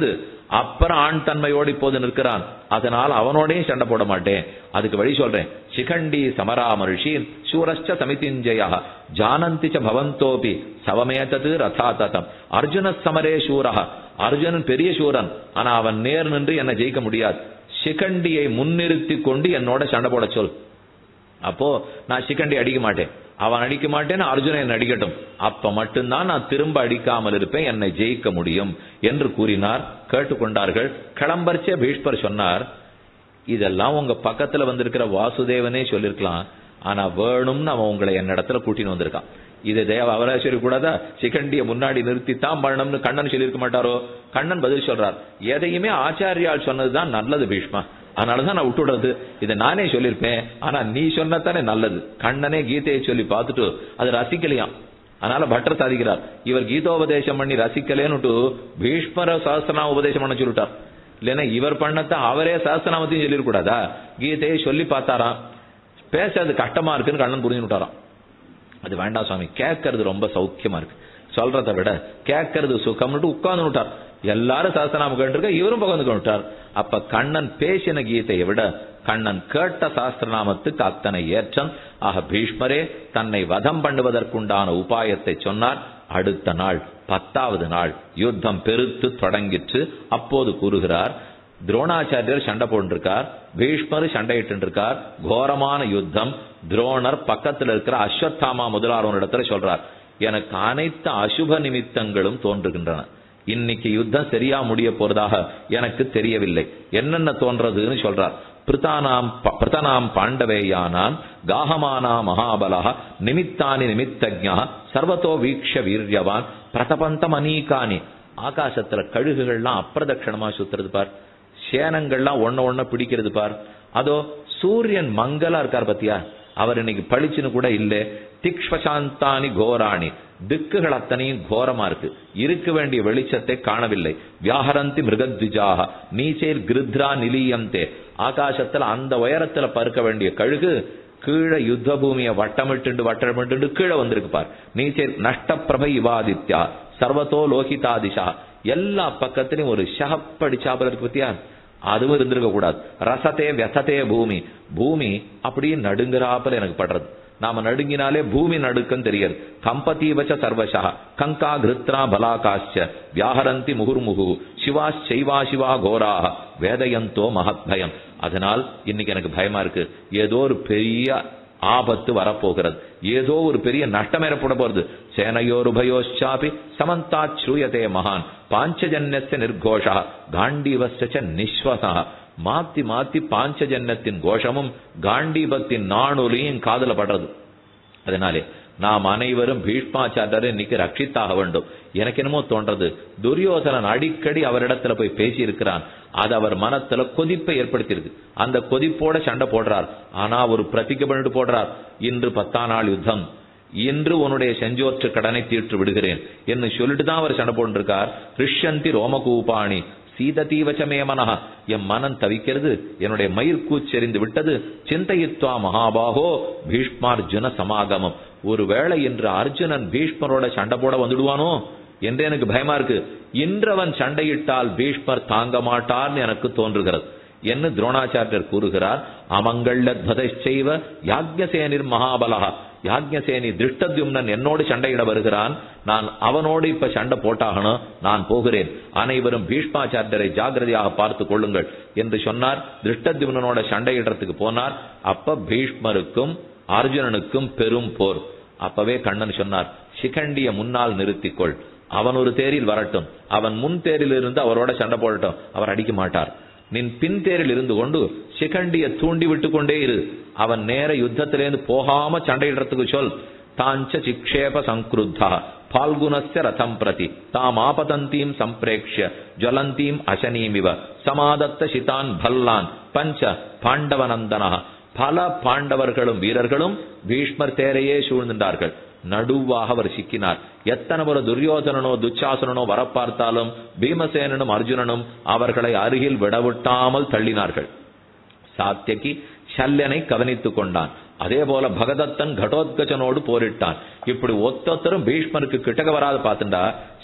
A: அப்புறம் ஆண் தன்மையோடு இப்போது நிற்கிறான் அதனால் அவனோடையும் சண்டை போட மாட்டேன் அதுக்கு வழி சொல்றேன் சிகண்டி சமராமர்ஷி சூரஸ்ச சமிதிஞ்சயா ஜானந்தி ச பவந்தோபி சவமேதது ரதா ததம் அர்ஜுன சமரே சூரஹ அர்ஜுனன் பெரிய சூரன் ஆனா அவன் நேர் நின்று என்னை ஜெயிக்க முடியாது சிகண்டியை முன்னிறுத்தி கொண்டு என்னோட சண்டை போட சொல் அப்போ நான் சிக்கண்டி அடிக்க மாட்டேன் அவன் அடிக்க மாட்டேன்னு அர்ஜுனன் என்னை அடிக்கட்டும் அப்ப மட்டும்தான் நான் திரும்ப அடிக்காமல் இருப்பேன் என்னை ஜெயிக்க முடியும் என்று கூறினார் கேட்டுக்கொண்டார்கள் கிளம்பரிச்சே பீஷ்பர் சொன்னார் இதெல்லாம் உங்க பக்கத்துல வந்திருக்கிற வாசுதேவனே சொல்லிருக்கலாம் ஆனா வேணும்னு அவன் உங்களை என்னிடத்துல கூட்டின்னு வந்திருக்கான் இது தேவ அவரா சொல்லக்கூடாதா சிகண்டிய முன்னாடி நிறுத்தித்தான் பண்ணணும்னு கண்ணன் சொல்லியிருக்க மாட்டாரோ கண்ணன் பதில் சொல்றார் எதையுமே ஆச்சாரியால் சொன்னதுதான் நல்லது பீஷ்மா அதனாலதான் நான் விட்டுடுறது இதை நானே சொல்லியிருப்பேன் ஆனா நீ சொன்னதானே நல்லது கண்ணனே கீதையை சொல்லி பார்த்துட்டு அது ரசிக்கலையாம் அதனால பட்டர் சாதிக்கிறார் இவர் கீதோபதேசம் பண்ணி ரசிக்கலேன்னுட்டு பீஷ்மர சாஸ்திரநாம உபதேசம் பண்ண சொல்லிட்டார் இல்லைன்னா இவர் பண்ணத்த அவரே சாஸ்திரநாமத்தையும் சொல்லிடக்கூடாதா கீதையை சொல்லி பார்த்தாராம் பேசுறது கஷ்டமா இருக்குன்னு கண்ணன் புரிஞ்சு விட்டாராம் அது வேண்டாம் சுவாமி கேட்கறது ரொம்ப சௌக்கியமா இருக்கு சொல்றதை விட கேட்கறது சுகம்னு உட்கார்ந்து விட்டார் எல்லாரும் சாஸ்திரநாமம் கேட்டிருக்க இவரும் பகந்து விட்டார் அப்ப கண்ணன் பேசின கீதையை விட கண்ணன் கேட்ட சாஸ்திரநாமத்துக்கு அத்தனை ஏற்றம் ஆக பீஷ்மரே தன்னை வதம் பண்ணுவதற்குண்டான உபாயத்தை சொன்னார் அடுத்த நாள் பத்தாவது நாள் யுத்தம் பெருத்து தொடங்கிற்று அப்போது கூறுகிறார் துரோணாச்சாரியர் சண்டை போட்டிருக்கார் பீஷ்மர் சண்டையிட்டு இருக்கார் கோரமான யுத்தம் துரோணர் பக்கத்துல இருக்கிற அஸ்வத்தாமா முதலாளவன் இடத்துல சொல்றார் எனக்கு அனைத்து அசுப நிமித்தங்களும் தோன்றுகின்றன இன்னைக்கு யுத்தம் சரியா முடிய போறதாக எனக்கு தெரியவில்லை என்னென்ன தோன்றதுன்னு சொல்றார் பிரிதானாம் பிரதனாம் பாண்டவேயானான் காகமானா மகாபலா நிமித்தானி நிமித்தஜா சர்வத்தோ வீக்ஷ வீரியவான் பிரதபந்தம் அநீகானி ஆகாசத்துல கழுகுகள்லாம் அப்பிரதட்சணமா சுத்துறது பார் சேனங்கள்லாம் ஒன்ன ஒன்ன பிடிக்கிறது பார் அதோ சூரியன் மங்களா இருக்கார் பத்தியா அவர் இன்னைக்கு பளிச்சுன்னு கூட இல்ல திக்ஷ்வசாந்தானி கோராணி திக்குகள் அத்தனையும் கோரமா இருக்கு இருக்க வேண்டிய வெளிச்சத்தை காணவில்லை வியாகரந்தி மிருகத்விஜாக நீச்சேர் கிருத்ரா நிலீயந்தே ஆகாசத்துல அந்த உயரத்துல பறக்க வேண்டிய கழுகு கீழே யுத்த பூமியை வட்டமிட்டு வட்டமிட்டு கீழே வந்திருக்கு பார் நீச்சேர் நஷ்டப்பிரபை இவாதித்யா சர்வத்தோ லோகிதாதிஷா எல்லா பக்கத்திலையும் ஒரு ஷகப்படிச்சாபல் இருக்கு பத்தியா அதுவும் இருந்திருக்க கூடாது ரசத்தே வியசத்தே பூமி பூமி அப்படியே நடுங்குறாப்பல் எனக்கு படுறது நாம நடுங்கினாலே பூமி நடுக்கம் தெரியாது கம்பதீவச்ச சர்வசா கங்கா கிருத்ரா பலாகாச்ச வியாஹரந்தி முகுர்முகு சிவா செய்வா சிவா கோராக வேதயந்தோ மகத்பயம் அதனால் இன்னைக்கு எனக்கு பயமா இருக்கு ஏதோ ஒரு பெரிய ஆபத்து வரப்போகிறது ஏதோ ஒரு பெரிய நஷ்டம் ஏற்பட போறது சேனையோருபயோச்சாபி சமந்தாத் ஸ்ரூயதே மகான் பாஞ்சஜன்யஸ்ய நிர்கோஷா காண்டீவஸ்ய நிஸ்வசா மாத்தி மாத்தி பாஞ்சஜன்யத்தின் கோஷமும் காண்டீபத்தின் நாணொலியும் காதல படுறது அதனாலே நாம் அனைவரும் பீஷ்மாச்சாரியரை இன்னைக்கு ரட்சித்தாக வேண்டும் எனக்கு என்னமோ தோன்றது துரியோதனன் அடிக்கடி அவரிடத்துல போய் பேசி இருக்கிறான் அது அவர் மனத்துல கொதிப்பை ஏற்படுத்தியிருக்கு அந்த கொதிப்போட சண்டை போடுறார் ஆனா ஒரு பிரதிக்க பண்ணிட்டு போடுறார் இன்று பத்தாம் நாள் யுத்தம் இன்று உன்னுடைய செஞ்சோற்று கடனை தீர்த்து விடுகிறேன் என்று சொல்லிட்டு தான் அவர் சண்டை போட்டிருக்கார் ரிஷ்யந்தி ரோமகூபாணி சீததீவச்சமே மனஹா என் மனம் தவிக்கிறது என்னுடைய மயிர் கூச்செறிந்து விட்டது சிந்தையித்வா மகாபாகோ பீஷ்மார்ஜுன சமாகமம் ஒருவேளை இன்று அர்ஜுனன் பீஷ்மரோட சண்டை போட வந்துடுவானோ என்று எனக்கு பயமா இருக்கு இன்றவன் சண்டையிட்டால் பீஷ்மர் தாங்க மாட்டார்னு எனக்கு தோன்றுகிறது என்று துரோணாச்சாரியர் கூறுகிறார் அமங்கள்ளத்வதைச்செய்வ யாக்ஞசேனிர் மகாபலகா யாக்ஞசேனி திருஷ்டத்யும்னன் என்னோடு சண்டையிட வருகிறான் நான் அவனோடு இப்ப சண்டை போட்டாகணும் நான் போகிறேன் அனைவரும் பீஷ்மாச்சாரியரை ஜாகிரதையாக பார்த்து கொள்ளுங்கள் என்று சொன்னார் திருஷ்டத்யும்னனோட சண்டையிடுறதுக்கு போனார் அப்ப பீஷ்மருக்கும் அர்ஜுனனுக்கும் பெரும் போர் அப்பவே கண்ணன் சொன்னார் சிகண்டிய முன்னால் நிறுத்திக்கொள் அவன் ஒரு தேரில் வரட்டும் அவன் முன் தேரில் இருந்து அவரோட சண்டை போடட்டும் அவர் அடிக்க மாட்டார் நின் பின் தேரில் இருந்து கொண்டு சிகண்டிய தூண்டி விட்டு கொண்டே இரு அவன் நேர யுத்தத்திலேருந்து போகாம சண்டையிடுறதுக்கு சொல் தாஞ்ச சிக்ஷேப சங்கிருத்தா பால்குணஸ்ய ரதம் பிரதி தாம் ஆபதந்தீம் சம்பிரேக்ஷ ஜலந்தீம் அசனீமிவ சமாதத்த சிதான் பல்லான் பஞ்ச பாண்டவநந்தனா பல பாண்டவர்களும் வீரர்களும் பீஷ்மர் தேரையே சூழ்ந்தார்கள் நடுவாக அவர் சிக்கினார் எத்தனை ஒரு துரியோதனனோ துச்சாசனனோ வரப்பார்த்தாலும் பீமசேனனும் அர்ஜுனனும் அவர்களை அருகில் விடவிட்டாமல் தள்ளினார்கள் சாத்தியகி சல்யனை கவனித்துக் கொண்டான் அதே போல பகதத்தன் கடோத்கஜனோடு போரிட்டான் இப்படி ஒத்தொத்தரும் பீஷ்மருக்கு கிட்டக வராது பார்த்துட்டா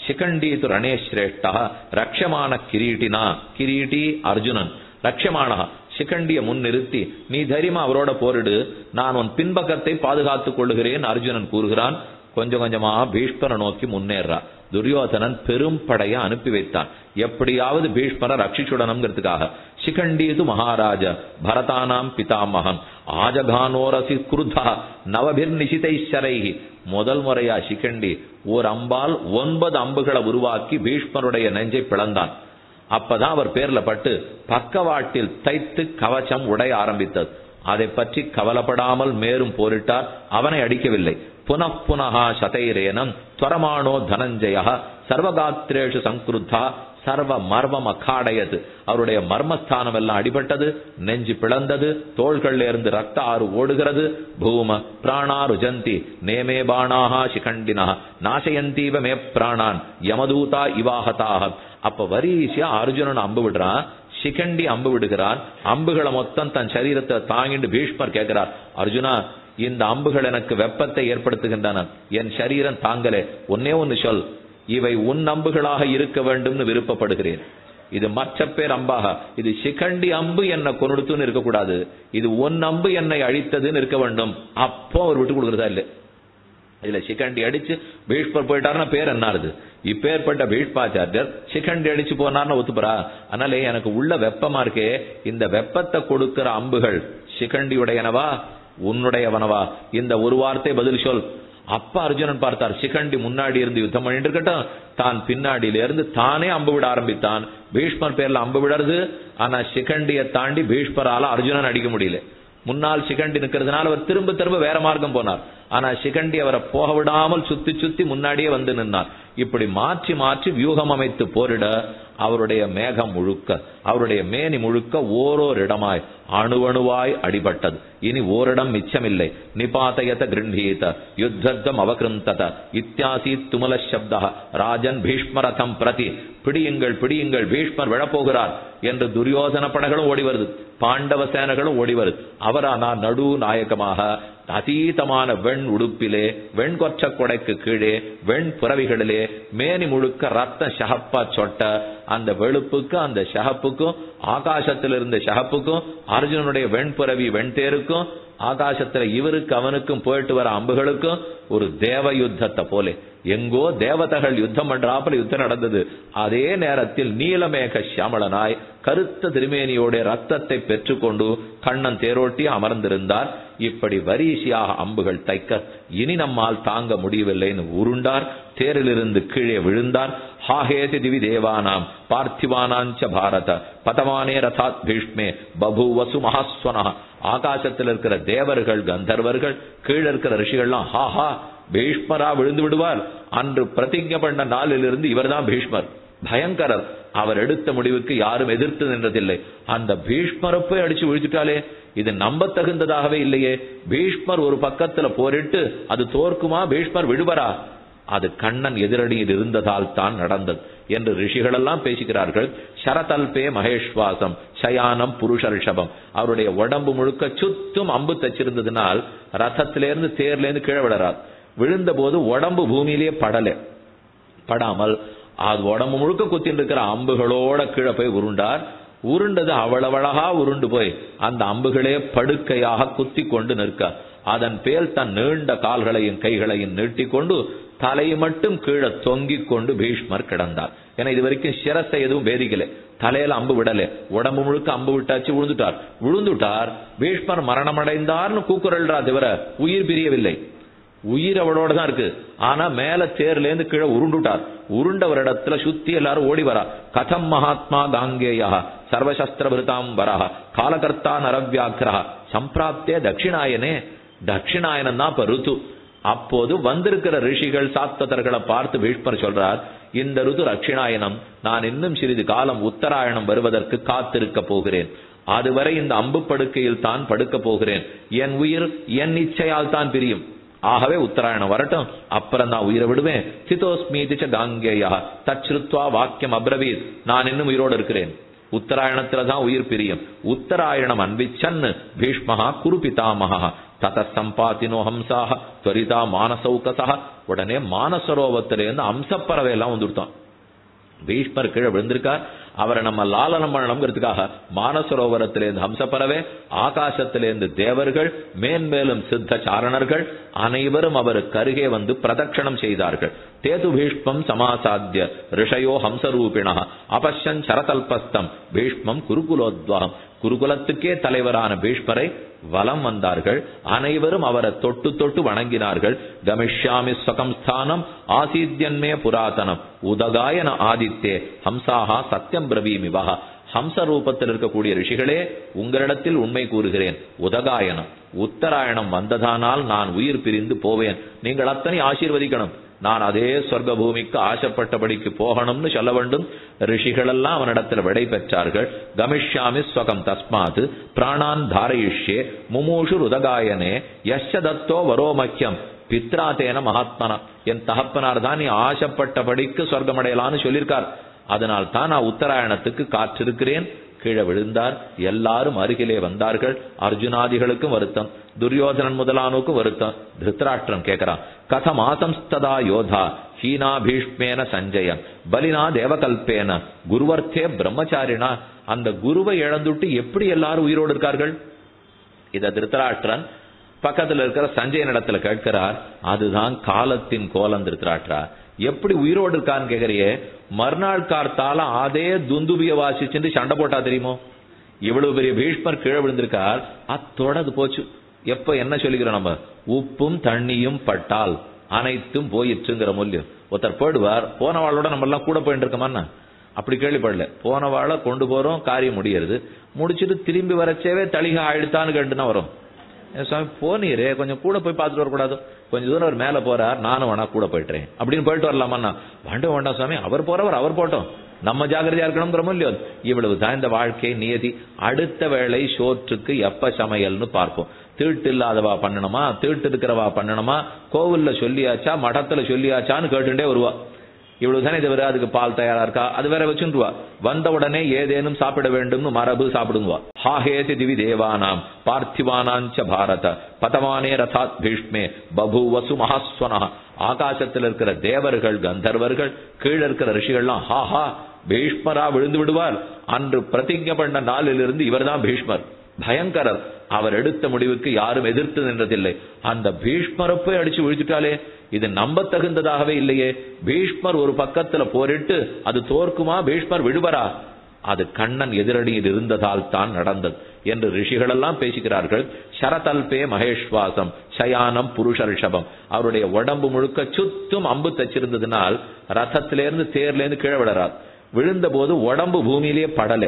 A: சிகண்டீது ரணே சிரேஷ்டா ரக்ஷமான கிரீட்டினா கிரீட்டி அர்ஜுனன் ரக்ஷமான சிகண்டிய முன் நிறுத்தி நீ தைரியமா அவரோட போரிடு நான் உன் பின்பக்கத்தை பாதுகாத்துக் கொள்ளுகிறேன் அர்ஜுனன் கூறுகிறான் கொஞ்சம் கொஞ்சமா பீஷ்மரை நோக்கி முன்னேறா துரியோதனன் பெரும் படைய அனுப்பி வைத்தான் எப்படியாவது பீஷ்மரை ரட்சிச்சுடணுங்கிறதுக்காக சிகண்டீது மகாராஜ பரதானாம் பிதாமகன் ஆஜகானோரசி குருதா நவபிர் நிசிதைஷரை முதல் முறையா சிகண்டி ஓர் அம்பால் ஒன்பது அம்புகளை உருவாக்கி பீஷ்மருடைய நெஞ்சை பிளந்தான் அப்பதான் அவர் பேர்ல பட்டு பக்கவாட்டில் தைத்து கவச்சம் உடைய ஆரம்பித்தது அதை பற்றி கவலைப்படாமல் மேலும் போரிட்டார் அவனை அடிக்கவில்லை புனః புனகா சதைரேனம் துவரமானோ தனஞ்சய சர்வகாத்திரேஷு சங்குருத்தா சர்வ மர்மம் அக்காடையது அவருடைய மர்மஸ்தானம் எல்லாம் அடிபட்டது நெஞ்சு பிளந்தது தோள்கள்ல இருந்து ரத்த ஆறு ஓடுகிறது பூம பிராணாருஜந்தி நேமே பாணாஹா சிகண்டினா நாசயந்தீவ மே பிராணான் யமதூதா இவாகதாக அப்ப வரிசையா அர்ஜுனன் அம்பு விடுறான் சிகண்டி அம்பு விடுகிறான் அம்புகளை மொத்தம் தன் சரீரத்தை தாங்கிட்டு பீஷ்மர் கேட்கிறார் அர்ஜுனா இந்த அம்புகள் எனக்கு வெப்பத்தை ஏற்படுத்துகின்றன என் சரீரம் தாங்கலே ஒன்னே ஒன்னு சொல் இவை உன் அம்புகளாக இருக்க வேண்டும்னு விருப்பப்படுகிறேன் இது மற்ற பேர் அம்பாக இது சிகண்டி அம்பு என்னை கொண்டுடுத்துன்னு இருக்கக்கூடாது இது உன் அம்பு என்னை அழித்ததுன்னு இருக்க வேண்டும் அப்போ அவர் விட்டு கொடுக்கறதா இல்லை இதுல சிகண்டி அடிச்சு பீஷ்மர் போயிட்டாருன்னா பேர் என்னாருது இப்பேற்பட்ட பீஷ்மாச்சாரியர் சிகண்டி அடிச்சு போனார்னு ஒத்துப்பறா அதனால எனக்கு உள்ள வெப்பமா இருக்கே இந்த வெப்பத்தை கொடுக்கிற அம்புகள் சிகண்டியுடையனவா உன்னுடையவனவா இந்த ஒரு வார்த்தை பதில் சொல் அப்ப அர்ஜுனன் பார்த்தார் சிகண்டி முன்னாடி இருந்து யுத்தம் பண்ணிட்டு இருக்கட்டும் தான் பின்னாடியில இருந்து தானே அம்பு விட ஆரம்பித்தான் பீஷ்மர் பேர்ல அம்பு விடுறது ஆனா சிகண்டியை தாண்டி பீஷ்மரால அர்ஜுனன் அடிக்க முடியல முன்னால் சிகண்டி நிக்கிறதுனால அவர் திரும்ப திரும்ப வேற மார்க்கம் போனார் ஆனா சிகண்டி அவரை போக விடாமல் சுத்தி சுத்தி முன்னாடியே வந்து நின்னார் இப்படி மாற்றி மாற்றி வியூகம் அமைத்து போரிட அவருடைய மேகம் முழுக்க அவருடைய மேனி முழுக்க ஓரோர் இடமாய் அணுவணுவாய் அடிபட்டது இனி ஓரிடம் மிச்சமில்லை நிபாதயத கிருண்டீத யுத்தத்தம் அவகிருந்தத இத்தியாசி துமல சப்த ராஜன் பீஷ்மரதம் பிரதி பிடியுங்கள் பிடியுங்கள் பீஷ்மர் விழப்போகிறார் என்று துரியோதன படைகளும் ஓடி வருது பாண்டவ சேனைகளும் ஓடி வருது அவரானா நடு நாயகமாக அதீதமான வெண் உடுப்பிலே வெண்கொற்ற கொடைக்கு கீழே வெண் புறவிகளிலே மேனி முழுக்க ரத்த ஷகப்பா சொட்ட அந்த வெளுப்புக்கு அந்த ஷகப்புக்கும் ஆகாசத்தில் இருந்த ஷகப்புக்கும் அர்ஜுனனுடைய வெண்புறவி வெண்தேருக்கும் ஆகாசத்துல இவருக்கு அவனுக்கும் போயிட்டு வர அம்புகளுக்கும் ஒரு தேவ யுத்தத்தை போலே எங்கோ தேவதைகள் யுத்தம் பண்றாப்புல யுத்தம் நடந்தது அதே நேரத்தில் நீலமேக சியாமளனாய் கருத்த திருமேனியோட ரத்தத்தை பெற்றுக்கொண்டு கண்ணன் தேரோட்டி அமர்ந்திருந்தார் இப்படி வரிசையாக அம்புகள் தைக்க இனி நம்மால் தாங்க முடியவில்லைன்னு உருண்டார் தேரிலிருந்து கீழே விழுந்தார் ஹாஹேதி திவி தேவானாம் பார்த்திவானாஞ்ச பாரத பதமானே ரதாத் பீஷ்மே பபூவசு மகாஸ்வனா ஆகாசத்தில் இருக்கிற தேவர்கள் கந்தர்வர்கள் கீழே இருக்கிற ரிஷிகள்லாம் ஹாஹா பீஷ்மரா விழுந்து விடுவார் அன்று பிரதிஜை பண்ண நாளிலிருந்து இவர்தான் பீஷ்மர் பயங்கரர் அவர் எடுத்த முடிவுக்கு யாரும் எதிர்த்து நின்றதில்லை அந்த பீஷ்மரை போய் அடிச்சு விழுந்துட்டாலே இது நம்ப தகுந்ததாகவே இல்லையே பீஷ்மர் ஒரு பக்கத்துல போரிட்டு அது தோற்குமா பீஷ்மர் விடுவரா அது கண்ணன் எதிரடியில் இருந்ததால் தான் நடந்தது என்று ரிஷிகளெல்லாம் பேசுகிறார்கள் சரதல்பே மகேஷ்வாசம் சயானம் புருஷ ரிஷபம் அவருடைய உடம்பு முழுக்க சுத்தும் அம்பு தச்சிருந்ததுனால் ரதத்திலேருந்து தேர்லேருந்து கீழே விழறார் விழுந்த போது உடம்பு பூமியிலேயே படல படாமல் அது உடம்பு முழுக்க குத்திட்டு இருக்கிற அம்புகளோட கீழே போய் உருண்டார் உருண்டது அவ்வளவழகா உருண்டு போய் அந்த அம்புகளே படுக்கையாக குத்தி கொண்டு நிற்க அதன் பேல் தன் நீண்ட கால்களையும் கைகளையும் நீட்டிக்கொண்டு தலையை மட்டும் கீழே தொங்கிக் கொண்டு பீஷ்மர் கிடந்தார் ஏன்னா இது வரைக்கும் சிரத்தை எதுவும் வேதிக்கல தலையில அம்பு விடல உடம்பு முழுக்க அம்பு விட்டாச்சு விழுந்துட்டார் விழுந்துட்டார் பீஷ்மர் மரணமடைந்தார்னு கூக்குரல்றா தவிர உயிர் பிரியவில்லை உயிர் அவளோட தான் இருக்கு ஆனா மேல தேர்ல இருந்து கீழே உருண்டுட்டார் உருண்ட ஒரு இடத்துல சுத்தி எல்லாரும் ஓடி வரா கதம் மகாத்மா காங்கேயா சர்வசஸ்திர விருதாம் வரா காலகர்த்தா நரவியாக்கிரா சம்பிராப்தே தட்சிணாயனே தட்சிணாயனம் தான் இப்ப ருத்து அப்போது வந்திருக்கிற ரிஷிகள் சாத்ததர்களை பார்த்து பீஷ்மர் சொல்றார் இந்த ருது தட்சிணாயனம் நான் இன்னும் சிறிது காலம் உத்தராயணம் வருவதற்கு காத்திருக்க போகிறேன் அதுவரை இந்த அம்பு படுக்கையில் தான் படுக்க போகிறேன் என் உயிர் என் இச்சையால் தான் பிரியும் ஆகவே உத்தராயணம் வரட்டும் அப்புறம் நான் உயிரை விடுவேன் சிதோஸ்மீதி ச காங்கேயா தச்ருத்வா வாக்கியம் அப்ரவீத் நான் இன்னும் உயிரோடு இருக்கிறேன் உத்தராயணத்துல தான் உயிர் பிரியும் உத்தராயணம் அன்பிச்சன் பீஷ்மஹா குரு பிதாமகா தத சம்பாத்தினோ ஹம்சாக துவரிதா மானசௌகசா உடனே மானசரோவத்திலேருந்து அம்சப்பறவை எல்லாம் வந்துடுத்தான் பீஷ்மர் கீழே விழுந்திருக்கார் அவரை நம்ம லாலனம் பண்ணணுங்கிறதுக்காக மானசரோவரத்திலேருந்து ஹம்சப்பறவே ஆகாசத்திலேருந்து தேவர்கள் மேன்மேலும் சித்த சாரணர்கள் அனைவரும் அவருக்கு அருகே வந்து பிரதட்சணம் செய்தார்கள் தேது பீஷ்மம் சமாசாத்திய ரிஷயோ ஹம்சரூபிணா அபஷன் சரதல்பஸ்தம் பீஷ்மம் குருகுலோத்வாகம் குருகுலத்துக்கே தலைவரான பீஷ்மரை வலம் வந்தார்கள் அனைவரும் அவரை தொட்டு தொட்டு வணங்கினார்கள் கமிஷ்யாமி ஸ்வகம் ஸ்தானம் ஆசீத்யன்மே புராதனம் உதகாயன ஆதித்தே ஹம்சாஹா சத்தியம் பிரவீமிவா ஹம்ச ரூபத்தில் இருக்கக்கூடிய ரிஷிகளே உங்களிடத்தில் உண்மை கூறுகிறேன் உதகாயனம் உத்தராயணம் வந்ததானால் நான் உயிர் பிரிந்து போவேன் நீங்கள் அத்தனை ஆசீர்வதிக்கணும் நான் அதே சொர்க்க பூமிக்கு ஆசைப்பட்டபடிக்கு போகணும்னு சொல்ல வேண்டும் ரிஷிகளெல்லாம் அவனிடத்தில் விடை பெற்றார்கள் கமிஷ்யாமி ஸ்வகம் தஸ்மாத் பிராணான் தாரயிஷ்யே முமூஷு உதகாயனே யஷ தத்தோ வரோமக்கியம் பித்ராதேன மகாத்மனா என் தகப்பனார் தான் நீ ஆசைப்பட்டபடிக்கு சொர்க்கமடையலான்னு சொல்லியிருக்கார் அதனால் தான் நான் உத்தராயணத்துக்கு காற்றிருக்கிறேன் கீழே விழுந்தார் எல்லாரும் அருகிலே வந்தார்கள் அர்ஜுனாதிகளுக்கும் வருத்தம் துரியோதனன் முதலானுக்கும் வருத்தம் திருத்தராஷ்டிரம் கேட்கிறான் கதம் ஆசம்ஸ்ததா யோதா ஹீனா பீஷ்மேன சஞ்சயன் பலினா தேவகல்பேன குருவர்த்தே பிரம்மச்சாரினா அந்த குருவை இழந்துட்டு எப்படி எல்லாரும் உயிரோடு இருக்கார்கள் இத திருத்தராஷ்டிரன் பக்கத்துல இருக்கிற சஞ்சயன் இடத்துல கேட்கிறார் அதுதான் காலத்தின் கோலம் திருத்தராஷ்டிரா எப்படி உயிரோடு இருக்கான்னு கேக்குறியே மறுநாள் கார்த்தால அதே துந்துபிய வாசிச்சுட்டு சண்டை போட்டா தெரியுமோ இவ்வளவு பெரிய பீஷ்மர் கீழே விழுந்திருக்கார் அத்தோட அது போச்சு எப்ப என்ன சொல்லிக்கிறோம் நம்ம உப்பும் தண்ணியும் பட்டால் அனைத்தும் போயிற்றுங்கிற மூல்யம் ஒருத்தர் போயிடுவார் போனவாளோட நம்ம எல்லாம் கூட போயிட்டு இருக்கோமா அப்படி கேள்விப்படல போனவாளை கொண்டு போறோம் காரியம் முடியறது முடிச்சிட்டு திரும்பி வரச்சேவே தளிகை ஆயிடுத்தான்னு கேட்டுனா வரும் ஏன் சுவாமி போனீரே கொஞ்சம் கூட போய் பார்த்துட்டு வரக்கூடாது கொஞ்சம் தூரம் அவர் மேல போறார் நானும் வேணா கூட போயிட்டுறேன் அப்படின்னு போயிட்டு வரலாமா வேண்டாம் வேண்டாம் சுவாமி அவர் போறவர் அவர் போட்டோம் நம்ம ஜாகிரதையா இருக்கணுங்கிற இல்லையோ இவ்வளவு தான் இந்த வாழ்க்கை நியதி அடுத்த வேளை சோற்றுக்கு எப்ப சமையல்னு பார்ப்போம் தீட்டு இல்லாதவா பண்ணணுமா தீட்டு இருக்கிறவா பண்ணணுமா கோவில்ல சொல்லியாச்சா மடத்துல சொல்லியாச்சான்னு கேட்டுட்டே வருவா இவ்வளவு தானே தவிர அதுக்கு பால் தயாரா இருக்கா அது வேற வச்சுருவா வந்த உடனே ஏதேனும் சாப்பிட வேண்டும்னு மரபு சாப்பிடுவா ஹாஹேதி திவி தேவானாம் பார்த்திவானாஞ்ச பாரத பதமானே ரதாத் பீஷ்மே பபூவசு மகாஸ்வனா ஆகாசத்தில் இருக்கிற தேவர்கள் கந்தர்வர்கள் கீழே இருக்கிற ரிஷிகள்லாம் ஹாஹா பீஷ்மரா விழுந்து விடுவார் அன்று பிரதிஜை பண்ண நாளிலிருந்து இவர்தான் பீஷ்மர் பயங்கரர் அவர் எடுத்த முடிவுக்கு யாரும் எதிர்த்து நின்றதில்லை அந்த பீஷ்மரை போய் அடிச்சு விழுத்துட்டாலே இது நம்ப தகுந்ததாகவே இல்லையே பீஷ்மர் ஒரு பக்கத்துல போரிட்டு அது தோற்குமா பீஷ்மர் விடுவரா அது கண்ணன் எதிரடியில் இருந்ததால் தான் நடந்தது என்று ரிஷிகளெல்லாம் பேசுகிறார்கள் சரதல்பே மகேஷ்வாசம் சயானம் புருஷ ரிஷபம் அவருடைய உடம்பு முழுக்க சுத்தும் அம்பு தச்சிருந்ததுனால் ரதத்திலேருந்து தேர்லேருந்து கீழே விடறார் விழுந்த போது உடம்பு பூமியிலேயே படல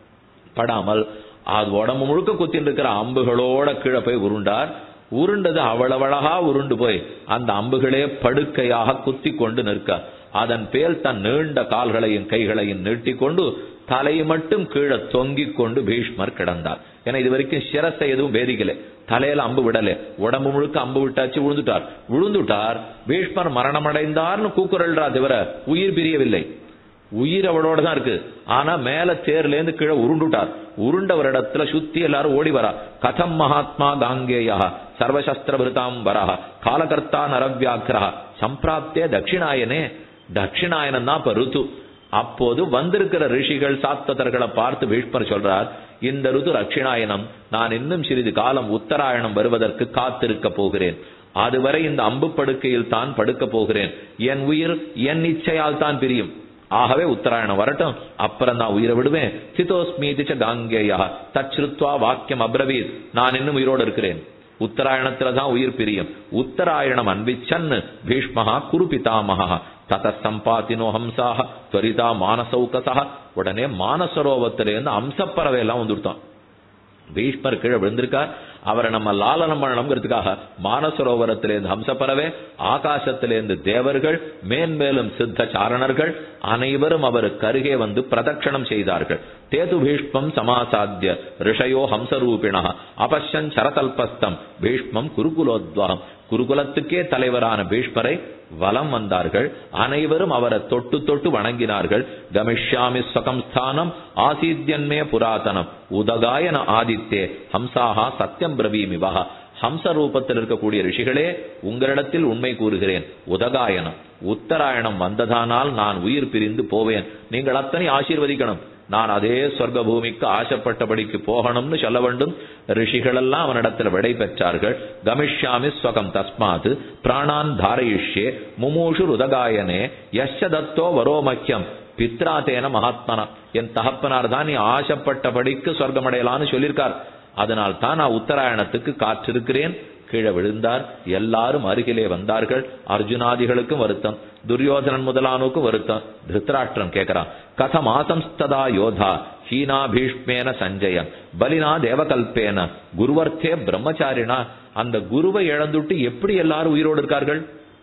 A: படாமல் அது உடம்பு முழுக்க குத்தின்னு இருக்கிற அம்புகளோட கீழே போய் உருண்டார் உருண்டது அவ்வளவழகா உருண்டு போய் அந்த அம்புகளே படுக்கையாக குத்தி கொண்டு நிற்க அதன் பேல் தன் நீண்ட கால்களையும் கைகளையும் நீட்டிக்கொண்டு தலையை மட்டும் கீழே தொங்கிக் கொண்டு பீஷ்மர் கிடந்தார் ஏன்னா இது வரைக்கும் சிரசை எதுவும் வேதிக்கல தலையில அம்பு விடல உடம்பு முழுக்க அம்பு விட்டாச்சு விழுந்துட்டார் விழுந்துட்டார் பீஷ்மர் மரணமடைந்தார்னு கூக்குரல்றா தவிர உயிர் பிரியவில்லை உயிர் அவளோட தான் இருக்கு ஆனா மேல தேர்ல இருந்து கீழே உருண்டுட்டார் உருண்டவரிடத்துல சுத்தி எல்லாரும் ஓடி வரா கதம் மகாத்மா காங்கேயா சர்வசஸ்திர விருதாம் வரா காலகர்த்தா நரவியாக்கிரா சம்பிராப்தே தட்சிணாயனே தட்சிணாயனம் தான் இப்ப ருத்து அப்போது வந்திருக்கிற ரிஷிகள் சாத்ததர்களை பார்த்து பீஷ்மர் சொல்றார் இந்த ருது தட்சிணாயனம் நான் இன்னும் சிறிது காலம் உத்தராயணம் வருவதற்கு காத்திருக்க போகிறேன் அதுவரை இந்த அம்பு படுக்கையில் தான் படுக்க போகிறேன் என் உயிர் என் இச்சையால் தான் பிரியும் ஆகவே உத்தராயணம் வரட்டும் அப்புறம் நான் உயிரை விடுவேன் சிதோஸ்மீதிச்ச காங்கேயா தச்ருத்வா வாக்கியம் அப்ரவீத் நான் இன்னும் உயிரோடு இருக்கிறேன் உத்தராயணத்துல தான் உயிர் பிரியும் உத்தராயணம் அன்பிச்சன் பீஷ்மஹா குரு பிதாமகா தத சம்பாத்தினோ ஹம்சாக துவரிதா மானசௌகசா உடனே மானசரோவத்திலேருந்து அம்சப்பறவை எல்லாம் வந்துருத்தான் பீஷ்மர் கீழே விழுந்திருக்கார் அவரை நம்ம லாலனம் பண்ணணுங்கிறதுக்காக மானசரோவரத்திலேருந்து ஹம்சப்பறவே ஆகாசத்திலேருந்து தேவர்கள் மேன்மேலும் சித்த சாரணர்கள் அனைவரும் அவருக்கு அருகே வந்து பிரதட்சணம் செய்தார்கள் தேது பீஷ்மம் சமாசாத்திய ரிஷயோ ஹம்சரூபிணா அபஷன் சரதல்பஸ்தம் பீஷ்மம் குருகுலோத்வாகம் குருகுலத்துக்கே தலைவரான பீஷ்மரை வலம் வந்தார்கள் அனைவரும் அவரை தொட்டு தொட்டு வணங்கினார்கள் கமிஷ்யாமி ஸ்வகம் ஸ்தானம் ஆசீத்யன்மே புராதனம் உதகாயன ஆதித்தே ஹம்சாஹா சத்தியம் பிரவீமிவா ஹம்ச ரூபத்தில் இருக்கக்கூடிய ரிஷிகளே உங்களிடத்தில் உண்மை கூறுகிறேன் உதகாயனம் உத்தராயணம் வந்ததானால் நான் உயிர் பிரிந்து போவேன் நீங்கள் அத்தனை ஆசீர்வதிக்கணும் நான் அதே சொர்க்க பூமிக்கு ஆசைப்பட்டபடிக்கு போகணும்னு சொல்ல வேண்டும் ரிஷிகளெல்லாம் அவனிடத்தில் விடை பெற்றார்கள் கமிஷ்யாமி ஸ்வகம் தஸ்மாத் பிராணான் தாரயிஷ்யே முமூஷு உதகாயனே யஷ தத்தோ வரோமக்கியம் பித்ராதேன மகாத்மனா என் தகப்பனார் தான் நீ ஆசைப்பட்டபடிக்கு சொர்க்கமடையலான்னு சொல்லியிருக்கார் அதனால் தான் நான் உத்தராயணத்துக்கு காற்றிருக்கிறேன் கீழே விழுந்தார் எல்லாரும் அருகிலே வந்தார்கள் அர்ஜுனாதிகளுக்கும் வருத்தம் துரியோதனன் முதலானுக்கும் வருத்தம் திருத்தராஷ்டிரம் கேட்கிறான் கதம் ஆசம்ஸ்ததா யோதா ஹீனா பீஷ்மேன சஞ்சயன் பலினா தேவகல்பேன குருவர்த்தே பிரம்மச்சாரினா அந்த குருவை இழந்துட்டு எப்படி எல்லாரும் உயிரோடு இருக்கார்கள்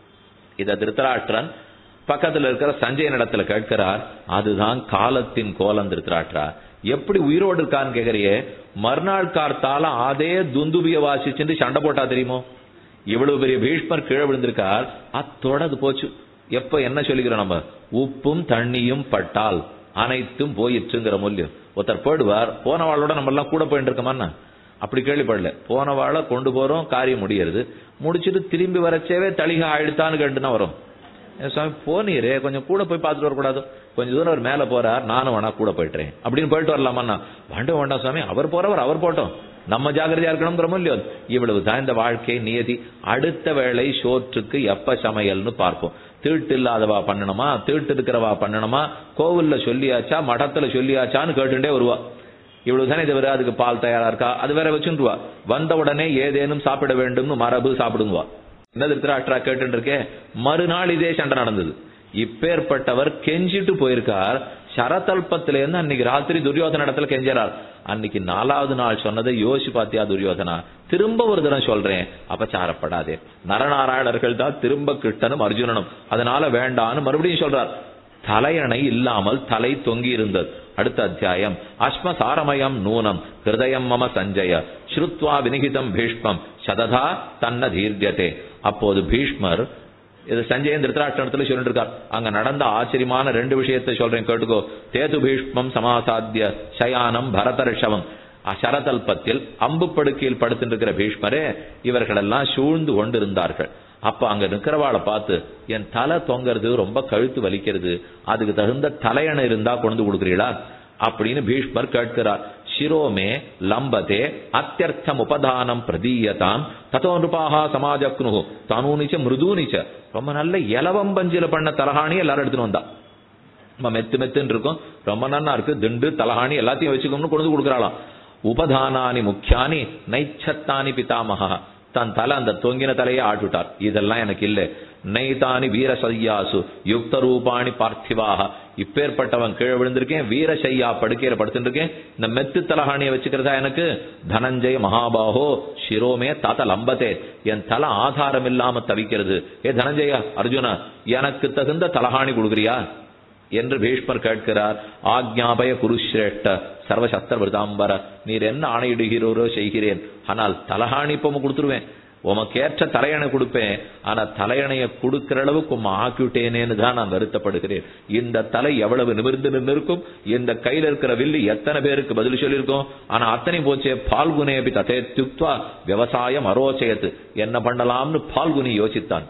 A: இத திருத்தராஷ்டிரன் பக்கத்துல இருக்கிற சஞ்சயன் இடத்துல கேட்கிறார் அதுதான் காலத்தின் கோலம் திருத்தராஷ்டிரா எப்படி உயிரோடு இருக்கான்னு கேக்குறியே மறுநாள் கார்த்தால அதே துந்துபிய வாசிச்சுட்டு சண்டை போட்டா தெரியுமோ இவ்வளவு பெரிய பீஷ்மர் கீழே விழுந்திருக்கார் அத்தோட அது போச்சு எப்ப என்ன சொல்லிக்கிறோம் நம்ம உப்பும் தண்ணியும் பட்டால் அனைத்தும் போயிற்றுங்கிற மூல்யம் ஒருத்தர் போயிடுவார் போனவாளோட நம்ம எல்லாம் கூட போயிட்டு இருக்கோமா அப்படி கேள்விப்படல போனவாளை கொண்டு போறோம் காரியம் முடியறது முடிச்சிட்டு திரும்பி வரச்சேவே தளிகை ஆயிடுத்தான்னு கேட்டுனா வரும் சுவாமி போனீரே கொஞ்சம் கூட போய் பார்த்துட்டு வரக்கூடாது கொஞ்சம் தூரம் அவர் மேல போறார் நானும் வேணா கூட போயிட்டுறேன் அப்படின்னு போயிட்டு வரலாமா வேண்டாம் வேண்டாம் சுவாமி அவர் போறவர் அவர் போட்டோம் நம்ம ஜாகிரதையா இருக்கணுங்கிற இல்லையோ இவ்வளவு தான் இந்த வாழ்க்கை நியதி அடுத்த வேளை சோற்றுக்கு எப்ப சமையல்னு பார்ப்போம் தீட்டு இல்லாதவா பண்ணணுமா தீட்டு இருக்கிறவா பண்ணணுமா கோவில்ல சொல்லியாச்சா மடத்துல சொல்லியாச்சான்னு கேட்டுட்டே வருவா இவ்வளவு தானே தவிர அதுக்கு பால் தயாரா இருக்கா அது வேற வச்சுருவா வந்த உடனே ஏதேனும் சாப்பிட வேண்டும்னு மரபு சாப்பிடுவா என்ன திருத்தராஷ்டிரா கேட்டு இருக்கேன் மறுநாள் இதே சண்டை நடந்தது இப்பேற்பட்டவர் கெஞ்சிட்டு போயிருக்கார் சரதல்பத்திலேருந்து அன்னைக்கு ராத்திரி துரியோதன இடத்துல கெஞ்சறார் அன்னைக்கு நாலாவது நாள் சொன்னதை யோசி பாத்தியா துரியோதனா திரும்ப ஒரு தினம் சொல்றேன் அபச்சாரப்படாதே நரநாராயணர்கள் தான் திரும்ப கிருஷ்ணனும் அர்ஜுனனும் அதனால வேண்டான்னு மறுபடியும் சொல்றார் தலையணை இல்லாமல் தலை தொங்கி இருந்தது அடுத்த அத்தியாயம் அஸ்ம சாரமயம் நூனம் ஹிருதயம் மம சஞ்சய ஸ்ருத்வா வினிகிதம் பீஷ்மம் சததா தன்ன தீர்யத்தே அப்போது பீஷ்மர் இது சஞ்சயன் திருத்தராஷ்டிரத்துல சொல்லிட்டு இருக்கார் அங்க நடந்த ஆச்சரியமான ரெண்டு விஷயத்தை சொல்றேன் கேட்டுக்கோ தேது பீஷ்மம் சமாசாத்திய சயானம் பரத ரிஷவம் சரதல்பத்தில் அம்பு படுக்கையில் படுத்திருக்கிற பீஷ்மரே இவர்களெல்லாம் சூழ்ந்து கொண்டிருந்தார்கள் அப்ப அங்க நிக்கிறவாளை பார்த்து என் தலை தொங்கறது ரொம்ப கழுத்து வலிக்கிறது அதுக்கு தகுந்த தலையணை இருந்தா கொண்டு கொடுக்குறீங்களா அப்படின்னு பீஷ்மர் கேட்கிறார் சிரோமே லம்பதே அத்தியர்த்தம் உபதானம் பிரதீயதாம் ததோ நிருபாகா சமாஜக்னு தனூனிச்ச மிருதூனிச்ச ரொம்ப நல்ல இலவம்பஞ்சில பண்ண தலகாணி எல்லாரும் எடுத்துன்னு வந்தா நம்ம மெத்து மெத்துன்னு இருக்கும் ரொம்ப நன்னா இருக்கு திண்டு தலகாணி எல்லாத்தையும் வச்சுக்கோம்னு கொண்டு கொடுக்குறாளாம் உபதானானி முக்கியானி நைச்சத்தானி பிதாமகா தன் தலை அந்த தொங்கின தலையை ஆட்டுட்டார் இதெல்லாம் எனக்கு இல்ல நெய்தானி வீரசையாசு யுக்த ரூபாணி பார்த்திவாக இப்பேற்பட்டவன் கீழே விழுந்திருக்கேன் வீரசையா படுக்கையில படுத்துருக்கேன் இந்த மெத்து தலகாணியை வச்சுக்கிறதா எனக்கு தனஞ்சய மகாபாகோ சிரோமே தாத்த லம்பத்தே என் தலை ஆதாரம் இல்லாம தவிக்கிறது ஏ தனஞ்சயா அர்ஜுனா எனக்கு தகுந்த தலகாணி கொடுக்குறியா என்று பீஷ்மர் கேட்கிறார் ஆக்ஞாபய குருஸ்ரேஷ்ட சர்வசஸ்திர விருதாம்பர நீர் என்ன ஆணையிடுகிறோரோ செய்கிறேன் ஆனால் தலகாணி இப்ப கொடுத்துருவேன் உமக்கேற்ற தலையணை கொடுப்பேன் ஆனா தலையணைய கொடுக்கிற அளவுக்கு உம்மை ஆக்கிவிட்டேனேன்னு தான் நான் வருத்தப்படுகிறேன் இந்த தலை எவ்வளவு நிமிர்ந்து நின்று இருக்கும் இந்த கையில இருக்கிற வில்லு எத்தனை பேருக்கு பதில் சொல்லியிருக்கோம் ஆனா அத்தனை போச்சே பால்குனேபி ததே துக்துவா விவசாயம் அரோச்சயத்து என்ன பண்ணலாம்னு பால்குனி யோசித்தான்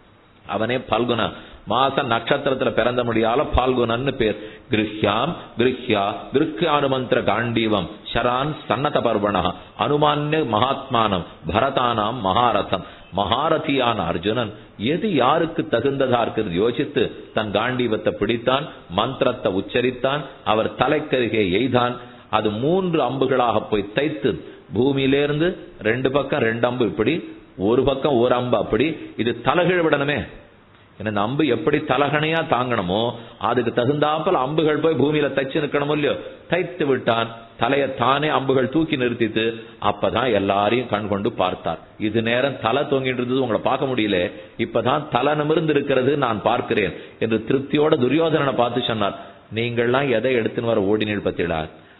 A: அவனே பல்குண மாச நட்சத்திரத்துல பிறந்த முடியால பால்குணன்னு பேர் கிருஹ்யாம் கிருஹ்யா கிருஹ்யானுமந்திர காண்டீவம் ஷரான் சன்னத பர்வண அனுமான்ய மகாத்மானம் பரதானாம் மகாரதம் மகாரதியான அர்ஜுனன் எது யாருக்கு தகுந்ததா இருக்கிறது யோசித்து தன் காண்டீவத்தை பிடித்தான் மந்திரத்தை உச்சரித்தான் அவர் தலைக்கருகே எய்தான் அது மூன்று அம்புகளாக போய் தைத்து பூமியிலேருந்து ரெண்டு பக்கம் ரெண்டு அம்பு இப்படி ஒரு பக்கம் ஒரு அம்பு அப்படி இது தலகிழ விடணுமே ஏன்னா இந்த அம்பு எப்படி தலகணையா தாங்கணுமோ அதுக்கு தகுந்தாப்பல் அம்புகள் போய் பூமியில தச்சு நிக்கணுமோ இல்லையோ தைத்து விட்டான் தலைய தானே அம்புகள் தூக்கி நிறுத்திட்டு அப்பதான் எல்லாரையும் கண் கொண்டு பார்த்தார் இது நேரம் தலை தொங்கிட்டு இருந்தது உங்களை பார்க்க முடியல இப்பதான் தலை நிமிர்ந்து இருக்கிறது நான் பார்க்கிறேன் என்று திருப்தியோட துரியோதனனை பார்த்து சொன்னார் நீங்கள்லாம் எதை எடுத்துன்னு வர ஓடினீள் பத்திடா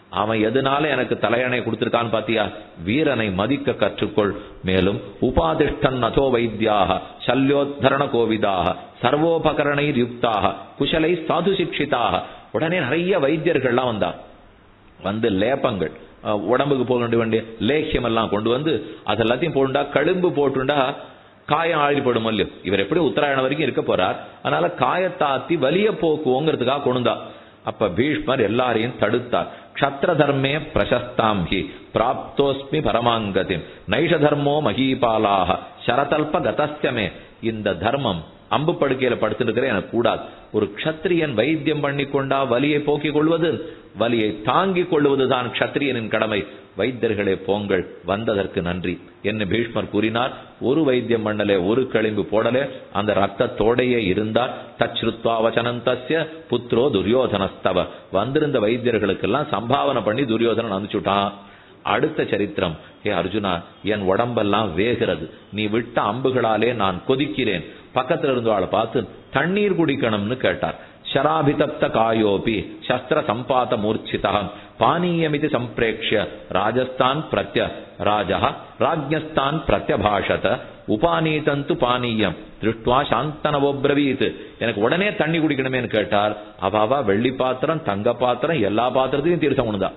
A: அவன் எதனால எனக்கு தலையணை கொடுத்திருக்கான்னு பாத்தியா வீரனை மதிக்க கற்றுக்கொள் மேலும் உபாதிஷ்டன் அதோ வைத்தியாக சல்யோத்தரண கோவிதாக சர்வோபகரணை யுக்தாக குஷலை சாது சிக்ஷிதாக உடனே நிறைய வைத்தியர்கள்லாம் வந்தா வந்து லேப்பங்கள் அஹ், உடம்புக்கு போக வேண்டிய வேண்டிய லேக்கியம் எல்லாம் கொண்டு வந்து அது எல்லாத்தையும் போட்டுண்டா கழும்பு போட்டுண்டா காயம் ஆழிப்படும் இல்லையோ இவர் எப்படி உத்தராயணம் வரைக்கும் இருக்க போறார் அதனால காயத்தாத்தி வலிய போக்குவோங்கிறதுக்காக கொண்டுந்தா அப்ப பீஷ்மர் எல்லாரையும் தடுத்தார் க்ஷத்ர தர்மே பிரசஸ்தாம் ஹி பிராப்தோஸ்மி பரமாங்கதிம் நைஷ தர்மோ மகீபாலாக சரதல்ப கதஸ்யமே இந்த தர்மம் அம்பு படுக்கையில படுத்துருக்கிற எனக்கு கூடாது ஒரு க்ஷத்திரியன் வைத்தியம் பண்ணி கொண்டா வலியை போக்கிக் கொள்வது வலியை தாங்கிக் கொள்வதுதான் க்ஷத்திரியனின் கடமை வைத்தியர்களே போங்கள் வந்ததற்கு நன்றி என்று பீஷ்மர் கூறினார் ஒரு வைத்தியம் பண்ணலே ஒரு களிம்பு போடலே அந்த ரத்தத்தோடையே இருந்தார் தச்ருத்வா வச்சனம் தஸ்ய புத்ரோ துரியோதனஸ்தவ வந்திருந்த வைத்தியர்களுக்கெல்லாம் சம்பாவனை பண்ணி துரியோதனன் அனுப்பிச்சுட்டான் அடுத்த சரித்திரம் ஹே அர்ஜுனா என் உடம்பெல்லாம் வேகிறது நீ விட்ட அம்புகளாலே நான் கொதிக்கிறேன் பக்கத்துல இருந்தவாளை பார்த்து தண்ணீர் குடிக்கணும்னு கேட்டார் ಶರಾಭಿತಪ್ತ ಕಾಯೋಪಿ ಶಸ್ತ್ರ ಸಂಪಾತ ಮೂರ್ಛಿತಃ ಪಾನೀಯಮಿತಿ ಸಂಪ್ರೇಕ್ಷ್ಯ ರಾಜಸ್ಥಾನ್ ಪ್ರತ್ಯ ರಾಜ ರಾಜ್ಞಸ್ತಾನ್ ಪ್ರತ್ಯಭಾಷತ உபானீதந்து பானீயம் திருஷ்டுவா சாந்தனவோப்ரவீத் எனக்கு உடனே தண்ணி குடிக்கணுமேன்னு கேட்டார் அவாவா வெள்ளி பாத்திரம் தங்க பாத்திரம் எல்லா பாத்திரத்தையும் தீர்த்தம் உண்டுதான்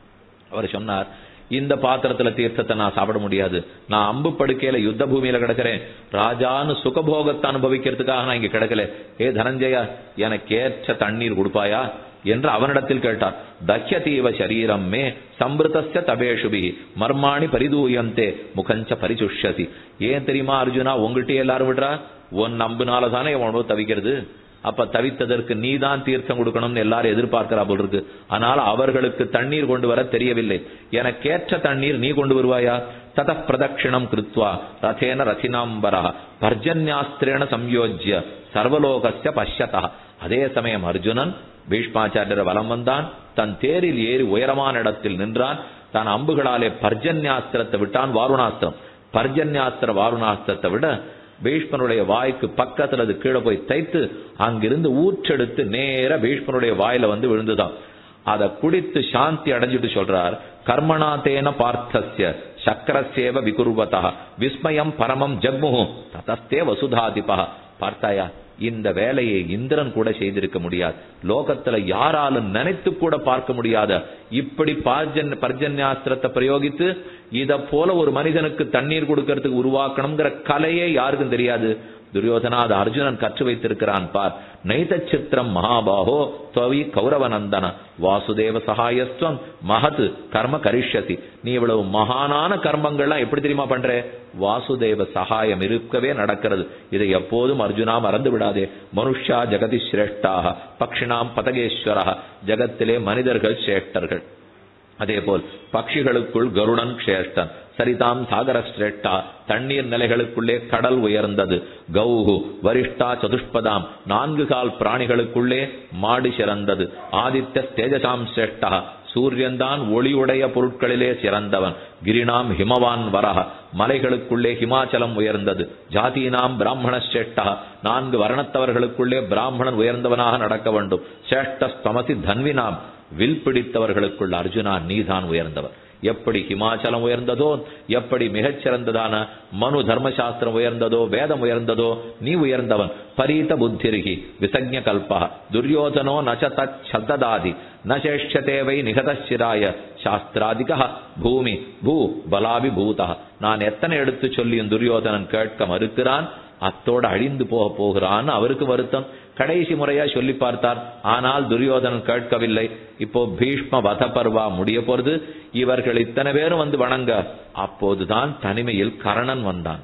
A: அவர் சொன்னார் இந்த பாத்திரத்துல தீர்த்தத்தை நான் சாப்பிட முடியாது நான் அம்பு படுக்கையில யுத்த பூமியில கிடக்கிறேன் ராஜான்னு சுகபோகத்தை அனுபவிக்கிறதுக்காக நான் இங்க கிடக்கல ஏ தனஞ்சயா எனக்கு ஏற்ற தண்ணீர் கொடுப்பாயா என்று அவனிடத்தில் கேட்டார் தஹ்யதீவ சரீரம் மே சம்பிருதஸ்ய தபேஷுபி மர்மாணி பரிதூயந்தே முகஞ்ச பரிசுஷ்யதி ஏன் தெரியுமா அர்ஜுனா உங்கள்கிட்ட எல்லாரும் விடுறா உன் நம்புனால தானே உணவு தவிக்கிறது அப்ப தவித்ததற்கு நீதான் தீர்த்தம் கொடுக்கணும்னு எல்லாரும் எதிர்பார்க்கிறா போல் இருக்கு ஆனால் அவர்களுக்கு தண்ணீர் கொண்டு வர தெரியவில்லை எனக்கேற்ற தண்ணீர் நீ கொண்டு வருவாயா தத பிரதட்சிணம் கிருத்வா ரதேன ரதினாம்பரா பர்ஜன்யாஸ்திரேன சம்யோஜ்ய சர்வலோகஸ்ய பஷ்யதா அதே சமயம் அர்ஜுனன் பீஷ்மாச்சாரியர் வலம் வந்தான் தன் தேரில் ஏறி உயரமான இடத்தில் நின்றான் தான் அம்புகளாலே பர்ஜன்யாஸ்திரத்தை விட்டான் வாருணாஸ்திரம் பர்ஜன்யாஸ்திர வாருணாஸ்திரத்தை விட பீஷ்மனுடைய வாய்க்கு பக்கத்துல அது கீழே போய் தைத்து அங்கிருந்து ஊற்றெடுத்து நேர பீஷ்மனுடைய வாயில வந்து விழுந்துதான் அதை குடித்து சாந்தி அடைஞ்சிட்டு சொல்றார் கர்மணாதேன பார்த்தஸ்ய சக்கரசேவ விகுர்வதா விஸ்மயம் பரமம் ஜக்முஹு ததஸ்தே வசுதாதிபா பார்த்தாயா இந்த வேலையை இந்திரன் கூட செய்திருக்க முடியாது லோகத்துல யாராலும் நினைத்து கூட பார்க்க முடியாத இப்படி பார்ஜன் பர்ஜன்யாஸ்திரத்தை பிரயோகித்து இத போல ஒரு மனிதனுக்கு தண்ணீர் கொடுக்கறதுக்கு உருவாக்கணுங்கிற கலையே யாருக்கும் தெரியாது துரியோதனா அது அர்ஜுனன் கற்று வைத்திருக்கிறான் பார் நைத சித்திரம் மகாபாகோ துவவி கௌரவநந்தன வாசுதேவ சகாயஸ்துவம் மகத் கர்ம கரிஷ்யசி நீ இவ்வளவு மகானான கர்மங்கள்லாம் எப்படி தெரியுமா பண்ற வாசுதேவ சகாயம் இருக்கவே நடக்கிறது இதை எப்போதும் அர்ஜுனா மறந்து விடாதே மனுஷா ஜெகதி சிரேஷ்டாக பக்ஷினாம் பதகேஸ்வரா ஜகத்திலே மனிதர்கள் சிரேஷ்டர்கள் அதே போல் பட்சிகளுக்குள் கருடன் சிரேஷ்டன் சரிதாம் சாகர சிரேஷ்டா தண்ணீர் நிலைகளுக்குள்ளே கடல் உயர்ந்தது கௌஹு வரிஷ்டா சதுஷ்பதாம் நான்கு கால் பிராணிகளுக்குள்ளே மாடு சிறந்தது ஆதித்ய தேஜசாம் சிரேஷ்டா சூரியன்தான் ஒளியுடைய பொருட்களிலே சிறந்தவன் கிரினாம் ஹிமவான் வரஹ மலைகளுக்குள்ளே ஹிமாச்சலம் உயர்ந்தது ஜாதீனாம் பிராமண சேஷ்டா நான்கு வர்ணத்தவர்களுக்குள்ளே பிராமணன் உயர்ந்தவனாக நடக்க வேண்டும் சேஷ்ட ஸ்தமசி தன்வினாம் வில் பிடித்தவர்களுக்குள் அர்ஜுனா நீதான் உயர்ந்தவர் எப்படி ஹிமாச்சலம் உயர்ந்ததோ எப்படி மிகச்சிறந்ததான மனு தர்மசாஸ்திரம் உயர்ந்ததோ வேதம் உயர்ந்ததோ நீ உயர்ந்தவன் பரீத புத்திரிகி விசஜ்ஞ கல்பா துரியோதனோ நச்ச தத் சப்ததாதி நசேஷ்யதே வை நிகதசிராய சாஸ்திராதிக பூமி பூ பலாபிபூதா நான் எத்தனை எடுத்து சொல்லியும் துரியோதனன் கேட்க மறுக்கிறான் அத்தோடு அழிந்து போக போகிறான்னு அவருக்கு வருத்தம் கடைசி முறையா சொல்லி பார்த்தார் ஆனால் துரியோதனன் கேட்கவில்லை இப்போ பீஷ்ம வத பர்வா முடிய போறது இவர்கள் இத்தனை பேரும் வந்து வணங்க அப்போதுதான் தனிமையில் கரணன் வந்தான்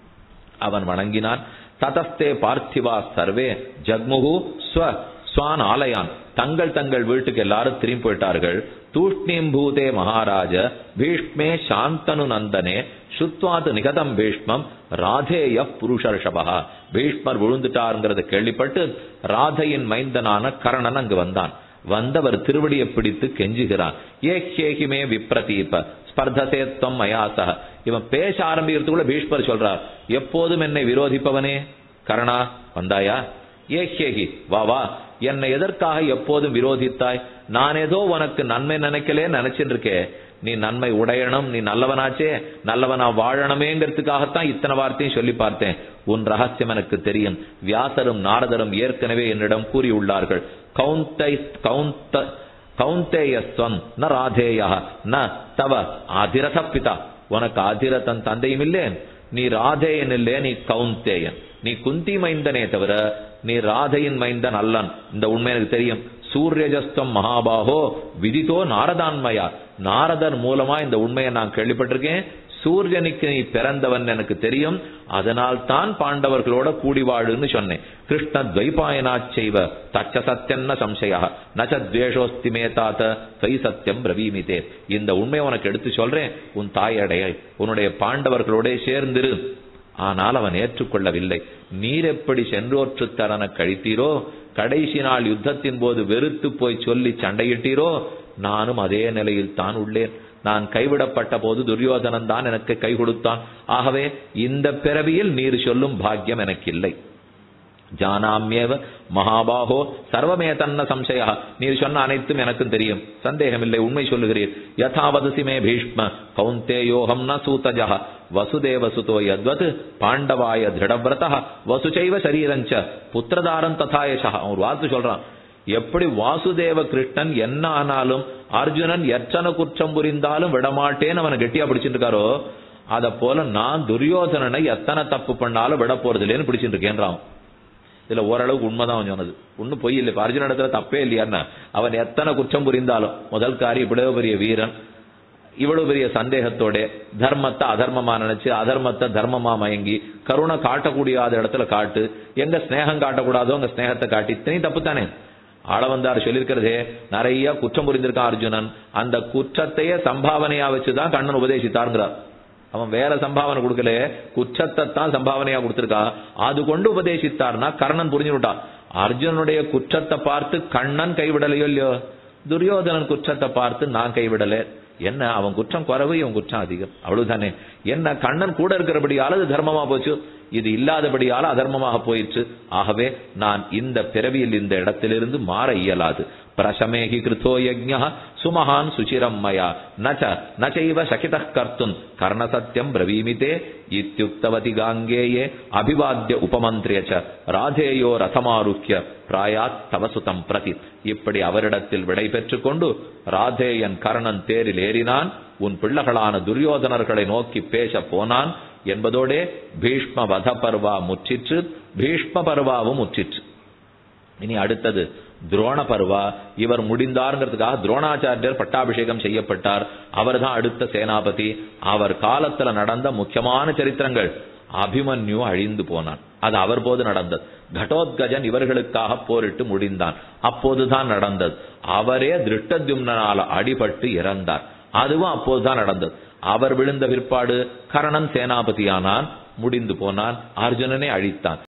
A: அவன் வணங்கினான் ததஸ்தே பார்த்திவா சர்வே ஜக்முகு ஸ்வ ஸ்வான் ஆலயான் தங்கள் தங்கள் வீட்டுக்கு எல்லாரும் திரும்பி போயிட்டார்கள் தூஷ்ணீம் பூதே மகாராஜ பீஷ்மே சாந்தனு நந்தனே சுத்வாது நிகதம் பீஷ்மம் ராதேய புருஷர்ஷபா பீஷ்மர் விழுந்துட்டாருங்கிறத கேள்விப்பட்டு ராதையின் மைந்தனான கரணன் அங்கு வந்தான் வந்தவர் திருவடியை பிடித்து கெஞ்சுகிறான் ஏ கேகிமே விப்ரதீப ஸ்பர்தசேத்வம் மயாசக இவன் பேச ஆரம்பிக்கிறதுக்குள்ள பீஷ்மர் சொல்றார் எப்போதும் என்னை விரோதிப்பவனே கரணா வந்தாயா ஏஹேகி வா வா என்னை எதற்காக எப்போதும் விரோதித்தாய் நான் ஏதோ உனக்கு நன்மை நினைக்கலே நினைச்சிட்டு இருக்கே நீ நன்மை உடையணும் நீ நல்லவனாச்சே நல்லவனா வாழணுமேங்கிறதுக்காகத்தான் இத்தனை வார்த்தையும் சொல்லி பார்த்தேன் உன் ரகசியம் எனக்கு தெரியும் வியாசரும் நாரதரும் ஏற்கனவே என்னிடம் கூறியுள்ளார்கள் கவுந்தை கவுந்த கவுந்தேயஸ்வம் ந ராதேயா ந தவ ஆதிரத பிதா உனக்கு ஆதிரதன் தந்தையும் இல்லே நீ ராதேயன் இல்லே நீ கவுந்தேயன் நீ குந்தி மைந்தனே தவிர நீ ராதையின் மைந்தன் அல்லன் இந்த உண்மை எனக்கு தெரியும் சூரியஜஸ்தம் மகாபாகோ விதித்தோ நாரதான்மயா நாரதர் மூலமா இந்த உண்மையை நான் கேள்விப்பட்டிருக்கேன் சூரியனுக்கு நீ பிறந்தவன் எனக்கு தெரியும் அதனால் தான் பாண்டவர்களோட கூடி வாழுன்னு சொன்னேன் கிருஷ்ண துவைபாயனாச்செய்வ தச்ச சத்தியன்ன சம்சயா நச்ச துவேஷோஸ்தி மே தாத்த தை சத்தியம் பிரவீமிதே இந்த உண்மையை உனக்கு எடுத்து சொல்றேன் உன் தாயடைய உன்னுடைய பாண்டவர்களோட சேர்ந்திரு ஆனால் அவன் ஏற்றுக்கொள்ளவில்லை நீர் எப்படி சென்றோற்று தரன கழித்தீரோ கடைசி நாள் யுத்தத்தின் போது வெறுத்து போய் சொல்லி சண்டையிட்டீரோ நானும் அதே நிலையில் தான் உள்ளேன் நான் கைவிடப்பட்ட போது துரியோதனன் தான் எனக்கு கை கொடுத்தான் ஆகவே இந்த பிறவியில் நீர் சொல்லும் பாக்கியம் எனக்கு இல்லை ஜானாமியவ மகாபாகோ சர்வமே தன்ன சம்சயா நீர் சொன்ன அனைத்தும் எனக்கும் தெரியும் சந்தேகமில்லை உண்மை சொல்லுகிறீர் யதாவதசி மே பீஷ்ம கௌந்தேயோகம் ந சூதஜா வசுதேவ சுதோ யத்வத் பாண்டவாய திருடவிரத வசுச்சைவ சரீரஞ்ச புத்திரதாரம் ததாயசா அவன் ஒரு வார்த்தை சொல்றான் எப்படி வாசுதேவ கிருஷ்ணன் என்ன ஆனாலும் அர்ஜுனன் எத்தனை குற்றம் புரிந்தாலும் விடமாட்டேன்னு அவனை கெட்டியா பிடிச்சிட்டு இருக்காரோ அத போல நான் துரியோதனனை எத்தனை தப்பு பண்ணாலும் விட போறது இல்லைன்னு பிடிச்சிட்டு இருக்கேன்றான் இதுல ஓரளவுக்கு உண்மைதான் அவன் சொன்னது ஒன்னும் பொய் இல்லை இப்ப அர்ஜுன இடத்துல தப்பே இல்லையான்னா அவன் எத்தனை குற்றம் புரிந்தாலும் முதல் காரி இவ்வளவு பெரிய வீரன் இவ்வளவு பெரிய சந்தேகத்தோட தர்மத்தை அதர்மமா நினைச்சு அதர்மத்தை தர்மமா மயங்கி கருணை காட்டக்கூடியாத இடத்துல காட்டு எங்க ஸ்நேகம் காட்டக்கூடாதோ அங்க ஸ்நேகத்தை காட்டி இத்தனையும் தப்பு தானே ஆளவந்தார் சொல்லியிருக்கிறதே நிறைய குற்றம் புரிந்திருக்கான் அர்ஜுனன் அந்த குற்றத்தையே சம்பாவனையா வச்சுதான் கண்ணன் உபதேசித்தாருங்கிறார் அவன் வேற சம்பாவனை கொடுக்கல குற்றத்தை தான் சம்பாவனையா கொடுத்திருக்கான் அது கொண்டு உபதேசித்தார்னா கர்ணன் புரிஞ்சுட்டான் அர்ஜுனனுடைய குற்றத்தை பார்த்து கண்ணன் கைவிடலையோ இல்லையோ துரியோதனன் குற்றத்தை பார்த்து நான் கைவிடல என்ன அவன் குற்றம் குறைவு இவன் குற்றம் அதிகம் அவ்வளவுதானே என்ன கண்ணன் கூட இருக்கிறபடியால அது தர்மமா போச்சு இது இல்லாதபடியால அதர்மமாக போயிற்று ஆகவே நான் இந்த பிறவியில் இந்த இடத்திலிருந்து மாற இயலாது பிரசமேகி கிருத்தோ யஜ்ஞ சுமகான் சுச்சிரம் மயா நச்ச நச்சைவ சகித கர்த்தும் கர்ணசத்தியம் பிரவீமிதே இத்தியுக்தவதி காங்கேயே அபிவாத்திய உபமந்திரிய ச ராதேயோ ரதமாருக்கிய பிராயாத் தவசுதம் பிரதி இப்படி அவரிடத்தில் விடை பெற்றுக் கொண்டு ராதேயன் கர்ணன் தேரில் ஏறினான் உன் பிள்ளைகளான துரியோதனர்களை நோக்கி பேச போனான் என்பதோடே பீஷ்ம வத பர்வா முற்றிற்று பீஷ்ம பர்வாவும் முற்றிற்று இனி அடுத்தது துரோண பர்வா இவர் முடிந்தாருங்கிறதுக்காக துரோணாச்சாரியர் பட்டாபிஷேகம் செய்யப்பட்டார் அவர்தான் அடுத்த சேனாபதி அவர் காலத்துல நடந்த முக்கியமான சரித்திரங்கள் அபிமன்யு அழிந்து போனான் அது அவர் போது நடந்தது கடோத்கஜன் இவர்களுக்காக போரிட்டு முடிந்தான் அப்போதுதான் நடந்தது அவரே திருஷ்டத்யும்னால அடிபட்டு இறந்தார் அதுவும் அப்போதுதான் நடந்தது அவர் விழுந்த பிற்பாடு கரணன் சேனாபதியானான் முடிந்து போனான் அர்ஜுனனை அழித்தான்